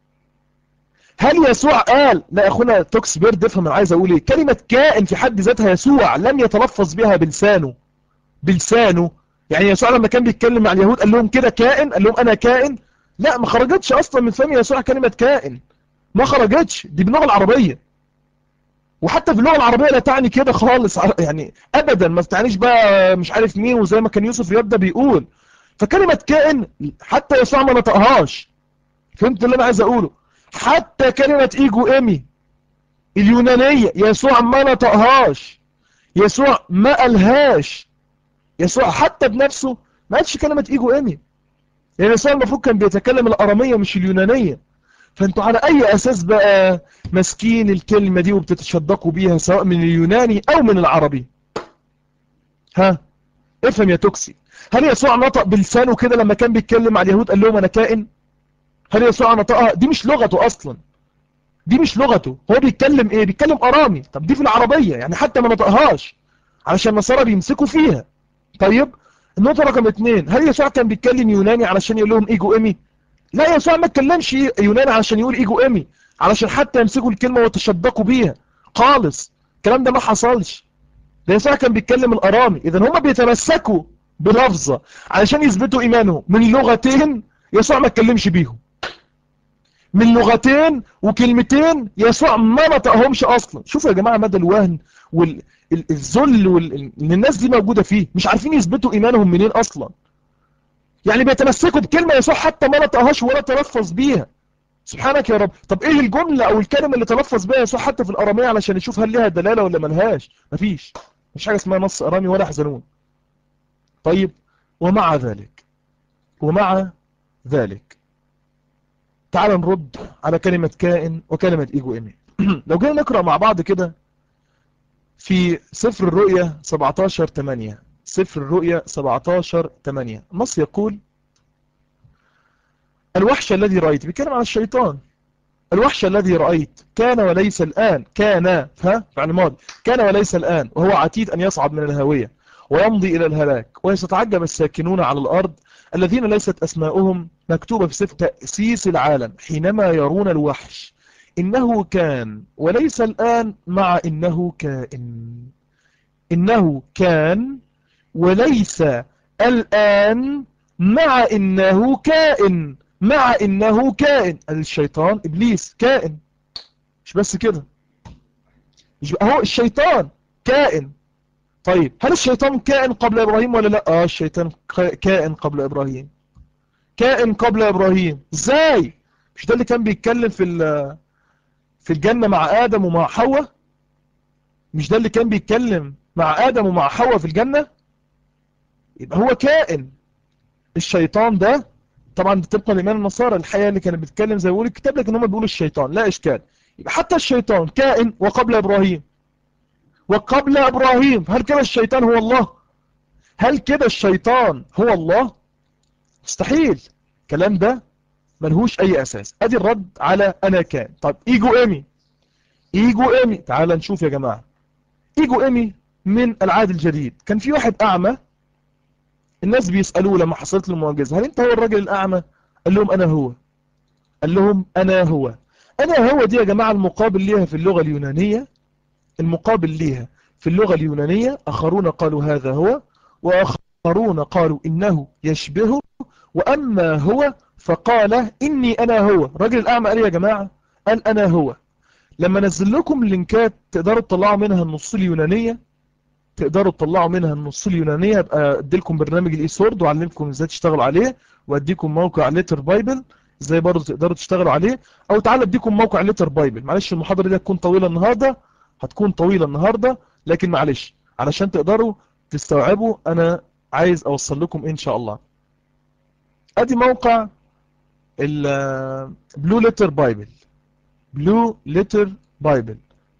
هل يسوع قال لا اخونا توكس بيرد افهم انا عايز اقول ايه كلمة كائن في حد ذاتها يسوع لم يتلفظ بها بلسانه بلسانه يعني يسوع لما كان بيتكلم مع اليهود قال لهم كده كائن قال لهم انا كائن لا ما خرجتش اصلا من فم يسوع كلمة كائن ما خرجتش دي باللغة العربية وحتى في اللغة العربية لا تعني كده خالص يعني ابدا ما تعنيش بقى مش عارف مين وزي ما كان يوسف رياض ده بيقول فكلمة كائن حتى يسوع ما نطقهاش فهمت اللي انا عايز اقوله حتى كلمة ايجو ايمي اليونانية يسوع ما نطقهاش يسوع ما قالهاش يسوع حتى بنفسه ما قالش كلمة ايجو ايمي يعني يسوع المفروض كان بيتكلم الارامية مش اليونانية فانتوا على اي اساس بقى ماسكين الكلمة دي وبتتشدقوا بيها سواء من اليوناني او من العربي ها افهم يا توكسي هل يسوع نطق بلسانه كده لما كان بيتكلم على اليهود قال لهم انا كائن هل يسوع نطقها دي مش لغته اصلا دي مش لغته هو بيتكلم ايه بيتكلم ارامي طب دي في العربية يعني حتى ما نطقهاش علشان النصارى بيمسكوا فيها طيب النقطة رقم اتنين هل يسوع كان بيتكلم يوناني علشان يقول لهم ايجو ايمي لا يسوع ما اتكلمش يوناني علشان يقول ايجو ايمي علشان حتى يمسكوا الكلمة ويتشدقوا بيها خالص الكلام ده ما حصلش ده يسوع كان بيتكلم الارامي اذا هم بيتمسكوا بلفظة علشان يثبتوا ايمانهم من لغتين يسوع ما اتكلمش بيهم من لغتين وكلمتين يسوع ما نطقهمش اصلا شوفوا يا جماعة مدى الوهن والذل وال... اللي الناس دي موجودة فيه مش عارفين يثبتوا ايمانهم منين اصلا يعني بيتمسكوا بكلمة يسوع حتى ما نطقهاش ولا تلفظ بيها سبحانك يا رب طب ايه الجملة او الكلمة اللي تلفظ بها يسوع حتى في الارامية علشان نشوف هل لها دلالة ولا ملهاش مفيش مش حاجة اسمها نص ارامي ولا حزنون طيب ومع ذلك ومع ذلك تعال نرد على كلمة كائن وكلمة ايجو ايمي لو جينا نقرأ مع بعض كده في سفر الرؤية 17 8 سفر الرؤية 17 8 النص يقول الوحش الذي رأيت بيتكلم عن الشيطان الوحش الذي رأيت كان وليس الآن كان ها فعل ماضي كان وليس الآن وهو عتيد أن يصعد من الهاوية ويمضي إلى الهلاك ويتعجب الساكنون على الأرض الذين ليست أسماؤهم مكتوبة في سفر تأسيس العالم حينما يرون الوحش إنه كان وليس الآن مع إنه كائن إنه كان وليس الآن مع إنه كائن مع إنه كائن الشيطان إبليس كائن مش بس كده مش هو الشيطان كائن طيب هل الشيطان كائن قبل إبراهيم ولا لا آه الشيطان كائن قبل إبراهيم كائن قبل إبراهيم ازاي مش ده اللي كان بيتكلم في في الجنة مع آدم ومع حواء مش ده اللي كان بيتكلم مع آدم ومع حواء في الجنة يبقى هو كائن الشيطان ده طبعا طبقا لإيمان النصارى الحقيقة اللي كانت بتتكلم زي ما بيقول الكتاب لكن هم بيقولوا الشيطان لا إشكال يبقى حتى الشيطان كائن وقبل إبراهيم وقبل إبراهيم هل كده الشيطان هو الله هل كده الشيطان هو الله مستحيل الكلام ده ملهوش أي أساس أدي الرد على أنا كان طب إيجو إيمي إيجو إيمي تعال نشوف يا جماعة إيجو إيمي من العهد الجديد كان في واحد أعمى الناس بيسألوه لما حصلت له المعجزة هل أنت هو الراجل الأعمى قال لهم أنا هو قال لهم أنا هو أنا هو دي يا جماعة المقابل ليها في اللغة اليونانية المقابل ليها في اللغة اليونانية آخرون قالوا هذا هو وآخرون قالوا إنه يشبهه وأما هو فقال إني أنا هو الراجل الأعمى قال يا جماعة قال أنا هو لما نزل لكم لينكات تقدروا تطلعوا منها النص اليونانية تقدروا تطلعوا منها النص اليونانية ابقى اديلكم برنامج الاي سورد وعلمكم ازاي تشتغلوا عليه واديكم موقع ليتر بايبل ازاي برضه تقدروا تشتغلوا عليه او تعالى اديكم موقع ليتر بايبل معلش المحاضرة دي هتكون طويلة النهاردة هتكون طويلة النهاردة لكن معلش علشان تقدروا تستوعبوا انا عايز اوصل لكم ان شاء الله ادي موقع البلو ليتر بايبل بلو ليتر بايبل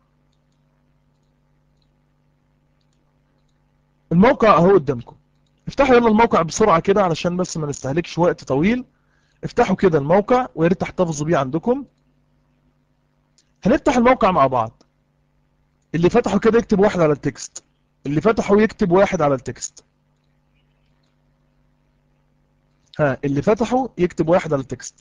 الموقع اهو قدامكم افتحوا يلا الموقع بسرعة كده علشان بس ما نستهلكش وقت طويل افتحوا كده الموقع ويا ريت تحتفظوا بيه عندكم هنفتح الموقع مع بعض اللي فتحوا كده يكتب واحد على التكست اللي فتحوا يكتب واحد على التكست ها اللي فتحوا يكتب واحد على التكست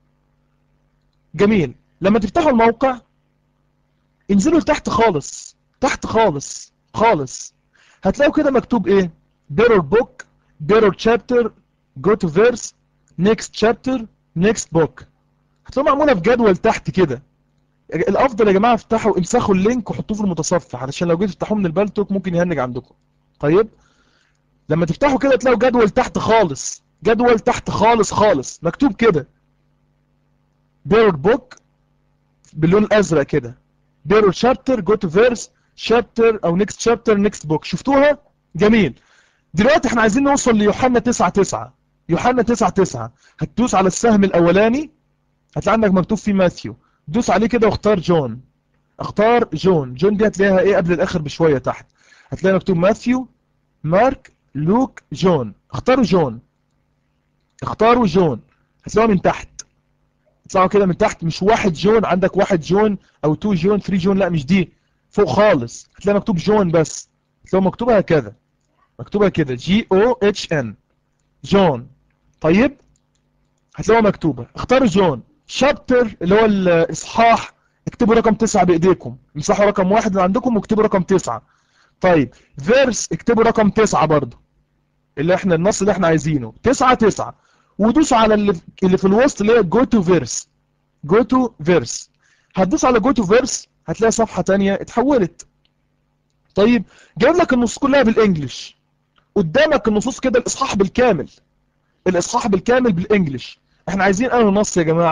جميل لما تفتحوا الموقع انزلوا لتحت خالص تحت خالص خالص هتلاقوا كده مكتوب ايه better book better chapter go to verse next chapter next book هتلاقوا معمولة في جدول تحت كده الافضل يا جماعة افتحوا امسخوا اللينك وحطوه في المتصفح علشان لو جيتوا تفتحوه من البالتوك ممكن يهنج عندكم طيب لما تفتحوا كده تلاقوا جدول تحت خالص جدول تحت خالص خالص مكتوب كده better book باللون الازرق كده better chapter go to verse chapter او next chapter next book شفتوها جميل دلوقتي احنا عايزين نوصل ليوحنا 9 9 يوحنا 9 9 هتدوس على السهم الاولاني هتلاقي عندك مكتوب فيه ماثيو دوس عليه كده واختار جون اختار جون جون دي هتلاقيها ايه قبل الاخر بشوية تحت هتلاقي مكتوب ماثيو مارك لوك جون اختاروا جون اختاروا جون هتلاقوها من تحت اطلعوا كده من تحت مش واحد جون عندك واحد جون او تو جون ثري جون لا مش دي فوق خالص هتلاقي مكتوب جون بس هتلاقوا مكتوبة هكذا مكتوبة كده جي او اتش ان جون طيب هتلاقوها مكتوبة اختاروا جون شابتر اللي هو الاصحاح اكتبوا رقم تسعة بايديكم امسحوا رقم واحد اللي عندكم واكتبوا رقم تسعة طيب فيرس اكتبوا رقم تسعة برضو اللي احنا النص اللي احنا عايزينه تسعة تسعة ودوسوا على اللي, اللي في الوسط اللي هي جو تو فيرس جو تو فيرس هتدوس على جو تو فيرس هتلاقي صفحة تانية اتحولت طيب جايب لك النصوص كلها بالانجلش قدامك النصوص كده الاصحاح بالكامل الاصحاح بالكامل بالانجلش احنا عايزين انه نص يا جماعة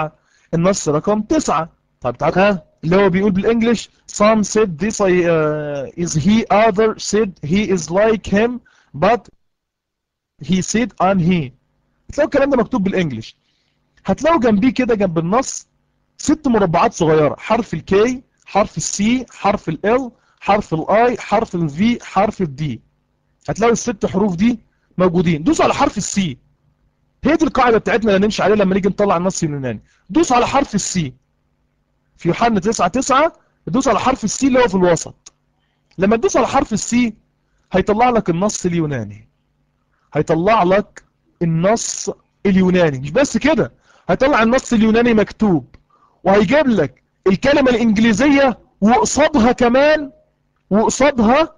النص رقم تسعة طب تعال ها اللي هو بيقول بالانجلش some said this uh, is he other said he is like him but he said on he هتلاقوا الكلام ده مكتوب بالانجلش هتلاقوا جنبيه كده جنب النص ست مربعات صغيرة حرف الكي حرف السي حرف ال حرف الاي حرف الفي حرف الدي هتلاقوا الست حروف دي موجودين دوسوا على حرف السي هي دي القاعدة بتاعتنا اللي نمشي عليها لما نيجي نطلع النص اليوناني دوس على حرف السي في يوحنا 9 9 دوس على حرف السي اللي هو في الوسط لما تدوس على حرف السي هيطلع لك النص اليوناني هيطلع لك النص اليوناني مش بس كده هيطلع النص اليوناني مكتوب وهيجيب لك الكلمة الإنجليزية وقصادها كمان وقصادها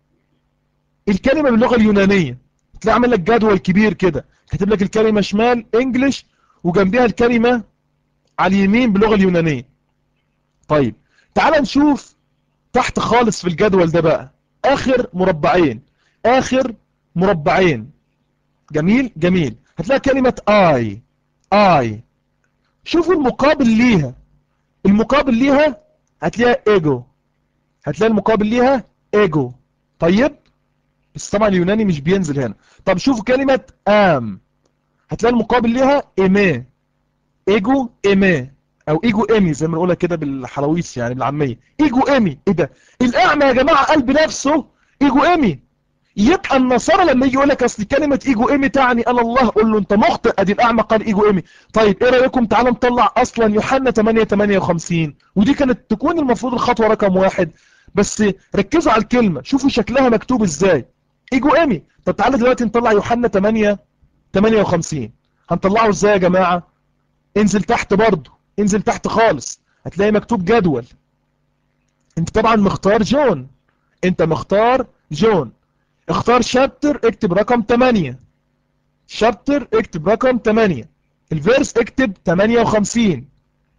الكلمة باللغة اليونانية تلاقي عامل لك جدول كبير كده كاتب لك الكلمة شمال انجلش وجنبها الكلمة على اليمين باللغة اليونانية طيب تعال نشوف تحت خالص في الجدول ده بقى اخر مربعين اخر مربعين جميل جميل هتلاقي كلمة اي اي شوفوا المقابل ليها المقابل ليها هتلاقي ايجو هتلاقي المقابل ليها ايجو طيب بس طبعا اليوناني مش بينزل هنا طب شوفوا كلمة ام هتلاقي المقابل ليها ايمي ايجو ايمي او ايجو ايمي زي ما نقولها كده بالحلاويص يعني بالعامية ايجو ايمي ايه ده الاعمى يا جماعة قال بنفسه ايجو ايمي يبقى النصارى لما يجي يقول لك اصل كلمة ايجو ايمي تعني قال الله قول له انت مخطئ ادي الاعمى قال ايجو ايمي طيب ايه رايكم تعالوا نطلع اصلا يوحنا 8 58 ودي كانت تكون المفروض الخطوة رقم واحد بس ركزوا على الكلمة شوفوا شكلها مكتوب ازاي ايجو ايمي طب تعالوا دلوقتي نطلع يوحنا 8 58 هنطلعه ازاي يا جماعة انزل تحت برضه انزل تحت خالص هتلاقي مكتوب جدول انت طبعا مختار جون انت مختار جون اختار شابتر اكتب رقم 8 شابتر اكتب رقم 8 الفيرس اكتب 58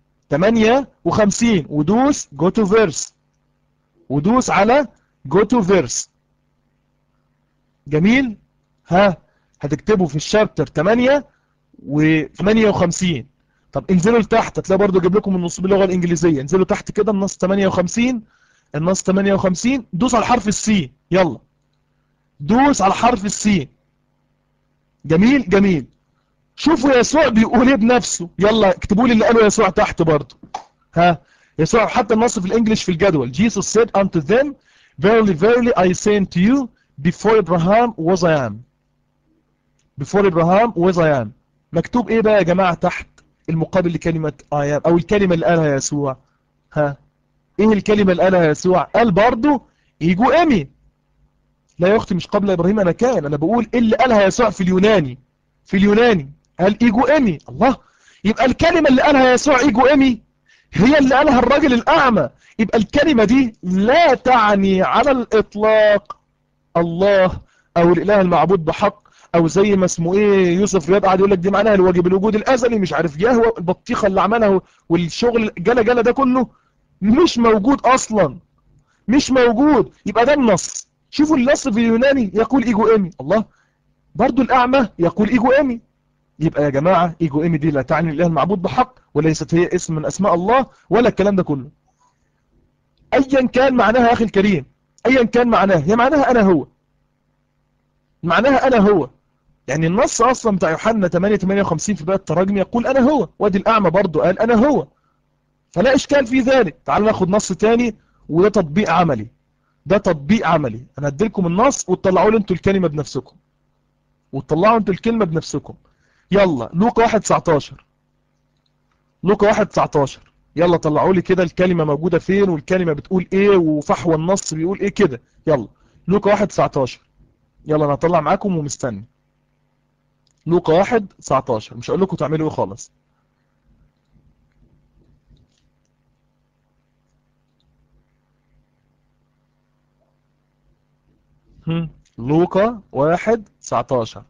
58 ودوس جو تو فيرس ودوس على جو تو فيرس جميل ها هتكتبه في الشابتر 8 و 58 طب انزلوا لتحت هتلاقي برضو جايب لكم النص باللغه الانجليزيه انزلوا تحت كده النص 58 النص 58 دوس على حرف السي يلا دوس على حرف السي جميل جميل شوفوا يسوع بيقول ايه بنفسه يلا اكتبوا لي اللي قاله يسوع تحت برضو ها يسوع حتى النص في الانجليش في الجدول Jesus said unto them verily verily I say unto you before Abraham was I am before Abraham was I am مكتوب ايه بقى يا جماعة تحت المقابل لكلمة I am او الكلمة اللي قالها يسوع ها ايه الكلمة اللي قالها يسوع قال برضو ايجو امي لا يا اختي مش قبل ابراهيم انا كان انا بقول ايه اللي قالها يسوع في اليوناني في اليوناني قال ايجو امي الله يبقى الكلمة اللي قالها يسوع ايجو امي هي اللي قالها الراجل الاعمى يبقى الكلمة دي لا تعني على الاطلاق الله او الاله المعبود بحق او زي ما اسمه ايه يوسف رياض قاعد يقول لك دي معناها الواجب الوجود الازلي مش عارف يهوى البطيخه اللي عملها والشغل جلا جلا ده كله مش موجود اصلا مش موجود يبقى ده النص شوفوا النص في اليوناني يقول ايجو ايمي الله برضو الاعمى يقول ايجو ايمي يبقى يا جماعة ايجو ايمي دي لا تعني الاله المعبود بحق وليست هي اسم من اسماء الله ولا الكلام ده كله ايا كان معناها يا اخي الكريم ايا كان معناها هي معناها انا هو معناها انا هو يعني النص اصلا بتاع يوحنا 8 58 في باب التراجم يقول انا هو وادي الاعمى برضو قال انا هو فلا اشكال في ذلك تعالوا ناخد نص تاني وده تطبيق عملي ده تطبيق عملي انا اديلكم النص وتطلعوا لي انتوا الكلمة بنفسكم وتطلعوا انتوا الكلمة بنفسكم يلا لوقا 1 19 لوقا 1 19 يلا طلعوا لي كده الكلمة موجودة فين والكلمة بتقول ايه وفحوى النص بيقول ايه كده يلا لوقا 1 19 يلا انا هطلع معاكم ومستني لوقا 1 19 مش هقول لكم تعملوا ايه خالص هم. لوقا 1 19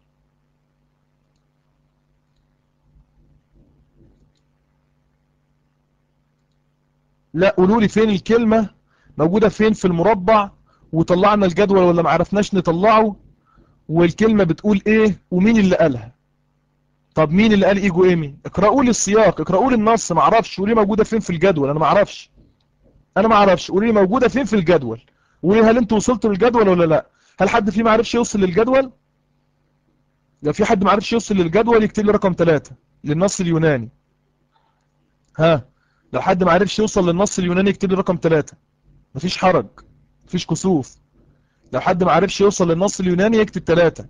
لا قولوا لي فين الكلمة موجودة فين في المربع وطلعنا الجدول ولا ما عرفناش نطلعه والكلمة بتقول ايه ومين اللي قالها طب مين اللي قال ايجو ايمي اقرأوا لي السياق اقرأوا لي النص ما اعرفش قولي موجودة فين في الجدول انا ما اعرفش انا ما اعرفش قولي لي موجودة فين في الجدول قولي هل انتوا وصلتوا للجدول ولا لا هل حد فيه ما عرفش يوصل للجدول لو في حد ما عرفش يوصل للجدول يكتب لي رقم 3 للنص اليوناني ها لو حد ما عرفش يوصل للنص اليوناني يكتب لي رقم 3 مفيش حرج مفيش كسوف لو حد ما عرفش يوصل للنص اليوناني يكتب 3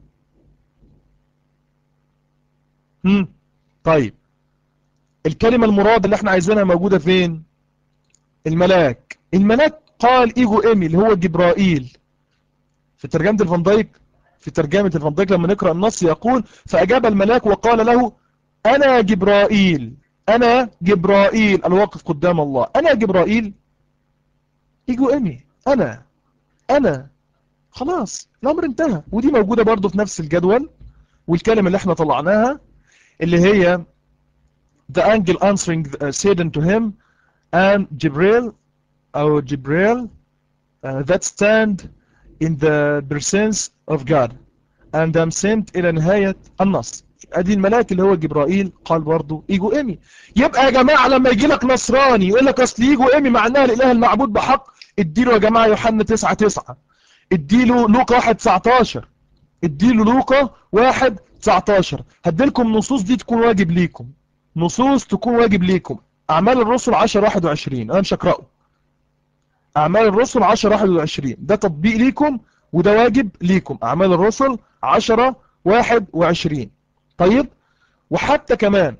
هم طيب الكلمة المراد اللي احنا عايزينها موجودة فين الملاك الملاك قال ايجو ايمي اللي هو جبرائيل في ترجمة الفان دايك في ترجمة الفان دايك لما نقرأ النص يقول فأجاب الملاك وقال له أنا جبرائيل أنا جبرائيل الواقف قدام الله أنا جبرائيل ايجو ايمي أنا أنا خلاص الأمر انتهى ودي موجودة برضو في نفس الجدول والكلمة اللي احنا طلعناها اللي هي the angel answering said unto him and Jibril أو Jibril uh, that stand in the presence of God and I'm sent إلى نهاية النص ادي الملاك اللي هو جبرائيل قال برضو ايجو ايمي يبقى يا جماعة لما يجي لك نصراني يقول لك اصل ايجو ايمي معناها الاله المعبود بحق اديله يا جماعة يوحنا 9 9 اديله لوقا 1 19 اديله لوقا 1 19 هديلكم نصوص دي تكون واجب ليكم نصوص تكون واجب ليكم اعمال الرسل 10 21 انا مش هقراه اعمال الرسل 10 21 ده تطبيق ليكم وده واجب ليكم اعمال الرسل 10 21 طيب وحتى كمان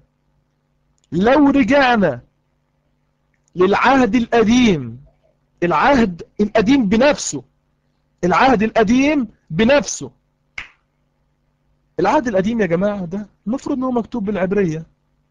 لو رجعنا للعهد القديم العهد القديم بنفسه العهد القديم بنفسه العهد القديم يا جماعة ده المفروض انه مكتوب بالعبرية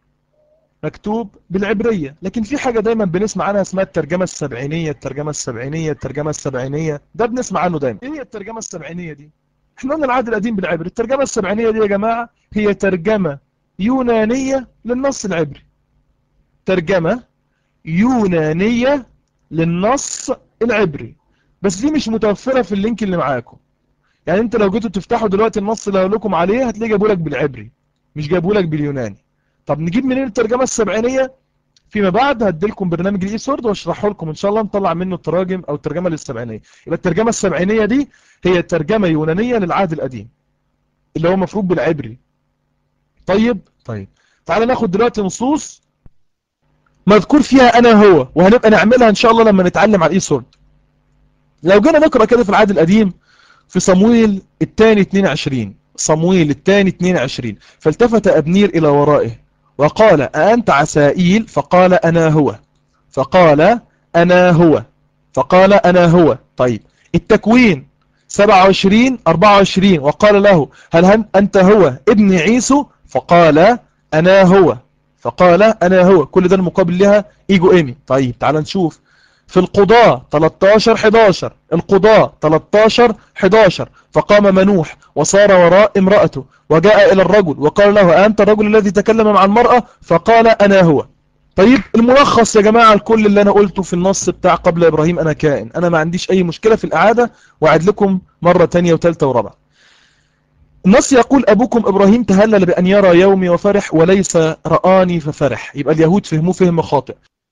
مكتوب بالعبرية لكن في حاجة دايما بنسمع عنها اسمها الترجمة السبعينية الترجمة السبعينية الترجمة السبعينية ده بنسمع عنه دايما ايه هي الترجمة السبعينية دي احنا قلنا العهد القديم بالعبري الترجمة السبعينية دي يا جماعة هي ترجمة يونانية للنص العبري ترجمة يونانية للنص العبري بس دي مش متوفرة في اللينك اللي معاكم يعني انت لو جيتوا تفتحوا دلوقتي النص اللي هقول لكم عليه هتلاقيه جابوا لك بالعبري مش جابوا لك باليوناني طب نجيب منين الترجمة السبعينية فيما بعد هديلكم برنامج الاي سورد واشرحه لكم ان شاء الله نطلع منه التراجم او الترجمة للسبعينية يبقى الترجمة السبعينية دي هي ترجمة يونانية للعهد القديم اللي هو مفروض بالعبري طيب طيب تعالى ناخد دلوقتي نصوص مذكور فيها انا هو وهنبقى نعملها ان شاء الله لما نتعلم على الاي سورد لو جينا نقرأ كده في العهد القديم في صمويل الثاني 22 صمويل الثاني 22 فالتفت أبنير إلى ورائه وقال أأنت عسائيل فقال أنا هو فقال أنا هو فقال أنا هو طيب التكوين 27 24 وقال له هل أنت هو ابن عيسو فقال أنا هو فقال أنا هو كل ده المقابل لها إيجو إيمي طيب تعال نشوف في القضاء 13 11 القضاء 13 11 فقام منوح وصار وراء امرأته وجاء إلى الرجل وقال له أنت الرجل الذي تكلم مع المرأة فقال أنا هو طيب الملخص يا جماعة الكل اللي أنا قلته في النص بتاع قبل إبراهيم أنا كائن أنا ما عنديش أي مشكلة في الإعادة وأعد لكم مرة تانية وثالثة ورابعة النص يقول أبوكم إبراهيم تهلل بأن يرى يومي وفرح وليس رآني ففرح يبقى اليهود فهموه فهم خاطئ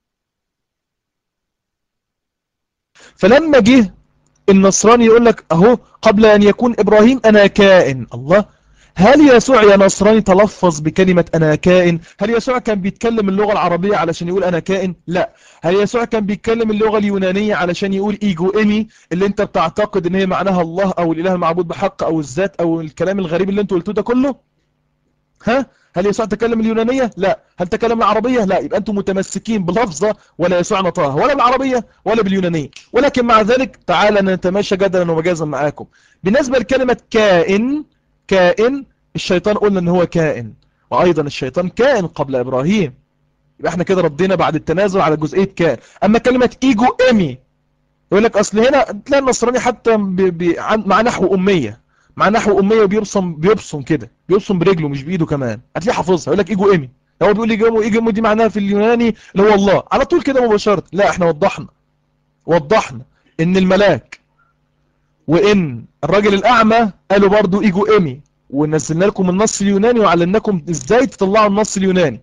فلما جه النصراني يقول لك اهو قبل ان يكون ابراهيم انا كائن الله هل يسوع يا نصراني تلفظ بكلمة انا كائن هل يسوع كان بيتكلم اللغة العربية علشان يقول انا كائن لا هل يسوع كان بيتكلم اللغة اليونانية علشان يقول ايجو ايمي اللي انت بتعتقد ان هي معناها الله او الاله المعبود بحق او الذات او الكلام الغريب اللي انت قلتوه ده كله ها هل يسوع تكلم اليونانية؟ لا هل تكلم العربية؟ لا يبقى أنتم متمسكين بلفظة ولا يسوع نطاها ولا بالعربية ولا باليونانية ولكن مع ذلك تعال نتماشى جدلا ومجازا معاكم بالنسبة لكلمة كائن كائن الشيطان قلنا ان هو كائن وأيضا الشيطان كائن قبل إبراهيم يبقى احنا كده ردينا بعد التنازل على جزئية كائن أما كلمة إيجو إيمي يقول لك أصل هنا تلاقي النصراني حتى مع نحو أمية مع نحو أمية وبيرسم بيرسم كده بيرسم برجله مش بإيده كمان هتلاقيه حافظها يقول لك إيجو إيمي هو بيقول إيجو إيجو دي معناها في اليوناني اللي هو الله على طول كده مباشرة لا احنا وضحنا وضحنا إن الملاك وإن الراجل الأعمى قالوا برضو إيجو إيمي ونزلنا لكم النص اليوناني وعلمناكم ازاي تطلعوا النص اليوناني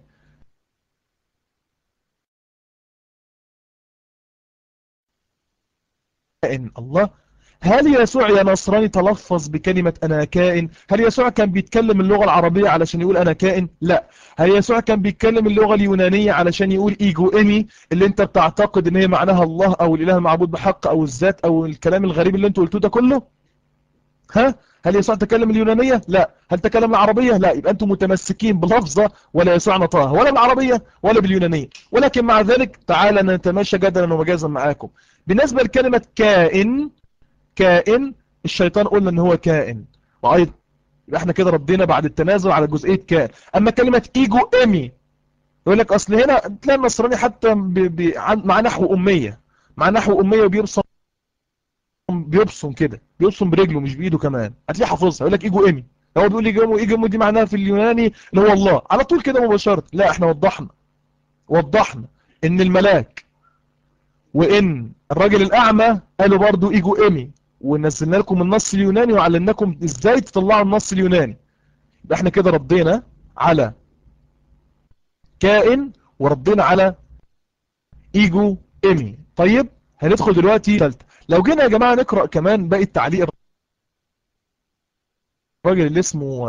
كائن الله هل يسوع يا نصراني تلفظ بكلمة أنا كائن هل يسوع كان بيتكلم اللغة العربية علشان يقول أنا كائن لا هل يسوع كان بيتكلم اللغة اليونانية علشان يقول إيجو إيمي اللي انت بتعتقد ان هي معناها الله أو الإله المعبود بحق أو الذات أو الكلام الغريب اللي انتوا قلتوه ده كله ها هل يسوع تكلم اليونانية لا هل تكلم العربية لا يبقى أنتم متمسكين بلفظة ولا يسوع نطاها ولا بالعربية ولا باليونانية ولكن مع ذلك تعالى نتماشى جدلا ومجازا معاكم بالنسبة لكلمة كائن كائن الشيطان قلنا ان هو كائن وأيضا يبقى احنا كده ردينا بعد التنازل على جزئية كائن أما كلمة إيجو إيمي يقول لك أصل هنا تلاقي النصراني حتى ب... ب... مع نحو أمية مع نحو أمية وبيرسم بيبصم كده بيبصم برجله مش بايده كمان هتلاقيه حافظها يقول لك ايجو ايمي هو بيقول ايجو ايجو دي معناها في اليوناني اللي هو الله على طول كده مباشره لا احنا وضحنا وضحنا ان الملاك وان الراجل الاعمى قالوا برضو ايجو ايمي ونزلنا لكم النص اليوناني وعلمناكم ازاي تطلعوا النص اليوناني يبقى احنا كده ردينا على كائن وردينا على ايجو ايمي طيب هندخل دلوقتي ثالثه لو جينا يا جماعة نقرأ كمان باقي التعليق الراجل اللي اسمه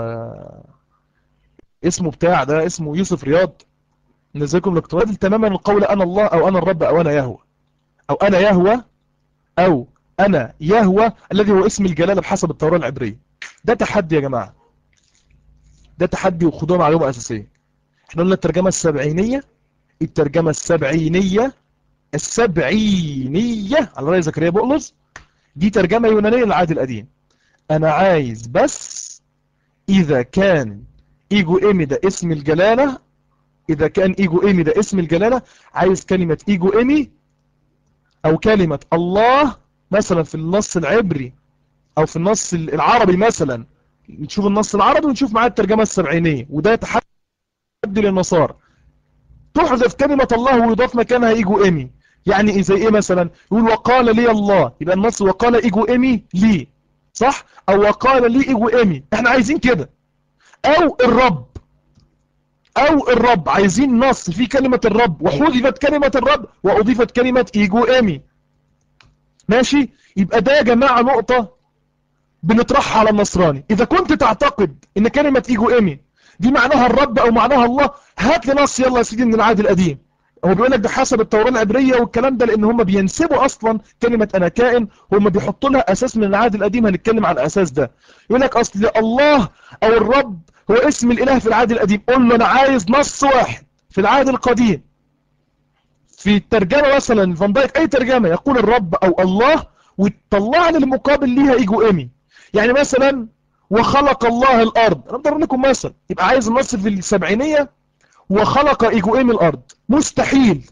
اسمه بتاع ده اسمه يوسف رياض نزلكم الاقتراض تماما القول أنا الله أو أنا الرب أو أنا يهوى أو أنا يهوى أو أنا يهوى الذي هو اسم الجلالة بحسب التوراة العبرية ده تحدي يا جماعة ده تحدي وخدوه معلومة أساسية احنا قلنا الترجمة السبعينية الترجمة السبعينية السبعينية على رأي زكريا بقلص دي ترجمة يونانية للعهد القديم أنا عايز بس إذا كان إيجو إيمي ده اسم الجلالة إذا كان إيجو إيمي ده اسم الجلالة عايز كلمة إيجو إيمي أو كلمة الله مثلا في النص العبري أو في النص العربي مثلا نشوف النص العربي ونشوف معاه الترجمة السبعينية وده تحدي للنصارى تحذف كلمة الله ويضاف مكانها إيجو إيمي يعني زي ايه مثلا يقول وقال لي الله يبقى النص وقال ايجو ايمي لي صح او وقال لي ايجو ايمي احنا عايزين كده او الرب او الرب عايزين نص في كلمة الرب وحذفت كلمة الرب واضيفت كلمة ايجو ايمي ماشي يبقى ده يا جماعة نقطة بنطرحها على النصراني اذا كنت تعتقد ان كلمة ايجو ايمي دي معناها الرب او معناها الله هات لي نص يلا يا سيدي من العهد القديم هو بيقول لك ده حسب التوراة العبرية والكلام ده لان هم بينسبوا اصلا كلمة انا كائن هم بيحطوا لها اساس من العهد القديم هنتكلم على الاساس ده يقول لك اصل الله او الرب هو اسم الاله في العهد القديم قول له انا عايز نص واحد في العهد القديم في الترجمة مثلا فان دايك اي ترجمة يقول الرب او الله وتطلع لي المقابل ليها ايجو ايمي يعني مثلا وخلق الله الارض انا بضرب لكم مثلا يبقى عايز النص في السبعينية وخلق ايجو ايمي الارض مستحيل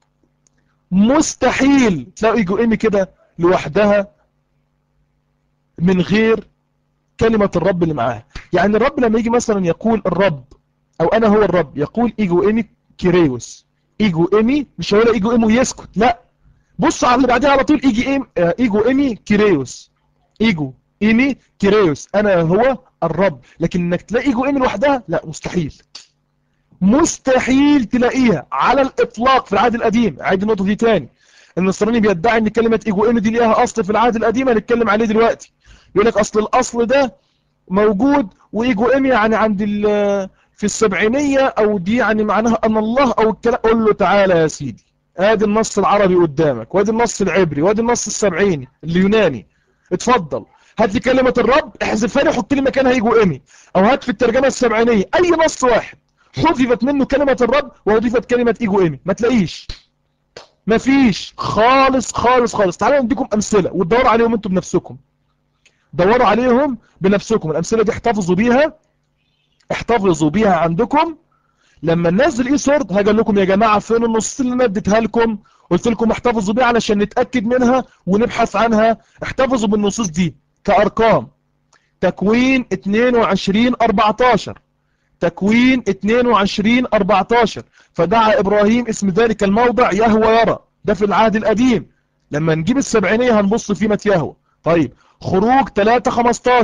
مستحيل تلاقوا ايجو ايمي كده لوحدها من غير كلمة الرب اللي معاها يعني الرب لما يجي مثلا يقول الرب او انا هو الرب يقول ايجو ايمي كيريوس ايجو ايمي مش هقول ايجو ايمي ويسكت لا بص على اللي بعدها على طول ايجي ايم ايجو ايمي كيريوس ايجو ايمي كيريوس انا هو الرب لكن انك تلاقي ايجو ايمي لوحدها لا مستحيل مستحيل تلاقيها على الاطلاق في العهد القديم عيد النقطة دي تاني النصراني بيدعي ان كلمة ايجو ايمي دي ليها اصل في العهد القديم هنتكلم عليه دلوقتي يقول لك اصل الاصل ده موجود وايجو ايمي يعني عند في السبعينية او دي يعني معناها ان الله او الكلام قول له تعالى يا سيدي ادي النص العربي قدامك وادي النص العبري وادي النص السبعيني اليوناني اتفضل هات لي كلمة الرب احذفها لي حط لي مكانها ايجو ايمي او هات في الترجمة السبعينية اي نص واحد حذفت منه كلمة الرب واضيفت كلمة ايجو ايمي ما تلاقيش مفيش خالص خالص خالص تعالوا نديكم امثلة وتدوروا عليهم انتم بنفسكم دوروا عليهم بنفسكم الامثلة دي احتفظوا بيها احتفظوا بيها عندكم لما ننزل ايه سورد هاجي لكم يا جماعة فين النص اللي انا اديتها لكم قلت لكم احتفظوا بيها علشان نتأكد منها ونبحث عنها احتفظوا بالنصوص دي كأرقام تكوين 22 14 تكوين 22 14 فدعا إبراهيم اسم ذلك الموضع يهوى يرى ده في العهد القديم لما نجيب السبعينية هنبص في مت يهوى طيب خروج 3 15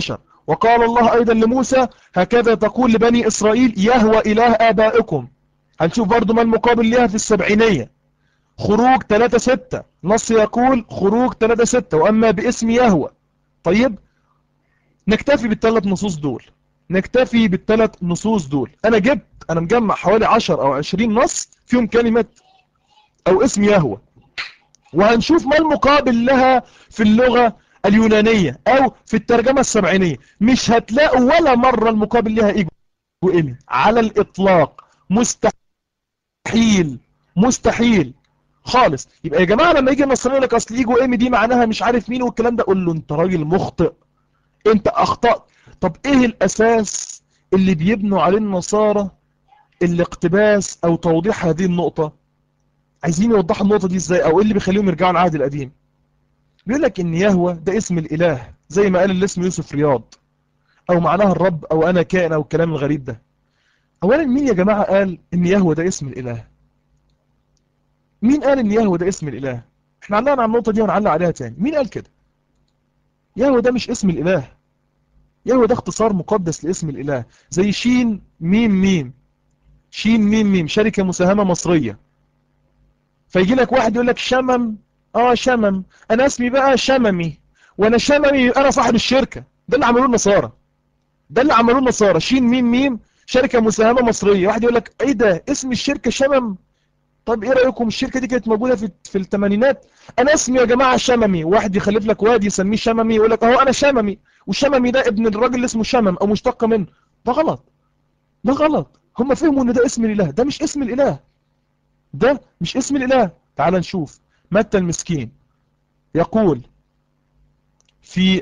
وقال الله أيضا لموسى هكذا تقول لبني إسرائيل يهوى إله آبائكم هنشوف برضو ما المقابل لها في السبعينية خروج 3-6 نص يقول خروج 3-6 وأما باسم يهوى طيب نكتفي بالثلاث نصوص دول نكتفي بالثلاث نصوص دول أنا جبت أنا مجمع حوالي 10 أو 20 نص فيهم كلمة أو اسم يهوى وهنشوف ما المقابل لها في اللغة اليونانية أو في الترجمة السبعينية مش هتلاقوا ولا مرة المقابل لها إيجو إيمي على الإطلاق مستحيل مستحيل خالص يبقى يا جماعة لما يجي النصراني يقول لك أصل إيجو إيمي دي معناها مش عارف مين والكلام ده قول له أنت راجل مخطئ أنت أخطأت طب إيه الأساس اللي بيبنوا عليه النصارى الاقتباس أو توضيح هذه النقطة عايزين يوضحوا النقطة دي ازاي او ايه اللي بيخليهم يرجعوا العهد القديم بيقول لك ان يهوى ده اسم الاله زي ما قال اللي اسمه يوسف رياض او معناها الرب او انا كائن او الكلام الغريب ده اولا مين يا جماعة قال ان يهوى ده اسم الاله مين قال ان يهوى ده اسم الاله احنا علقنا على النقطة دي ونعلق عليها تاني مين قال كده يهوى ده مش اسم الاله يهوى ده اختصار مقدس لاسم الاله زي شين ميم ميم شين ميم ميم شركة مساهمة مصرية فيجي لك واحد يقول لك شمم اه شمم انا اسمي بقى شممي وانا شممي انا صاحب الشركة ده اللي عملوه النصارى ده اللي عملوه النصارى شين ميم ميم شركة مساهمة مصرية واحد يقول لك ايه ده اسم الشركة شمم طب ايه رأيكم الشركة دي كانت موجودة في في الثمانينات انا اسمي يا جماعة شممي واحد يخلف لك واد يسميه شممي يقول لك اهو انا شممي والشممي ده ابن الراجل اللي اسمه شمم او مشتق منه ده غلط ده غلط هم فهموا ان ده اسم الاله ده مش اسم الاله ده مش اسم الاله تعال نشوف متى المسكين يقول في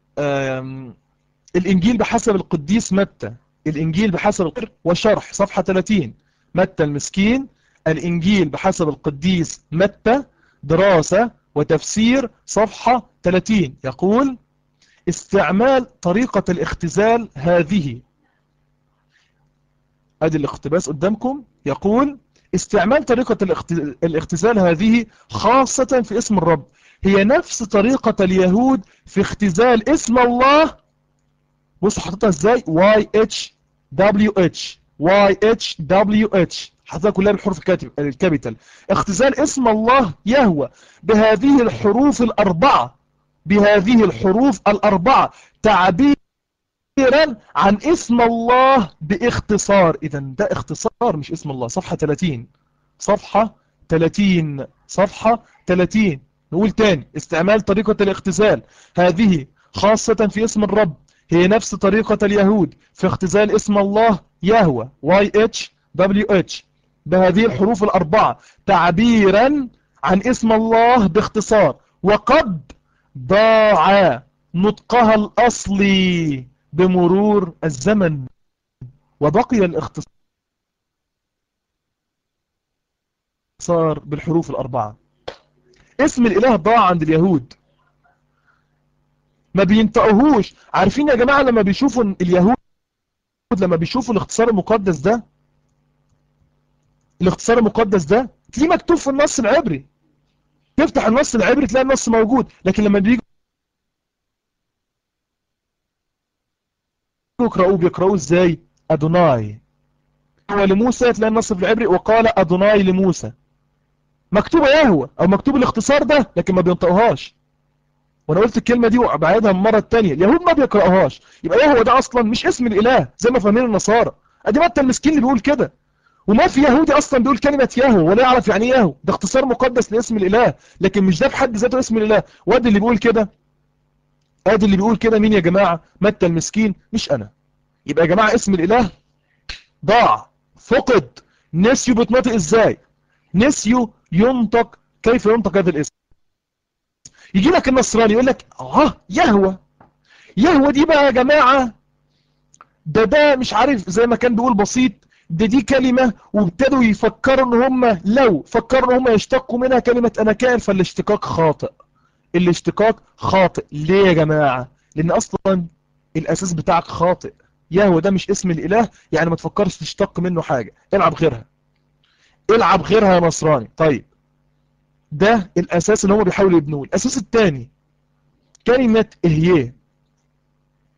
الانجيل بحسب القديس متى الانجيل بحسب القر وشرح صفحة 30 متى المسكين الانجيل بحسب القديس متى دراسة وتفسير صفحة 30 يقول استعمال طريقة الاختزال هذه ادي الاقتباس قدامكم يقول استعمال طريقة الاختزال هذه خاصة في اسم الرب هي نفس طريقة اليهود في اختزال اسم الله بص حطيتها ازاي YHWH YHWH حطيتها كلها بالحروف الكابيتال اختزال اسم الله يهوى بهذه الحروف الأربعة بهذه الحروف الأربعة تعبير عن اسم الله باختصار اذا ده اختصار مش اسم الله صفحة 30 صفحة 30 صفحة 30 نقول تاني استعمال طريقة الاختزال هذه خاصة في اسم الرب هي نفس طريقة اليهود في اختزال اسم الله يهوى YHWH بهذه الحروف الأربعة تعبيرا عن اسم الله باختصار وقد ضاع نطقها الأصلي بمرور الزمن وبقي الاختصار بالحروف الأربعة اسم الإله ضاع عند اليهود ما بينطقوهوش عارفين يا جماعة لما بيشوفوا اليهود لما بيشوفوا الاختصار المقدس ده الاختصار المقدس ده تلاقيه مكتوب في النص العبري تفتح النص العبري تلاقي النص موجود لكن لما بيجوا يقرأوه بيقرأوه ازاي أدوناي لموسى تلاقي النص في العبري وقال أدوناي لموسى مكتوبة يهوى أو مكتوب الاختصار ده لكن ما بينطقوهاش وانا قلت الكلمة دي وبعيدها المرة التانية اليهود ما بيقرأوهاش يبقى يهوى ده أصلا مش اسم الإله زي ما فاهمين النصارى ادي متى المسكين اللي بيقول كده وما في يهودي أصلا بيقول كلمة يهوى ولا يعرف يعني ايه يهوى ده اختصار مقدس لاسم الإله لكن مش ده في حد ذاته اسم الإله وادي اللي بيقول كده ادي اللي بيقول كده مين يا جماعة متى المسكين مش انا يبقى يا جماعة اسم الاله ضاع فقد نسيو بتنطق ازاي نسيو ينطق كيف ينطق هذا الاسم يجي لك النصراني يقول لك اه يهوى يهوى دي بقى يا جماعة ده ده مش عارف زي ما كان بيقول بسيط ده دي كلمة وابتدوا يفكروا ان هم لو فكروا ان هم يشتقوا منها كلمة انا كائن فالاشتقاق خاطئ الاشتقاق خاطئ ليه يا جماعة لان اصلا الاساس بتاعك خاطئ يهوى ده مش اسم الاله يعني ما تفكرش تشتق منه حاجة العب غيرها العب غيرها يا نصراني طيب ده الاساس اللي هم بيحاولوا يبنوه الاساس الثاني كلمة اهيه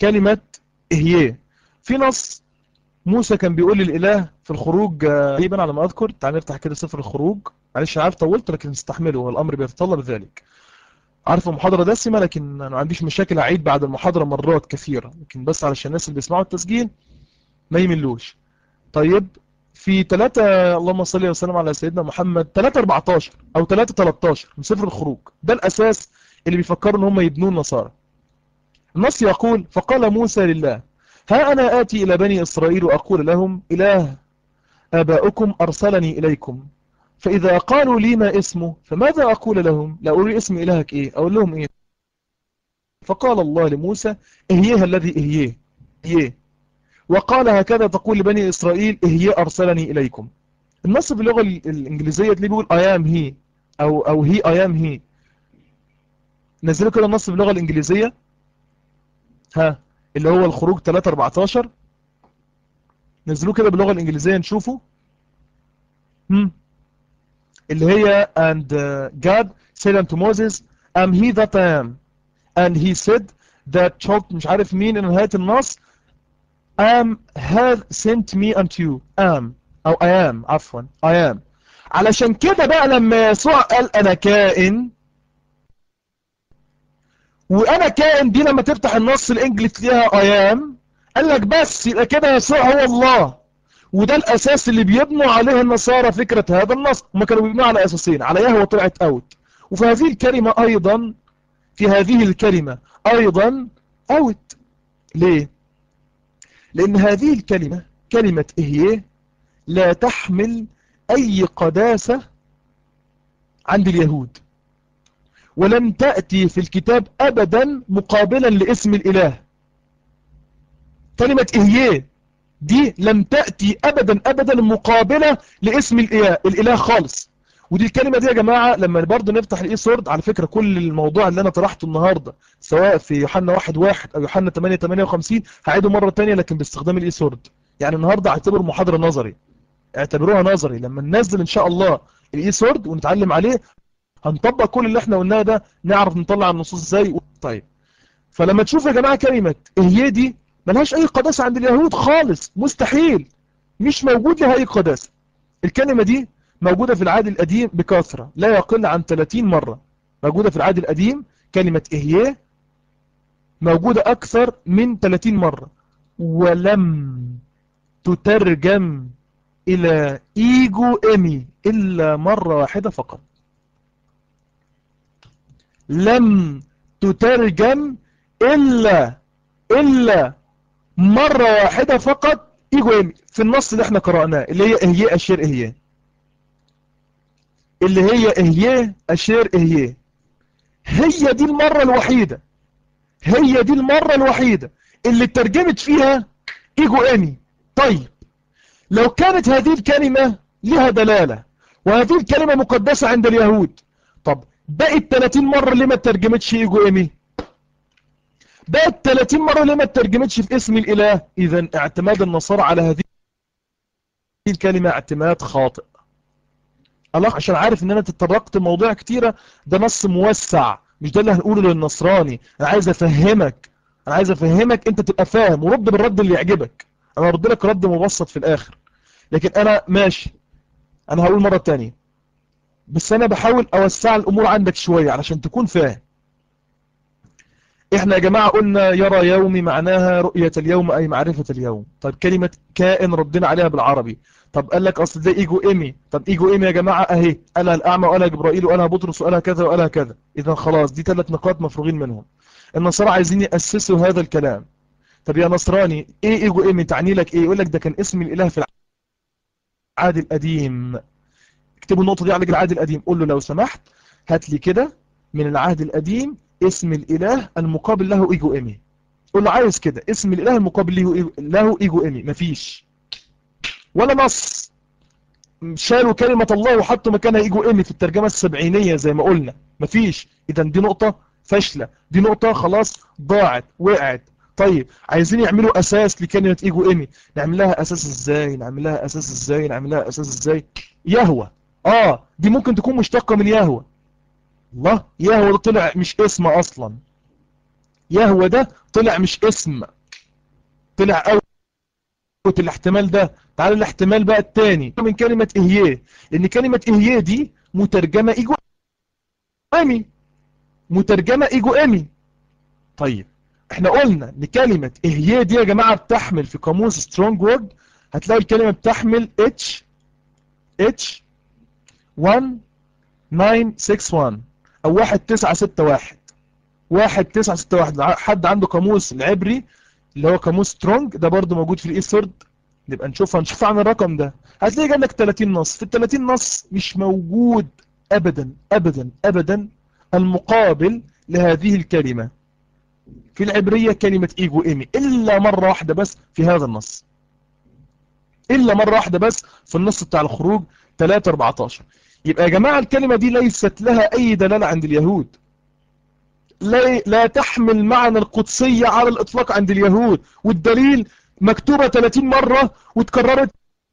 كلمة إهيه في نص موسى كان بيقول للإله في الخروج تقريبا على ما أذكر تعال نفتح كده سفر الخروج معلش عارف طولت لكن استحمله والأمر بيتطلب ذلك عارف المحاضرة دسمة لكن أنا ما عنديش مشاكل أعيد بعد المحاضرة مرات كثيرة لكن بس علشان الناس اللي بيسمعوا التسجيل ما يملوش طيب في 3 اللهم صل وسلم على سيدنا محمد 3 14 أو 3 13 من سفر الخروج ده الأساس اللي بيفكروا ان هم يبنوا النصارى النص يقول فقال موسى لله ها أنا آتي إلى بني إسرائيل وأقول لهم إله آباؤكم أرسلني إليكم فإذا قالوا لي ما اسمه فماذا أقول لهم لا أقول اسم إلهك إيه أقول لهم إيه فقال الله لموسى إهيه الذي إهيه إهيه وقال هكذا تقول لبني إسرائيل إهيه أرسلني إليكم النص باللغة الإنجليزية تلاقيه بيقول I am he أو, أو he I am he نزلوا كده النص باللغة الإنجليزية ها اللي هو الخروج 3-14 نزلوه كده باللغة الإنجليزية نشوفه هم. اللي هي and uh, God said unto Moses am he that I am and he said that child مش عارف مين in نهاية النص am have sent me unto you am أو I am عفوا I am علشان كده بقى لما يسوع قال أنا كائن وانا كائن دي لما تفتح النص الانجليزي تلاقيها ايام قال لك بس يبقى كده يسوع هو الله وده الاساس اللي بيبنوا عليه النصارى فكرة هذا النص هم كانوا بيبنوا على اساسين على يهوه طلعت اوت وفي هذه الكلمة ايضا في هذه الكلمة ايضا اوت ليه لان هذه الكلمة كلمة اهيه لا تحمل اي قداسة عند اليهود ولم تأتي في الكتاب أبدا مقابلا لاسم الإله كلمة إهيه دي لم تأتي أبدا أبدا مقابلة لاسم الإله, الإله خالص ودي الكلمة دي يا جماعة لما برضه نفتح الإي سورد على فكرة كل الموضوع اللي أنا طرحته النهاردة سواء في يوحنا 1 1 أو يوحنا 8 58 هعيده مرة تانية لكن باستخدام الإي سورد يعني النهاردة اعتبر محاضرة نظري اعتبروها نظري لما ننزل إن شاء الله الإي سورد ونتعلم عليه هنطبق كل اللي احنا قلناه ده نعرف نطلع النصوص ازاي طيب فلما تشوف يا جماعة كلمة هي دي ملهاش اي قداسة عند اليهود خالص مستحيل مش موجود لها اي قداسة الكلمة دي موجودة في العهد القديم بكثرة لا يقل عن 30 مرة موجودة في العهد القديم كلمة إهيه موجودة أكثر من 30 مرة ولم تترجم إلى إيجو إمي إلا مرة واحدة فقط لم تترجم إلا إلا مرة واحدة فقط إيجو إمي في النص اللي احنا قرأناه اللي هي إهيه أشير إهيه اللي هي إهيه أشير إهيه هي دي المرة الوحيدة هي دي المرة الوحيدة اللي ترجمت فيها إيجو إمي طيب لو كانت هذه الكلمة لها دلالة وهذه الكلمة مقدسة عند اليهود طب بقت 30 مرة ليه ما ترجمتش إيجو إمي بقت 30 مرة ليه ما ترجمتش في اسم الإله إذا اعتماد النصارى على هذه الكلمة اعتماد خاطئ الله عشان عارف ان انا تطرقت لمواضيع كتيرة ده نص موسع مش ده اللي هنقوله للنصراني انا عايز افهمك انا عايز افهمك انت تبقى فاهم ورد بالرد اللي يعجبك انا هرد لك رد مبسط في الاخر لكن انا ماشي انا هقول مرة تانية بس انا بحاول اوسع الامور عندك شوية علشان تكون فاهم احنا يا جماعة قلنا يرى يومي معناها رؤية اليوم اي معرفة اليوم طيب كلمة كائن ردنا عليها بالعربي طب قال لك اصل ده ايجو ايمي طب ايجو ايمي يا جماعة اهي قالها الاعمى وقالها جبرائيل وقالها بطرس وقالها كذا وقالها كذا اذا خلاص دي ثلاث نقاط مفروغين منهم النصارى عايزين يأسسوا هذا الكلام طب يا نصراني ايه ايجو ايمي تعني لك ايه يقول لك ده كان اسم الاله في العهد القديم اكتبوا النقطة دي على العهد القديم قول له لو سمحت هات لي كده من العهد القديم اسم الاله المقابل له ايجو ايمي قول له عايز كده اسم الاله المقابل له له ايجو ايمي مفيش ولا نص شالوا كلمة الله وحطوا مكانها ايجو ايمي في الترجمة السبعينية زي ما قلنا مفيش اذا دي نقطة فاشلة دي نقطة خلاص ضاعت وقعت طيب عايزين يعملوا اساس لكلمة ايجو ايمي نعمل لها اساس ازاي نعمل لها اساس ازاي نعمل لها اساس ازاي يهوى اه دي ممكن تكون مشتقة من يهوى الله يهوى ده طلع مش اسم اصلا يهوى ده طلع مش اسم طلع اوت الاحتمال ده تعال الاحتمال بقى التاني من كلمة اهيه ان كلمة اهيه دي مترجمة ايجو امي مترجمة ايجو امي طيب احنا قلنا ان كلمة اهيه دي يا جماعة بتحمل في قاموس سترونج وورد هتلاقي الكلمة بتحمل اتش اتش 1961 او 1961 1961 حد عنده قاموس العبري اللي هو قاموس سترونج ده برضو موجود في الايثورد نبقى نشوفها نشوف عن الرقم ده هتلاقي جالك 30 نص في ال 30 نص مش موجود ابدا ابدا ابدا المقابل لهذه الكلمة في العبرية كلمة ايجو ايمي الا مرة واحدة بس في هذا النص الا مرة واحدة بس في النص بتاع الخروج 3 14 يبقى يا جماعة الكلمة دي ليست لها اي دلالة عند اليهود لا, لا تحمل معنى القدسية على الاطلاق عند اليهود والدليل مكتوبة 30 مرة وتكررت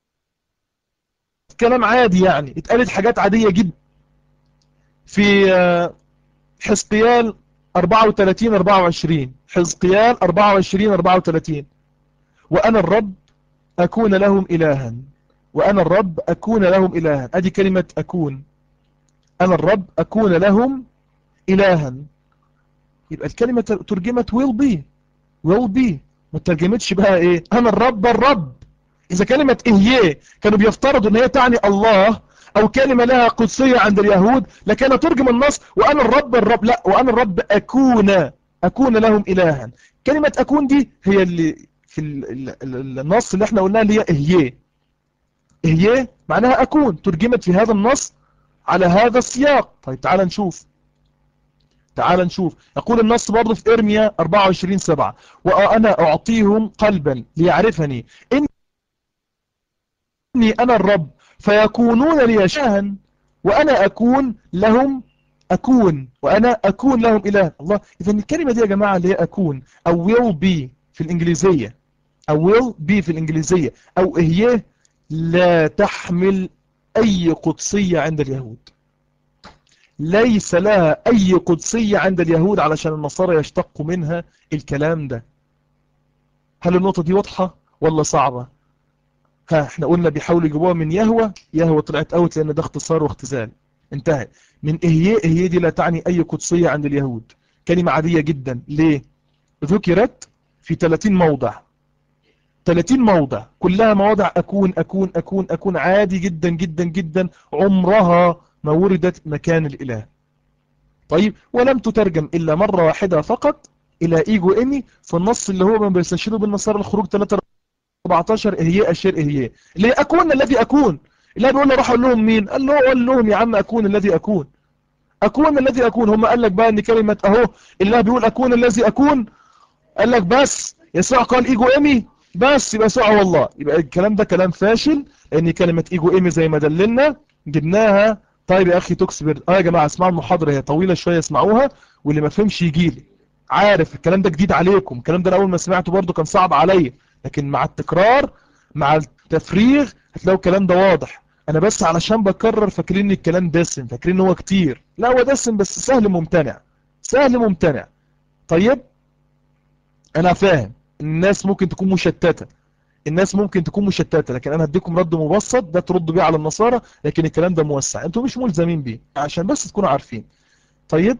كلام عادي يعني اتقالت حاجات عادية جدا في حزقيال 34 24 حزقيال 24 34 وأنا الرب أكون لهم إلها وأنا الرب أكون لهم إلها أدي كلمة أكون أنا الرب أكون لهم إلها يبقى الكلمة ترجمت will be will be ما ترجمتش بقى إيه أنا الرب الرب إذا كلمة إهيه كانوا بيفترضوا أن هي تعني الله أو كلمة لها قدسية عند اليهود لكان ترجم النص وأنا الرب الرب لا وأنا الرب أكون أكون لهم إلها كلمة أكون دي هي اللي في النص اللي احنا قلناها اللي هي إهيه إهيه معناها أكون ترجمت في هذا النص على هذا السياق طيب تعال نشوف تعال نشوف يقول النص برضه في إرميا 24 7 وأنا أعطيهم قلبا ليعرفني إني أنا الرب فيكونون لي شاها وأنا أكون لهم أكون وأنا أكون لهم إله الله إذا الكلمة دي يا جماعة اللي هي أكون أو will be في الإنجليزية أو will be في الإنجليزية أو هي لا تحمل أي قدسية عند اليهود ليس لها أي قدسية عند اليهود علشان النصارى يشتقوا منها الكلام ده هل النقطة دي واضحة ولا صعبة ها احنا قلنا بيحاولوا يجيبوها من يهوى يهوى طلعت اوت لان ده اختصار واختزال انتهى من اهيه اهيه دي لا تعني اي قدسية عند اليهود كلمة عادية جدا ليه ذكرت في 30 موضع 30 موضع كلها مواضع اكون اكون اكون اكون عادي جدا جدا جدا عمرها ما وردت مكان الاله طيب ولم تترجم الا مرة واحدة فقط الى ايجو ايمي في النص اللي هو من بيستشهدوا بالنصارى الخروج 3 14 اهيه اشير اهيه ليه اكون الذي اكون لا بيقول له روح اقول لهم مين قال له قول لهم يا عم اكون الذي اكون اكون الذي اكون هم قال لك بقى ان كلمة اهو الله بيقول اكون الذي اكون قال لك بس يسوع قال ايجو ايمي بس يبقى يسوع والله يبقى الكلام ده كلام فاشل لان كلمة ايجو ايمي زي ما دللنا جبناها طيب يا اخي تكسبر اه يا جماعة اسمعوا المحاضرة هي طويلة شوية اسمعوها واللي ما فهمش يجي لي عارف الكلام ده جديد عليكم الكلام ده اول ما سمعته برضو كان صعب عليا لكن مع التكرار مع التفريغ هتلاقوا الكلام ده واضح انا بس علشان بكرر فاكرين ان الكلام دسم فاكرين ان هو كتير لا هو دسم بس سهل ممتنع سهل ممتنع طيب انا فاهم الناس ممكن تكون مشتتة الناس ممكن تكون مشتتة لكن انا هديكم رد مبسط ده تردوا بيه على النصارى لكن الكلام ده موسع انتوا مش ملزمين بيه عشان بس تكونوا عارفين طيب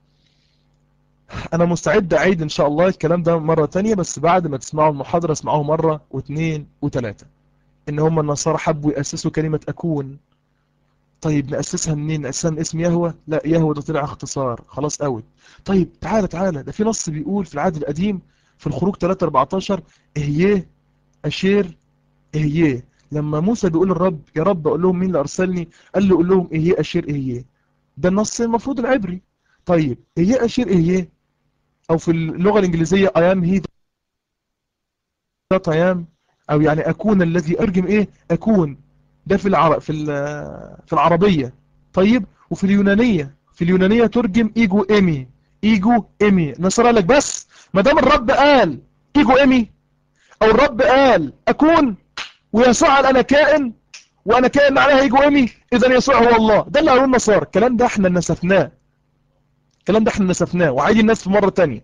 انا مستعد اعيد ان شاء الله الكلام ده مرة تانية بس بعد ما تسمعوا المحاضرة اسمعوه مرة واثنين وثلاثة ان هم النصارى حبوا يأسسوا كلمة اكون طيب نأسسها منين نأسسها من اسم يهوى لا يهوى ده طلع اختصار خلاص اوت طيب تعالى تعالى ده في نص بيقول في العهد القديم في الخروج 3 14 اهيه اشير اهيه لما موسى بيقول الرب يا رب اقول لهم مين اللي ارسلني قال له قول لهم اهيه اشير اهيه ده النص المفروض العبري طيب اهيه اشير اهيه او في اللغة الانجليزية I am he that I am او يعني اكون الذي ارجم ايه اكون ده في العرب في في العربية طيب وفي اليونانية في اليونانية ترجم ايجو ايمي ايجو ايمي نصر لك بس ما دام الرب قال ايجو ايمي او الرب قال اكون ويسوع قال انا كائن وانا كائن معناها ايجو ايمي اذا يسوع هو الله ده اللي قالوا النصارى الكلام ده احنا نسفناه الكلام ده احنا نسفناه وعادي الناس في مرة تانية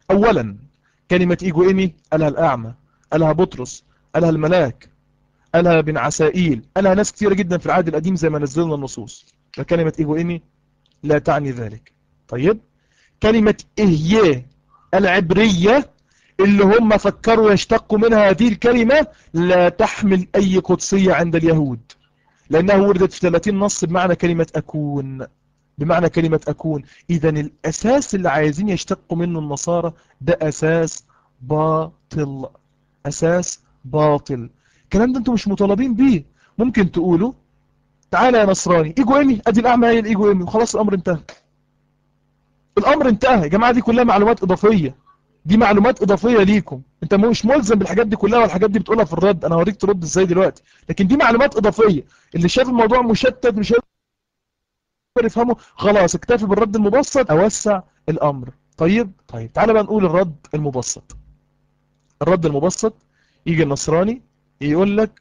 اولا كلمة ايجو ايمي قالها الاعمى قالها بطرس قالها الملاك قالها بن عسائيل قالها ناس كثيرة جدا في العهد القديم زي ما نزلنا النصوص فكلمة ايجو ايمي لا تعني ذلك طيب كلمة إهيه العبرية اللي هم فكروا يشتقوا منها هذه الكلمة لا تحمل أي قدسية عند اليهود لأنها وردت في 30 نص بمعنى كلمة أكون بمعنى كلمة أكون إذا الأساس اللي عايزين يشتقوا منه النصارى ده أساس باطل أساس باطل الكلام ده أنتم مش مطالبين بيه ممكن تقولوا تعالى يا نصراني ايجو ايمي ادي الاعمى هي الايجو ايمي وخلاص الامر انتهى الامر انتهى يا جماعه دي كلها معلومات اضافيه دي معلومات اضافيه ليكم انت مش ملزم بالحاجات دي كلها والحاجات دي بتقولها في الرد انا هوريك ترد ازاي دلوقتي لكن دي معلومات اضافيه اللي شاف الموضوع مشتت مش هيقدر يفهمه خلاص اكتفي بالرد المبسط اوسع الامر طيب طيب تعالى بقى نقول الرد المبسط الرد المبسط يجي النصراني يقول لك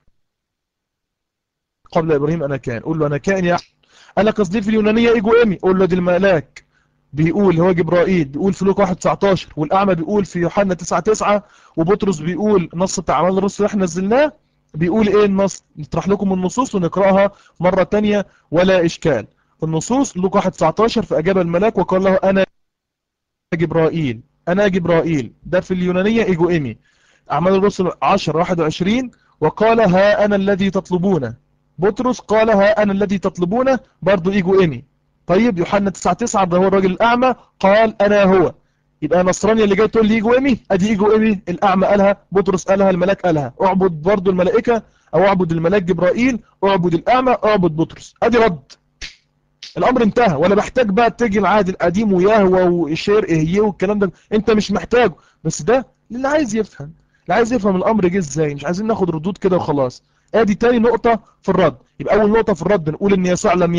قبل ابراهيم انا كان قول له انا كائن يا قال لك قصدي في اليونانيه ايجو ايمي قول له دي الملاك بيقول هو جبرائيل بيقول في لوقا 1 19 والاعمى بيقول في يوحنا 9 9 وبطرس بيقول نص بتاع اعمال الرسل احنا نزلناه بيقول ايه النص نطرح لكم النصوص ونقراها مره ثانيه ولا اشكال النصوص لوقا 1 19 فاجاب الملاك وقال له انا جبرائيل انا جبرائيل ده في اليونانيه ايجو ايمي اعمال الرسل 10 21 وقال ها انا الذي تطلبونه بطرس قال ها انا الذي تطلبونه برضو ايجو ايمي طيب يوحنا 9 9 ده هو الراجل الاعمى قال انا هو يبقى نصراني اللي جاي تقول لي ايجو ايمي ادي ايجو ايمي الاعمى قالها بطرس قالها الملاك قالها اعبد برضو الملائكه او اعبد الملاك جبرائيل اعبد الاعمى اعبد بطرس ادي رد الامر انتهى ولا محتاج بقى تيجي العهد القديم ويهوى وشير اهيه والكلام ده انت مش محتاجه بس ده اللي عايز يفهم اللي عايز يفهم الامر جه ازاي مش عايزين ناخد ردود كده وخلاص ادي تاني نقطة في الرد يبقى اول نقطة في الرد نقول ان يسوع لم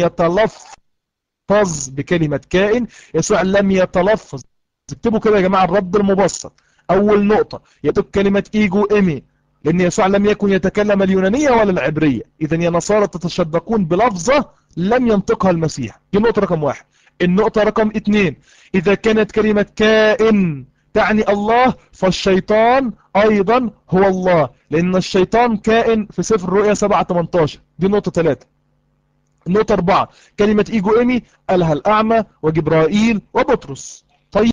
يتلفظ بكلمة كائن يسوع لم يتلفظ اكتبوا كده يا جماعة الرد المبسط اول نقطة يتك كلمة ايجو ايمي لان يسوع لم يكن يتكلم اليونانية ولا العبرية اذا يا نصارى تتشدقون بلفظة لم ينطقها المسيح دي النقطة رقم واحد النقطة رقم اتنين اذا كانت كلمة كائن تعني الله فالشيطان ايضا هو الله لان الشيطان كائن في سفر الرؤيا 7 18 دي نقطة 3 النقطة 4 كلمة ايجو ايمي قالها الاعمى وجبرائيل وبطرس طيب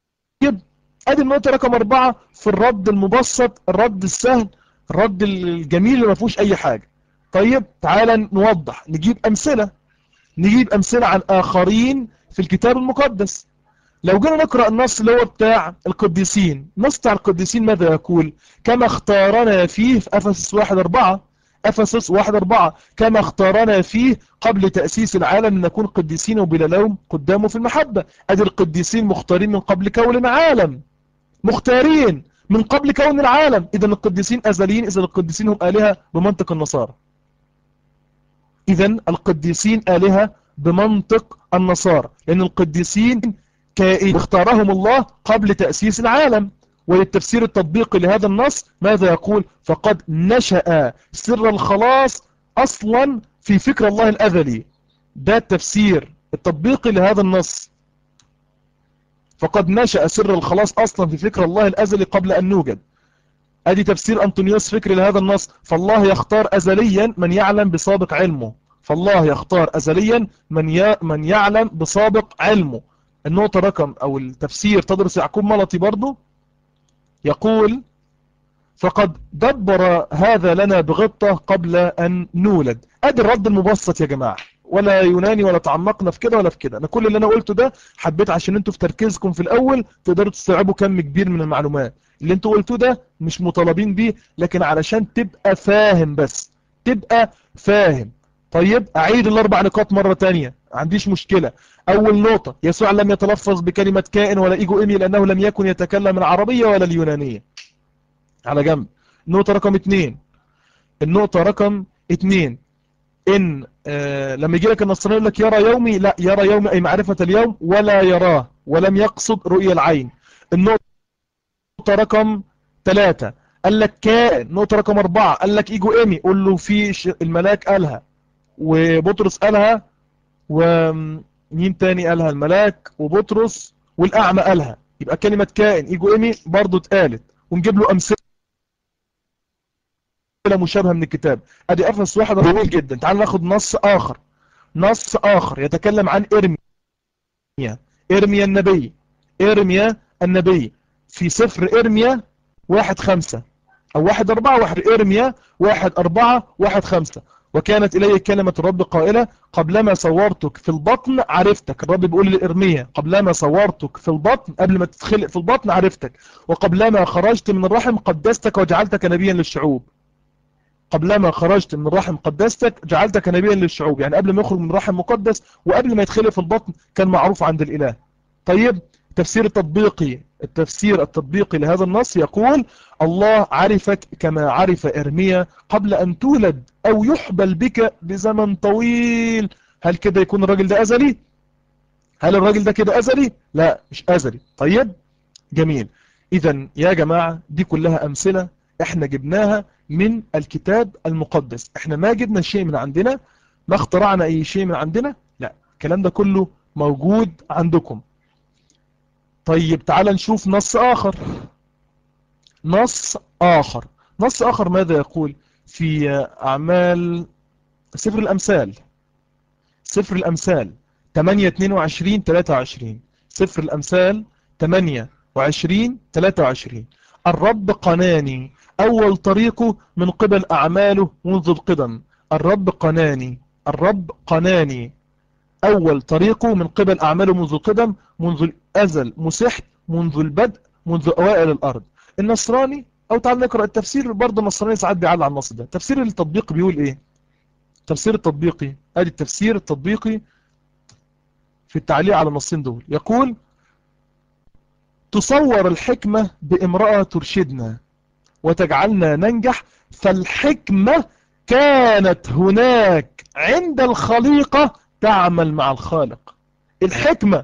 ادي النقطة رقم 4 في الرد المبسط الرد السهل الرد الجميل اللي ما فيهوش اي حاجة طيب تعالى نوضح نجيب امثلة نجيب امثلة عن اخرين في الكتاب المقدس لو جينا نقرأ النص اللي هو بتاع القديسين النص بتاع القديسين ماذا يقول كما اختارنا فيه في أفسس 1 4 أفسس 1 4 كما اختارنا فيه قبل تأسيس العالم نكون قديسين وبلا لوم قدامه في المحبة أدي القديسين مختارين من قبل كون العالم مختارين من قبل كون العالم إذا القديسين أزليين إذا القديسين هم آلهة بمنطق النصارى إذا القديسين آلهة بمنطق النصارى لأن القديسين كائن اختارهم الله قبل تأسيس العالم وللتفسير التطبيقي لهذا النص ماذا يقول فقد نشأ سر الخلاص أصلا في فكر الله الأذلي ده التفسير التطبيقي لهذا النص فقد نشأ سر الخلاص أصلا في فكر الله الأزلي قبل أن نوجد أدي تفسير أنطونيوس فكري لهذا النص فالله يختار أزليا من يعلم بسابق علمه فالله يختار أزليا من من يعلم بسابق علمه النقطة رقم او التفسير تدرس يعقوب ملطي برضو يقول فقد دبر هذا لنا بغطة قبل ان نولد ادي الرد المبسط يا جماعة ولا يوناني ولا تعمقنا في كده ولا في كده انا كل اللي انا قلته ده حبيت عشان انتوا في تركيزكم في الاول تقدروا تستوعبوا كم كبير من المعلومات اللي انتوا قلتوه ده مش مطالبين بيه لكن علشان تبقى فاهم بس تبقى فاهم طيب اعيد الاربع نقاط مرة تانية عنديش مشكلة اول نقطة يسوع لم يتلفظ بكلمة كائن ولا ايجو ايمي لانه لم يكن يتكلم العربية ولا اليونانية على جنب النقطة رقم اتنين النقطة رقم اتنين ان آه لما يجي لك النصراني يقول لك يرى يومي لا يرى يومي اي معرفة اليوم ولا يراه ولم يقصد رؤية العين النقطة رقم ثلاثة قال لك كائن نقطة رقم أربعة قال لك إيجو إيمي قول له في الملاك قالها وبطرس قالها ومين تاني قالها الملاك وبطرس والأعمى قالها يبقى كلمة كائن ايجو ايمي برضو اتقالت ونجيب له امثلة مشابهة من الكتاب ادي افنس واحد جميل جدا تعال ناخد نص اخر نص اخر يتكلم عن ارميا ارميا النبي ارميا النبي في سفر ارميا واحد خمسة او واحد اربعة واحد ارميا واحد اربعة واحد خمسة وكانت إلي كلمة الرب قائلة قبلما صورتك في البطن عرفتك الرب بيقول لإرميا قبلما صورتك في البطن قبل ما تتخلق في البطن عرفتك وقبلما خرجت من الرحم قدستك وجعلتك نبيا للشعوب قبلما خرجت من الرحم قدستك جعلتك نبيا للشعوب يعني قبل ما يخرج من الرحم مقدس وقبل ما يتخلق في البطن كان معروف عند الإله طيب التفسير التطبيقي التفسير التطبيقي لهذا النص يقول الله عرفك كما عرف إرميا قبل أن تولد أو يحبل بك بزمن طويل هل كده يكون الراجل ده أزلي؟ هل الراجل ده كده أزلي؟ لا مش أزلي طيب جميل إذا يا جماعة دي كلها أمثلة احنا جبناها من الكتاب المقدس احنا ما جبنا شيء من عندنا ما اخترعنا اي شيء من عندنا لا الكلام ده كله موجود عندكم طيب تعال نشوف نص آخر نص آخر نص آخر ماذا يقول في أعمال سفر الأمثال سفر الأمثال 8 22 23 سفر الأمثال 8 وعشرين 23 الرب قناني أول طريقه من قبل أعماله منذ القدم الرب قناني الرب قناني أول طريقه من قبل أعماله منذ القدم منذ الأزل مسحت منذ البدء منذ أوائل الأرض النصراني أو تعال نقرأ التفسير برضه النصراني ساعات بيعلق على النص ده تفسير التطبيق بيقول إيه تفسير التطبيقي أدي التفسير التطبيقي في التعليق على النصين دول يقول تصور الحكمة بامرأة ترشدنا وتجعلنا ننجح فالحكمة كانت هناك عند الخليقة تعمل مع الخالق الحكمة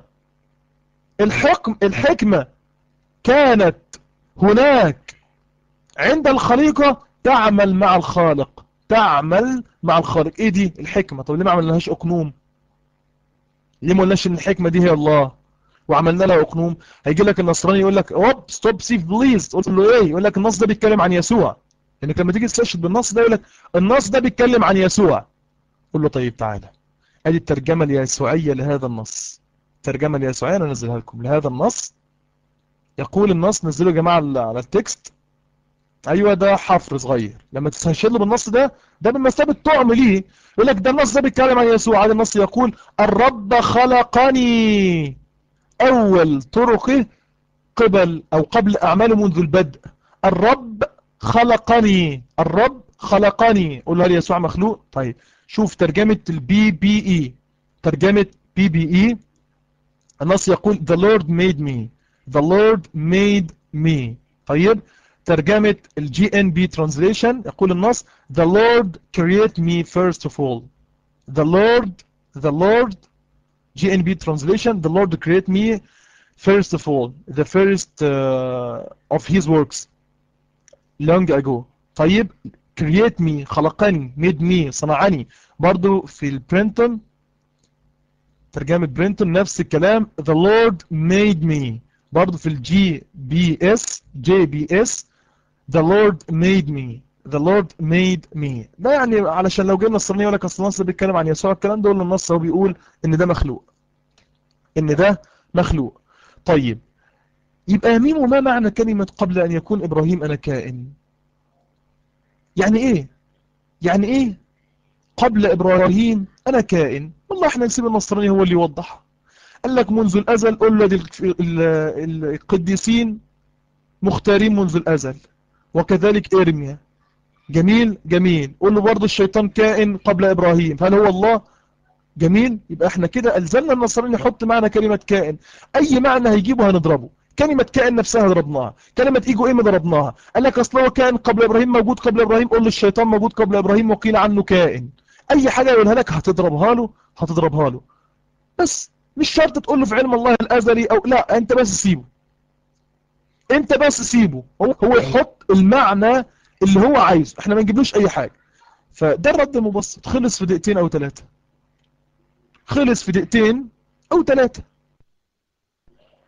الحكم الحكمة كانت هناك عند الخليقة تعمل مع الخالق تعمل مع الخالق ايه دي الحكمة طب ليه ما عملناهاش اقنوم ليه ما قلناش ان الحكمة دي هي الله وعملنا لها اقنوم هيجي لك النصراني يقول لك اوب ستوب سيف بليز تقول له ايه يقول لك النص ده بيتكلم عن يسوع انك لما تيجي تستشهد بالنص ده يقول لك النص ده بيتكلم عن يسوع قول له طيب تعالى ادي الترجمة اليسوعية لهذا النص الترجمة اليسوعية انا نزلها لكم لهذا النص يقول النص نزله يا جماعة على التكست ايوه ده حفر صغير لما تستشهد له بالنص ده ده بمثابة طعم ليه يقول لك ده النص ده بيتكلم عن يسوع هذا النص يقول الرب خلقني أول طرقه قبل أو قبل أعماله منذ البدء الرب خلقني الرب خلقني قول هل يسوع مخلوق طيب شوف ترجمة البي بي اي ترجمة بي بي اي النص يقول the Lord made me the Lord made me طيب ترجمة الجي ان بي translation يقول النص the Lord create me first of all the Lord the Lord GNB translation, the Lord create me first of all, the first uh, of his works long ago. طيب create me خلقني made me صنعني برضو في البرينتون ترجمة برينتون نفس الكلام the Lord made me برضو في الجي بي اس جي بي اس the Lord made me the Lord made me ده يعني علشان لو جينا الصرنية يقول لك اصل النص بيتكلم عن يسوع الكلام ده ولا النص هو بيقول ان ده مخلوق ان ده مخلوق طيب يبقى مين وما معنى كلمة قبل ان يكون ابراهيم انا كائن يعني ايه يعني ايه قبل ابراهيم انا كائن والله احنا نسيب النصراني هو اللي يوضح قال لك منذ الازل قل له القديسين مختارين منذ الازل وكذلك ارميا جميل جميل قول له برضه الشيطان كائن قبل ابراهيم هل هو الله جميل يبقى احنا كده ألزمنا النصراني يحط معنى كلمة كائن أي معنى هيجيبه هنضربه كلمة كائن نفسها ضربناها كلمة ايجو ايه ضربناها قال لك اصل هو كائن قبل ابراهيم موجود قبل ابراهيم قول له الشيطان موجود قبل ابراهيم وقيل عنه كائن اي حاجة يقولها لك هتضربها له هتضربها له بس مش شرط تقول له في علم الله الازلي او لا انت بس سيبه انت بس سيبه هو هو يحط المعنى اللي هو عايزه احنا ما نجيبلوش اي حاجة فده الرد المبسط خلص في دقيقتين او ثلاثة خلص في دقيقتين او ثلاثة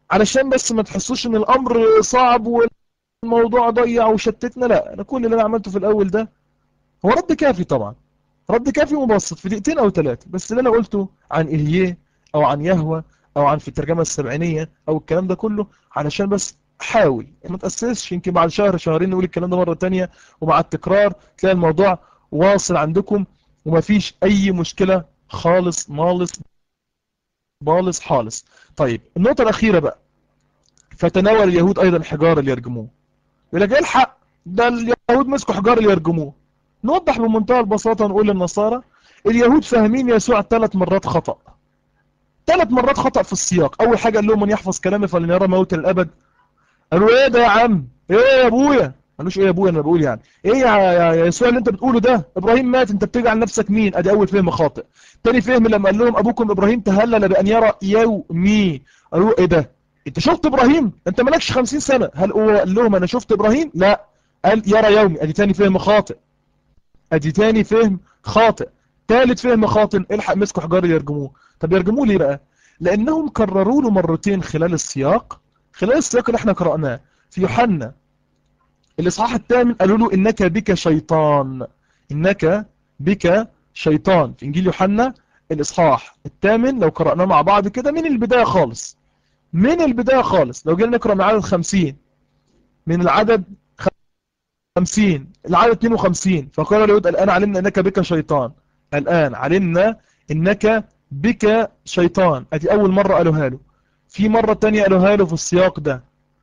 علشان بس ما تحسوش ان الامر صعب والموضوع ضيع وشتتنا لا انا كل اللي انا عملته في الاول ده هو رد كافي طبعا رد كافي مبسط في دقيقتين او ثلاثه بس اللي انا قلته عن إليه او عن يهوى او عن في الترجمة السبعينية او الكلام ده كله علشان بس حاول ما تأسسش يمكن بعد شهر شهرين نقول الكلام ده مرة تانية ومع التكرار تلاقي الموضوع واصل عندكم ومفيش اي مشكلة خالص مالص بالص حالص طيب النقطة الأخيرة بقى فتناول اليهود أيضا حجار ليرجموه يقول لك ايه الحق ده اليهود مسكوا حجار ليرجموه نوضح بمنتهى البساطة نقول للنصارى اليهود فاهمين يسوع ثلاث مرات خطأ ثلاث مرات خطأ في السياق أول حاجة قال لهم من يحفظ كلامي فلن يرى موت الأبد قالوا ايه ده يا عم ايه يا ابويا قالوش ايه يا ابويا انا بقول يعني ايه يا, يا يسوع اللي انت بتقوله ده ابراهيم مات انت بتجعل نفسك مين ادي اول فهم خاطئ تاني فهم لما قال لهم ابوكم ابراهيم تهلل بان يرى يومي قالوا ايه ده انت شفت ابراهيم انت مالكش 50 سنة هل هو قال لهم انا شفت ابراهيم لا قال يرى يومي ادي تاني فهم خاطئ ادي تاني فهم خاطئ ثالث فهم خاطئ الحق مسكوا حجار يرجموه طب يرجموه ليه بقى لانهم كرروا له مرتين خلال السياق خلال السياق اللي احنا قرأناه في يوحنا الاصحاح الثامن قالوا له انك بك شيطان انك بك شيطان في انجيل يوحنا الاصحاح الثامن لو قرأناه مع بعض كده من البداية خالص من البداية خالص لو جينا نقرأ من عدد خمسين من العدد خمسين العدد 52 فقال اليهود الآن علمنا أنك بك شيطان الآن علمنا أنك بك شيطان ادي أول مرة قالوها له في مرة تانية قالوها له في السياق ده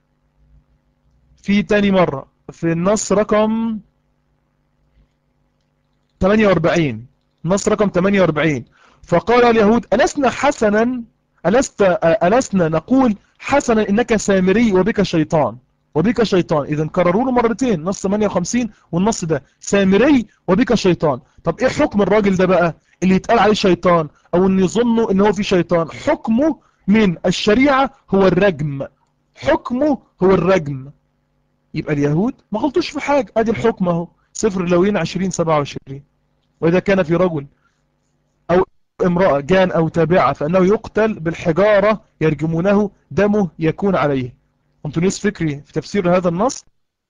في تاني مرة في النص رقم 48 النص رقم 48 فقال اليهود ألسنا حسنا ألست ألسنا نقول حسنا إنك سامري وبك شيطان وبك شيطان إذا كرروا له مرتين نص 58 والنص ده سامري وبك شيطان طب إيه حكم الراجل ده بقى اللي يتقال عليه شيطان أو إن يظنوا إن هو في شيطان حكمه من الشريعة هو الرجم حكمه هو الرجم يبقى اليهود ما غلطوش في حاجة ادي الحكم اهو سفر اللوين 20 27 واذا كان في رجل او امرأة جان او تابعة فانه يقتل بالحجارة يرجمونه دمه يكون عليه انطونيوس فكري في تفسير هذا النص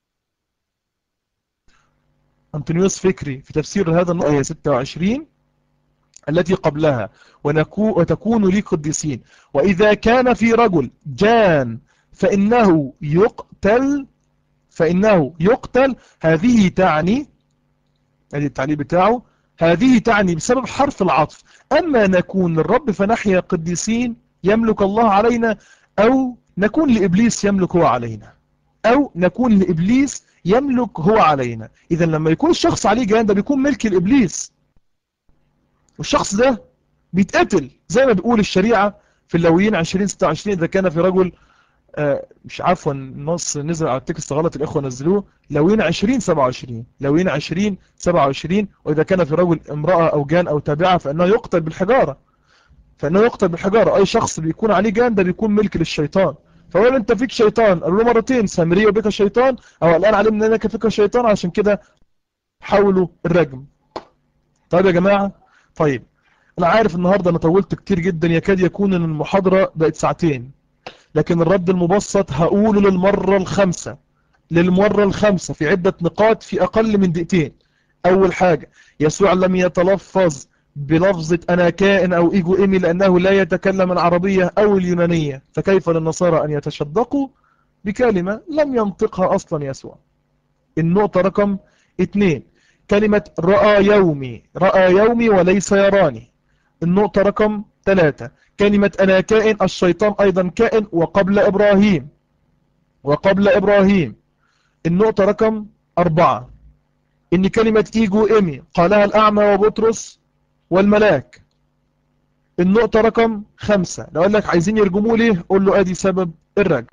انطونيوس فكري في تفسير هذا النص آية 26 التي قبلها ونكو وتكون لي قديسين وإذا كان في رجل جان فإنه يقتل فإنه يقتل هذه تعني هذه التعليق بتاعه هذه تعني بسبب حرف العطف أما نكون للرب فنحيا قديسين يملك الله علينا أو نكون لإبليس يملك هو علينا أو نكون لإبليس يملك هو علينا إذا لما يكون الشخص عليه جان ده بيكون ملك الإبليس والشخص ده بيتقتل زي ما بيقول الشريعة في اللويين 20 26 إذا كان في رجل آه مش عفوا النص نزل على التكست غلط الإخوة نزلوه لوين 20 27 لوين 20 27 وإذا كان في رجل امرأة أو جان أو تابعة فإنه يقتل بالحجارة فإنه يقتل بالحجارة أي شخص بيكون عليه جان ده بيكون ملك للشيطان فهو انت فيك شيطان قالوا له مرتين سامرية وبك شيطان أو الآن علمنا أنك فيك شيطان عشان كده حاولوا الرجم طيب يا جماعة طيب أنا عارف النهاردة أنا طولت كتير جدا يكاد يكون أن المحاضرة بقت ساعتين لكن الرد المبسط هقوله للمرة الخامسة للمرة الخامسة في عدة نقاط في أقل من دقيقتين أول حاجة يسوع لم يتلفظ بلفظة أنا كائن أو إيجو إيمي لأنه لا يتكلم العربية أو اليونانية فكيف للنصارى أن يتشدقوا بكلمة لم ينطقها أصلا يسوع النقطة رقم اثنين كلمة رأى يومي رأى يومي وليس يراني النقطة رقم ثلاثة كلمة أنا كائن الشيطان أيضا كائن وقبل إبراهيم وقبل إبراهيم النقطة رقم أربعة إن كلمة إيجو إيمي قالها الأعمى وبطرس والملاك النقطة رقم خمسة لو قال لك عايزين يرجموه ليه قول له أدي سبب الرجم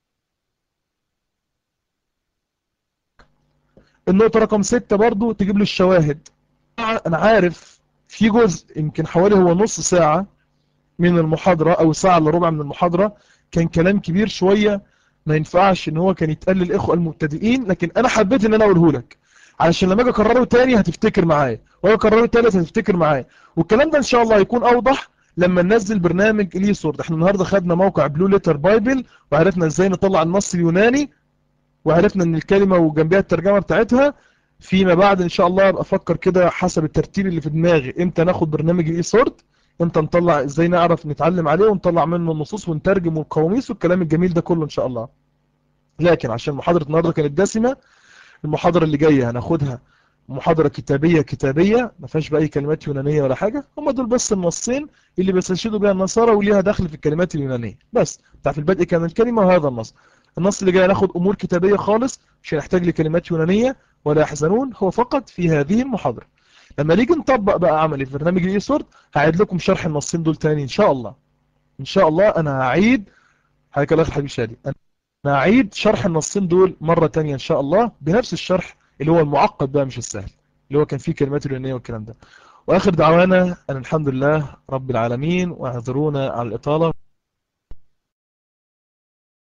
النقطة رقم ستة برضو تجيب له الشواهد أنا عارف في جزء يمكن حوالي هو نص ساعة من المحاضرة أو ساعة إلا ربع من المحاضرة كان كلام كبير شوية ما ينفعش إن هو كان يتقال للإخوة المبتدئين لكن أنا حبيت إن أنا أقوله لك علشان لما أجي أكرره تاني هتفتكر معايا وأجي أكرره تالت هتفتكر معايا والكلام ده إن شاء الله هيكون أوضح لما ننزل برنامج اليسورد احنا النهاردة خدنا موقع بلو ليتر بايبل وعرفنا ازاي نطلع النص اليوناني وعرفنا ان الكلمة وجنبها الترجمة بتاعتها فيما بعد ان شاء الله ابقى افكر كده حسب الترتيب اللي في دماغي امتى ناخد برنامج الاي سورد امتى نطلع ازاي نعرف نتعلم عليه ونطلع منه النصوص ونترجم والقواميس والكلام الجميل ده كله ان شاء الله لكن عشان محاضرة النهاردة كانت دسمة المحاضرة اللي جاية هناخدها محاضرة كتابية كتابية ما فيهاش بأي كلمات يونانية ولا حاجة هم دول بس النصين اللي بيستشهدوا بها النصارى وليها دخل في الكلمات اليونانية بس بتاع في البدء كان الكلمة وهذا النص النص اللي جاي ناخد أمور كتابية خالص مش هنحتاج لكلمات يونانية ولا يحزنون هو فقط في هذه المحاضرة لما نيجي نطبق بقى عملي في برنامج الاي سورد هعيد لكم شرح النصين دول تاني ان شاء الله ان شاء الله انا هعيد حضرتك الله حبيبي شادي انا هعيد شرح النصين دول مرة تانية ان شاء الله بنفس الشرح اللي هو المعقد بقى مش السهل اللي هو كان فيه كلمات اليونانية والكلام ده واخر دعوانا ان الحمد لله رب العالمين واعذرونا على الاطالة